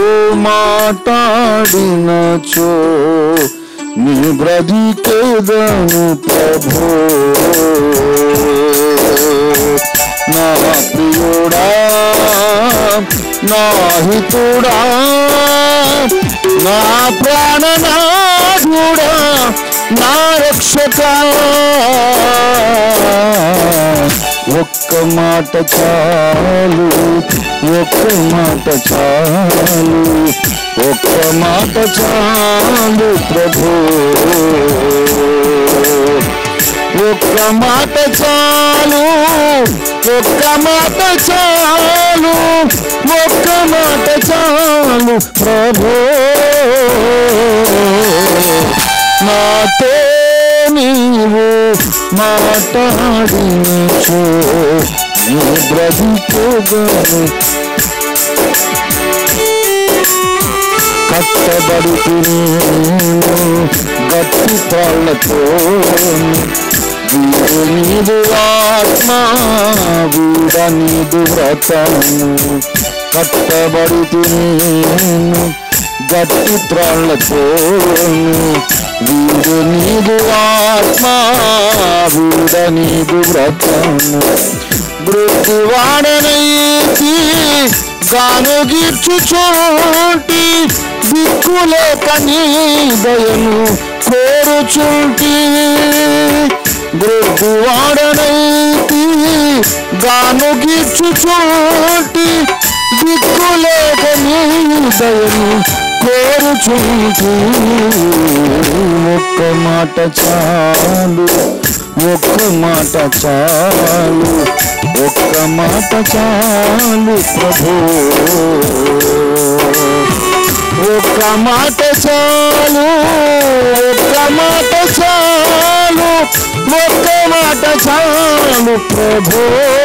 మాట్లాడినచో నీ బ్రతికేదను ప్రభో నా ప్రియుడా నా హితుడా నా ప్రాణనాథుడా నా రక్షక ఒక్క మాట చాలు ఒక్క మాట చాలు ఒక్క మాట చాలు ప్రభు ఒక్క మాట చాలు ఒక్క మాట చాలు ఒక్క మాట చాలు ప్రభు నాతో నీవు మాట్లాడినచో నీ బ్రతికోగను కట్టబడుతుని గట్టి తాళ్లతో వీడు నీదు ఆత్మ వీడ నీదు వ్రతము కట్టబడుతుని గట్టి త్రాళ్లతో వీడు నీదు ఆత్మ వీడ నీదు వ్రతము మృత్యువాడనైతి గాను గీర్చుచోటి దిక్కులేక నీ దయను కోరుచుంటి మృత్యువాడనైతి గాను గీర్చుచోటి దిక్కులేక నీ దయను కోరుచుంటి ఒక్క మాట చాలు ఒక్క మాట చాలు ఒక్క మాట చాలు ప్రభు ఒక్క మాట చాలు ఒక్క మాట చాలు ఒక్క మాట చాలు ప్రభు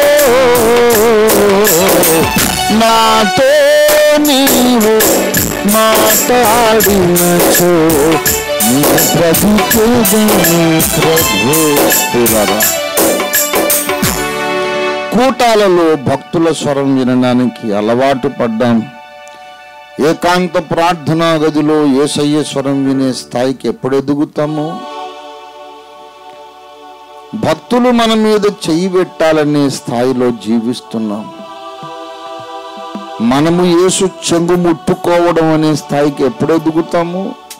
నాతో నీవు మాట్లాడినచో నీ బ్రతికేదను ప్రభు ప్రియులారా, కూటాలలో భక్తుల స్వరం వినడానికి అలవాటు పడ్డాం ఏకాంత ప్రార్థనా గదిలో ఏసయ్య స్వరం వినే స్థాయికి ఎప్పుడు ఎదుగుతామో భక్తులు మన మీద చెయ్యి పెట్టాలనే స్థాయిలో జీవిస్తున్నాం మనము యేసు చెంగు ముట్టుకోవడం అనే స్థాయికి ఎప్పుడు ఎదుగుతాము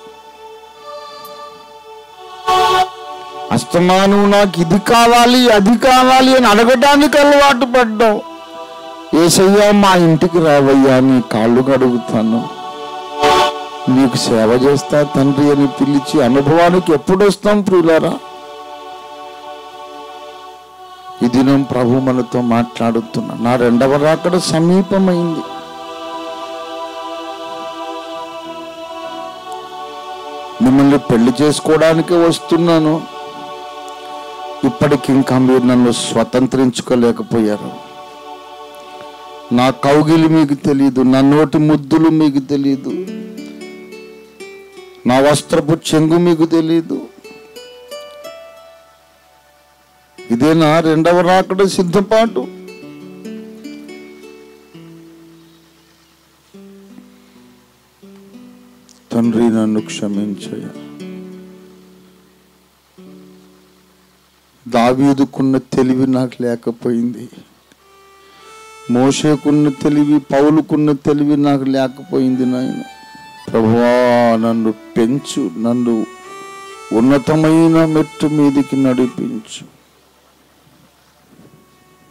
అస్తమానం నాకు ఇది కావాలి అది కావాలి అని అడగటానికి అలవాటు పడ్డాం ఏసయ్యా మా ఇంటికి రావయ్యా నీ కాళ్ళు కడుగుతాను నీకు సేవ చేస్తా తండ్రి అని పిలిచి అనుభవానికి ఎప్పుడు వస్తాం ప్రియులారా ఈ దినం ప్రభు మనతో మాట్లాడుతున్నా నా రెండవ రాకడ సమీపమైంది మిమ్మల్ని పెళ్లి చేసుకోవడానికే వస్తున్నాను ఇప్పటికి ఇంకా మీరు నన్ను స్వతంత్రించుకోలేకపోయారు నా కౌగిలి మీకు తెలియదు నా నోటి ముద్దులు మీకు తెలియదు నా వస్త్రపు చెంగు మీకు తెలియదు ఇదేనా రెండవ రాకడ సిద్ధపాటు తండ్రి నన్ను క్షమించయ దావీదుకున్న తెలివి నాకు లేకపోయింది మోషేకున్న తెలివి పౌలుకున్న తెలివి నాకు లేకపోయింది నాయన ప్రభువా నన్ను పెంచు నన్ను ఉన్నతమైన మెట్టు మీదికి నడిపించు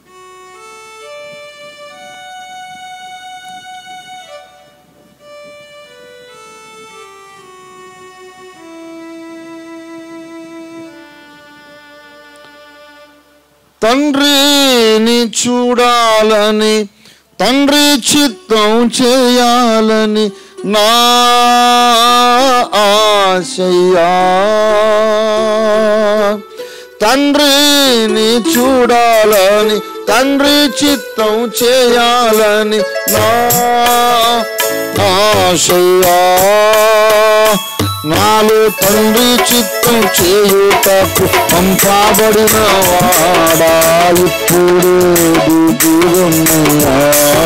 తండ్రిని చూడాలని తండ్రి చిత్తం చేయాలని నా ఆశయ్యా తండ్రిని చూడాలని తండ్రి చిత్తం చేయాలని నా ఆశయ్యా నాలో తండ్రి చిత్తం చేయుటకు పంపబడిన వాడా ఇప్పుడు దిగున్నయ్యా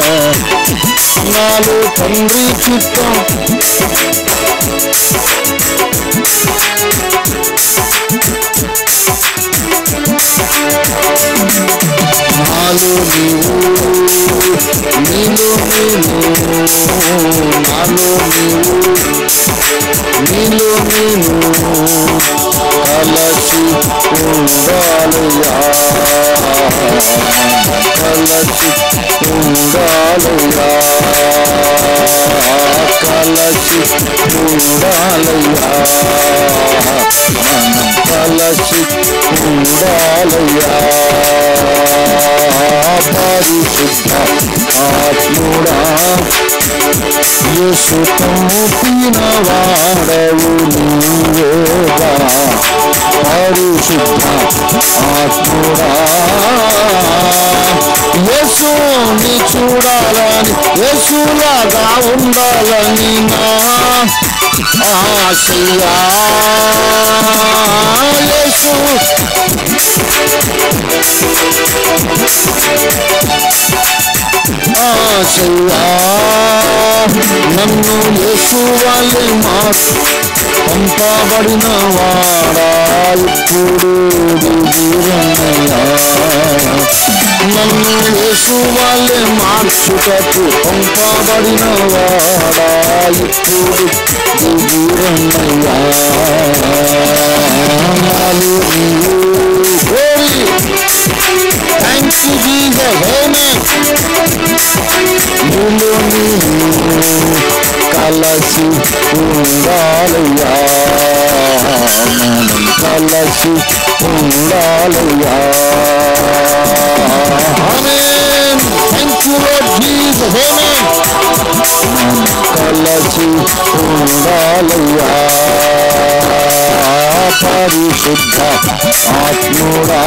నాలో తండ్రి చిత్తం నాలో నీవు నీలో నేను నాలో నీవు నీలో నేను కలసి ఉండాలయ్యా కలసి ఉండాలయ్యా కలసి ఉండాలయ్యా మనం కలసి ఉండాలయ్యా పరిశుద్ధ ఆత్ముడా యేసు పంపిన వాడవు నీవేగా పరిశుద్ధ ఆత్ముడా యేసుని చూడాలని యేసులాగా ఉండాలని నా ఆశయా యేసు ఆశయా నన్ను యేసు వాళ్ళే మార్చు పంపబడిన వాడా ఇప్పుడు దిగిరన్నయ్యా నన్ను యేసు వాళ్ళే మార్చుటకు పంపబడిన వాడా ఇప్పుడు దిగిరన్నయ్యా నాలు నీవు కోరి థ్యాంక్ యూ జీసస్ ఆమేన్ నీలో నీవు కలసి ఉండాలయ్యా మనం కలసి ఉండాలయ్యా amen thank you Lord Jesus amen మనం కలసి ఉండాలయ్యా పరిశుద్ధ ఆత్ముడా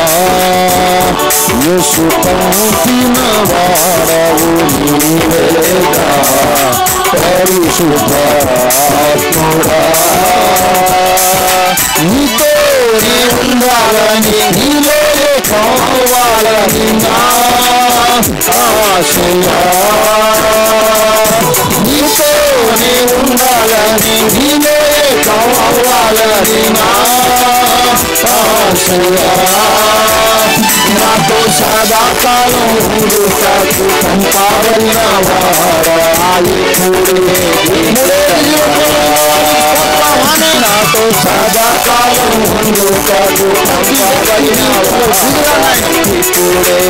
యేసు పంపిన వాడవు నీవేగా పరిశుద్ధ ఆత్ముడా నీతో నీ ఉండాలని నీలో కావాలని నా ఆశయా నీతో నీ ఉండాలని నీలో కావాలని నా ఆశయా నాతో సదాకాలం ఉండుటకు పంపావన్న నాతో సదాకాలం ఉండుటకు పంపావన్న ఇప్పుడే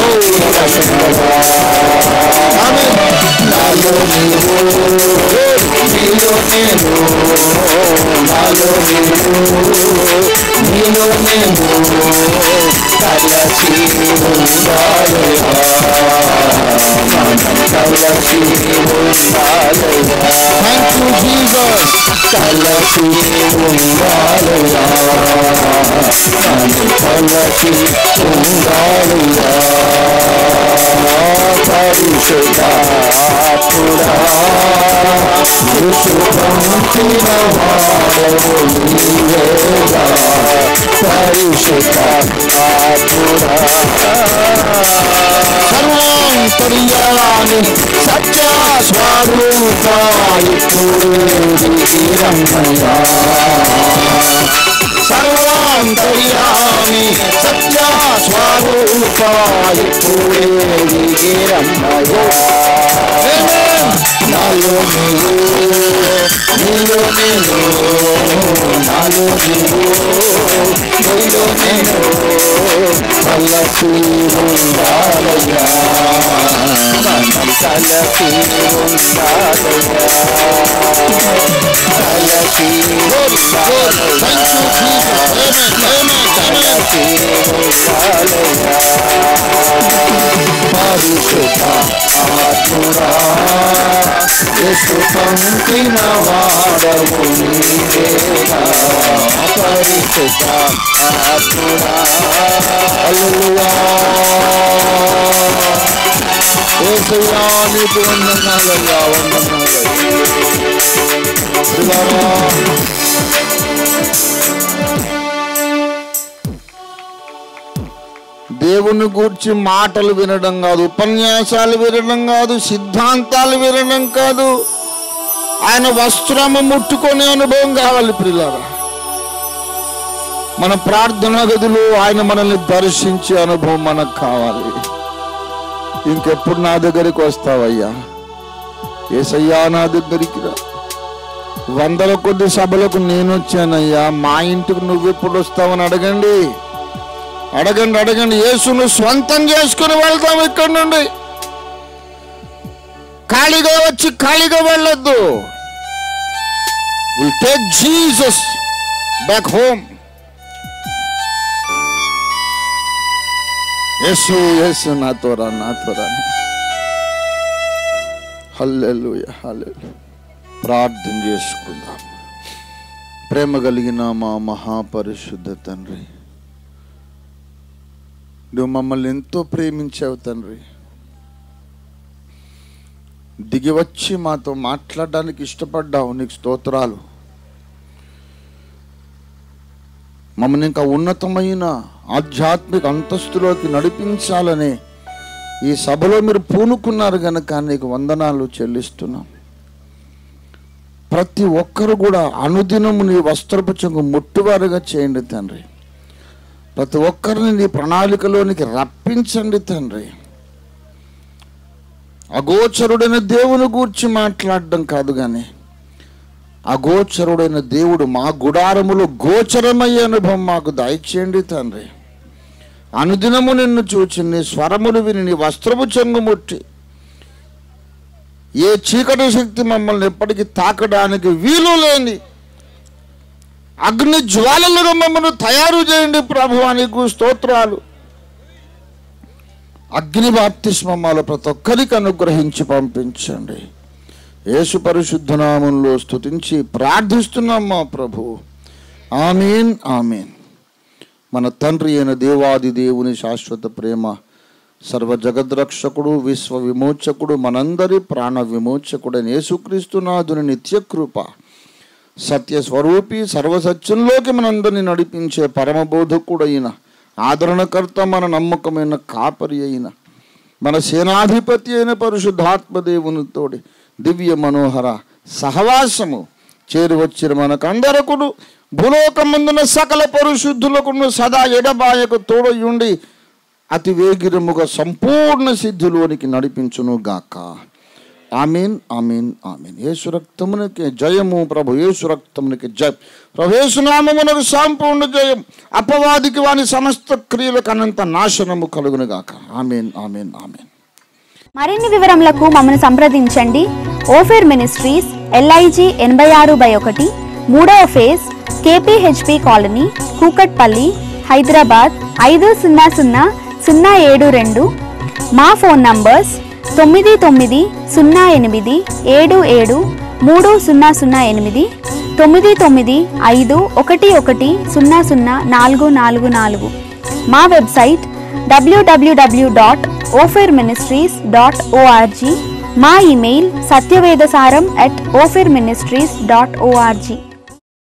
నాలో నీవు నీలో నేను నాలో నీవు నీలో నేను కలసి ఉండాలయా కలసి ఉండాలయా థ్యాంక్ యూ జీసస్ కలసి ఉండాలయా కలసి ఉండాలయా పరిశుద్ధాత్ముడా విశుభంతిన వాడవు నీవేగా పరిశుద్ధాత్ముడా సర్వాంతర్యామి సత్య స్వరూపాయి రమ్మయ్యా సర్వాంతర్యామి సత్య స్వరూపాయి రమ్మయ్యా నాలో నీవు నీలో నేను నాలో నీవు నీలో నేను కలసి ఉండాలయ్యా కలసి ఉండాలయ్యా కలసి కలసి ఉండాలయ్యా పరిశుద్ధ ఆత్ముడా యేసు పంపిన వాడవు నీవేనా పరిశుద్ధ ఆత్ముడా హల్లెలూయా యేసయ్యా నీకు వందనాలయ్యా వందనాలయ్యా దేవుని గూర్చి మాటలు వినడం కాదు ఉపన్యాసాలు వినడం కాదు సిద్ధాంతాలు వినడం కాదు ఆయన వస్త్రము ముట్టుకునే అనుభవం కావాలి ప్రిలారా మన ప్రార్థనా గదిలో ఆయన మనల్ని దర్శించే అనుభవం మనకు కావాలి ఇంకెప్పుడు నా దగ్గరికి వస్తావయ్యా ఏసయ్యా నా దగ్గరికి రా వందల కొద్ది సభలకు నేను వచ్చానయ్యా మా ఇంటికి నువ్వెప్పుడు వస్తావని అడగండి అడగండి అడగండి యేసును స్వంతం చేసుకుని వెళ్తాం ఇక్కడ నుండి ఖాళీగా వచ్చి ఖాళీగా వెళ్ళొద్దు will take Jesus back home యేసు యేసు నాతో రా నాతో రా హల్లెలూయ హల్లెలూయ ప్రార్థన చేసుకుందాం ప్రేమ కలిగిన మా మహాపరిశుద్ధ తండ్రి నువ్వు మమ్మల్ని ఎంతో ప్రేమించావు తండ్రి దిగి వచ్చి మాతో మాట్లాడడానికి ఇష్టపడ్డావు నీకు స్తోత్రాలు మమ్మల్ని ఇంకా ఉన్నతమైన ఆధ్యాత్మిక అంతస్తులోకి నడిపించాలనే ఈ సభలో మీరు పూనుకున్నారు కనుక నీకు వందనాలు చెల్లిస్తున్నాం ప్రతి ఒక్కరు కూడా అనుదినము నీ వస్త్రపు చెంగు ముట్టువారుగా చేయండి తండ్రి ప్రతి ఒక్కరిని నీ ప్రణాళికలోనికి రప్పించండి తండ్రి అగోచరుడైన దేవుని గూర్చి మాట్లాడడం కాదు కానీ అగోచరుడైన దేవుడు మా గుడారములో గోచరమయ్యే అనుభవం మాకు దయచేయండి తండ్రి అనుదినము నిన్ను చూచి నీ స్వరములు విని నీ వస్త్రపు చెంగు ముట్టి ఏ చీకటి శక్తి మమ్మల్ని ఎప్పటికీ తాకడానికి వీలు లేని అగ్ని జ్వాలలుగా మమ్మల్ని తయారు చేయండి ప్రభు నీకు స్తోత్రాలు అగ్ని బాప్తిస్మమ్మాలు ప్రతి ఒక్కరికి అనుగ్రహించి పంపించండి యేసు పరిశుద్ధ నామంలో స్తుతించి ప్రార్థిస్తున్నాం మా ప్రభు ఆమీన్ ఆమీన్ మన తండ్రి అయిన దేవాది దేవుని శాశ్వత ప్రేమ సర్వ జగద్రక్షకుడు విశ్వ విమోచకుడు మనందరి ప్రాణ విమోచకుడైన యేసుక్రీస్తునాథుని నిత్యకృప సత్య స్వరూపి సర్వసత్యంలోకి మనందరిని నడిపించే పరమబోధకుడైన ఆదరణకర్త మన నమ్మకమైన కాపరి అయిన మన సేనాధిపతి అయిన పరిశుద్ధాత్మదేవునితోడి దివ్య మనోహర సహవాసము చేరి వచ్చిన మనకందరకును భూలోకమందున సకల పరిశుద్ధులకును సదా ఎడబాయకు తోడయుండి అతి వేగిరముగా సంపూర్ణ సిద్ధిలోనికి నడిపించును గాక ఆమీన్ ఆమీన్ ఆమీన్ యేసు రక్తమునకి జయము ప్రభు యేసు రక్తమునకి జయం ప్రభు యేసునామమునకు సంపూర్ణ జయం అపవాదికి వాని సమస్త క్రియలకు అనంత నాశనము కలుగును గాక ఆమీన్ ఆమీన్ ఆమీన్ మరిన్ని వివరములకు మమ్మల్ని సంప్రదించండి ఓఫేర్ మినిస్ట్రీస్ ఎల్ఐజి ఎనభై ఆరు బై ఒకటి మూడవ phase KPHB colony Kukatpally Hyderabad ఐదు సున్నా సున్నా సున్నా ఏడు రెండు మా ఫోన్ నంబర్స్ తొమ్మిది తొమ్మిది సున్నా ఎనిమిది ఏడు ఏడు మూడు సున్నా సున్నా ఎనిమిది తొమ్మిది తొమ్మిది ఐదు ఒకటి ఒకటి సున్నా సున్నా నాలుగు నాలుగు నాలుగు మా website WWW dot Ophir ministries dot ORG మా email Satyavedasaram at Ophir ministries dot ORG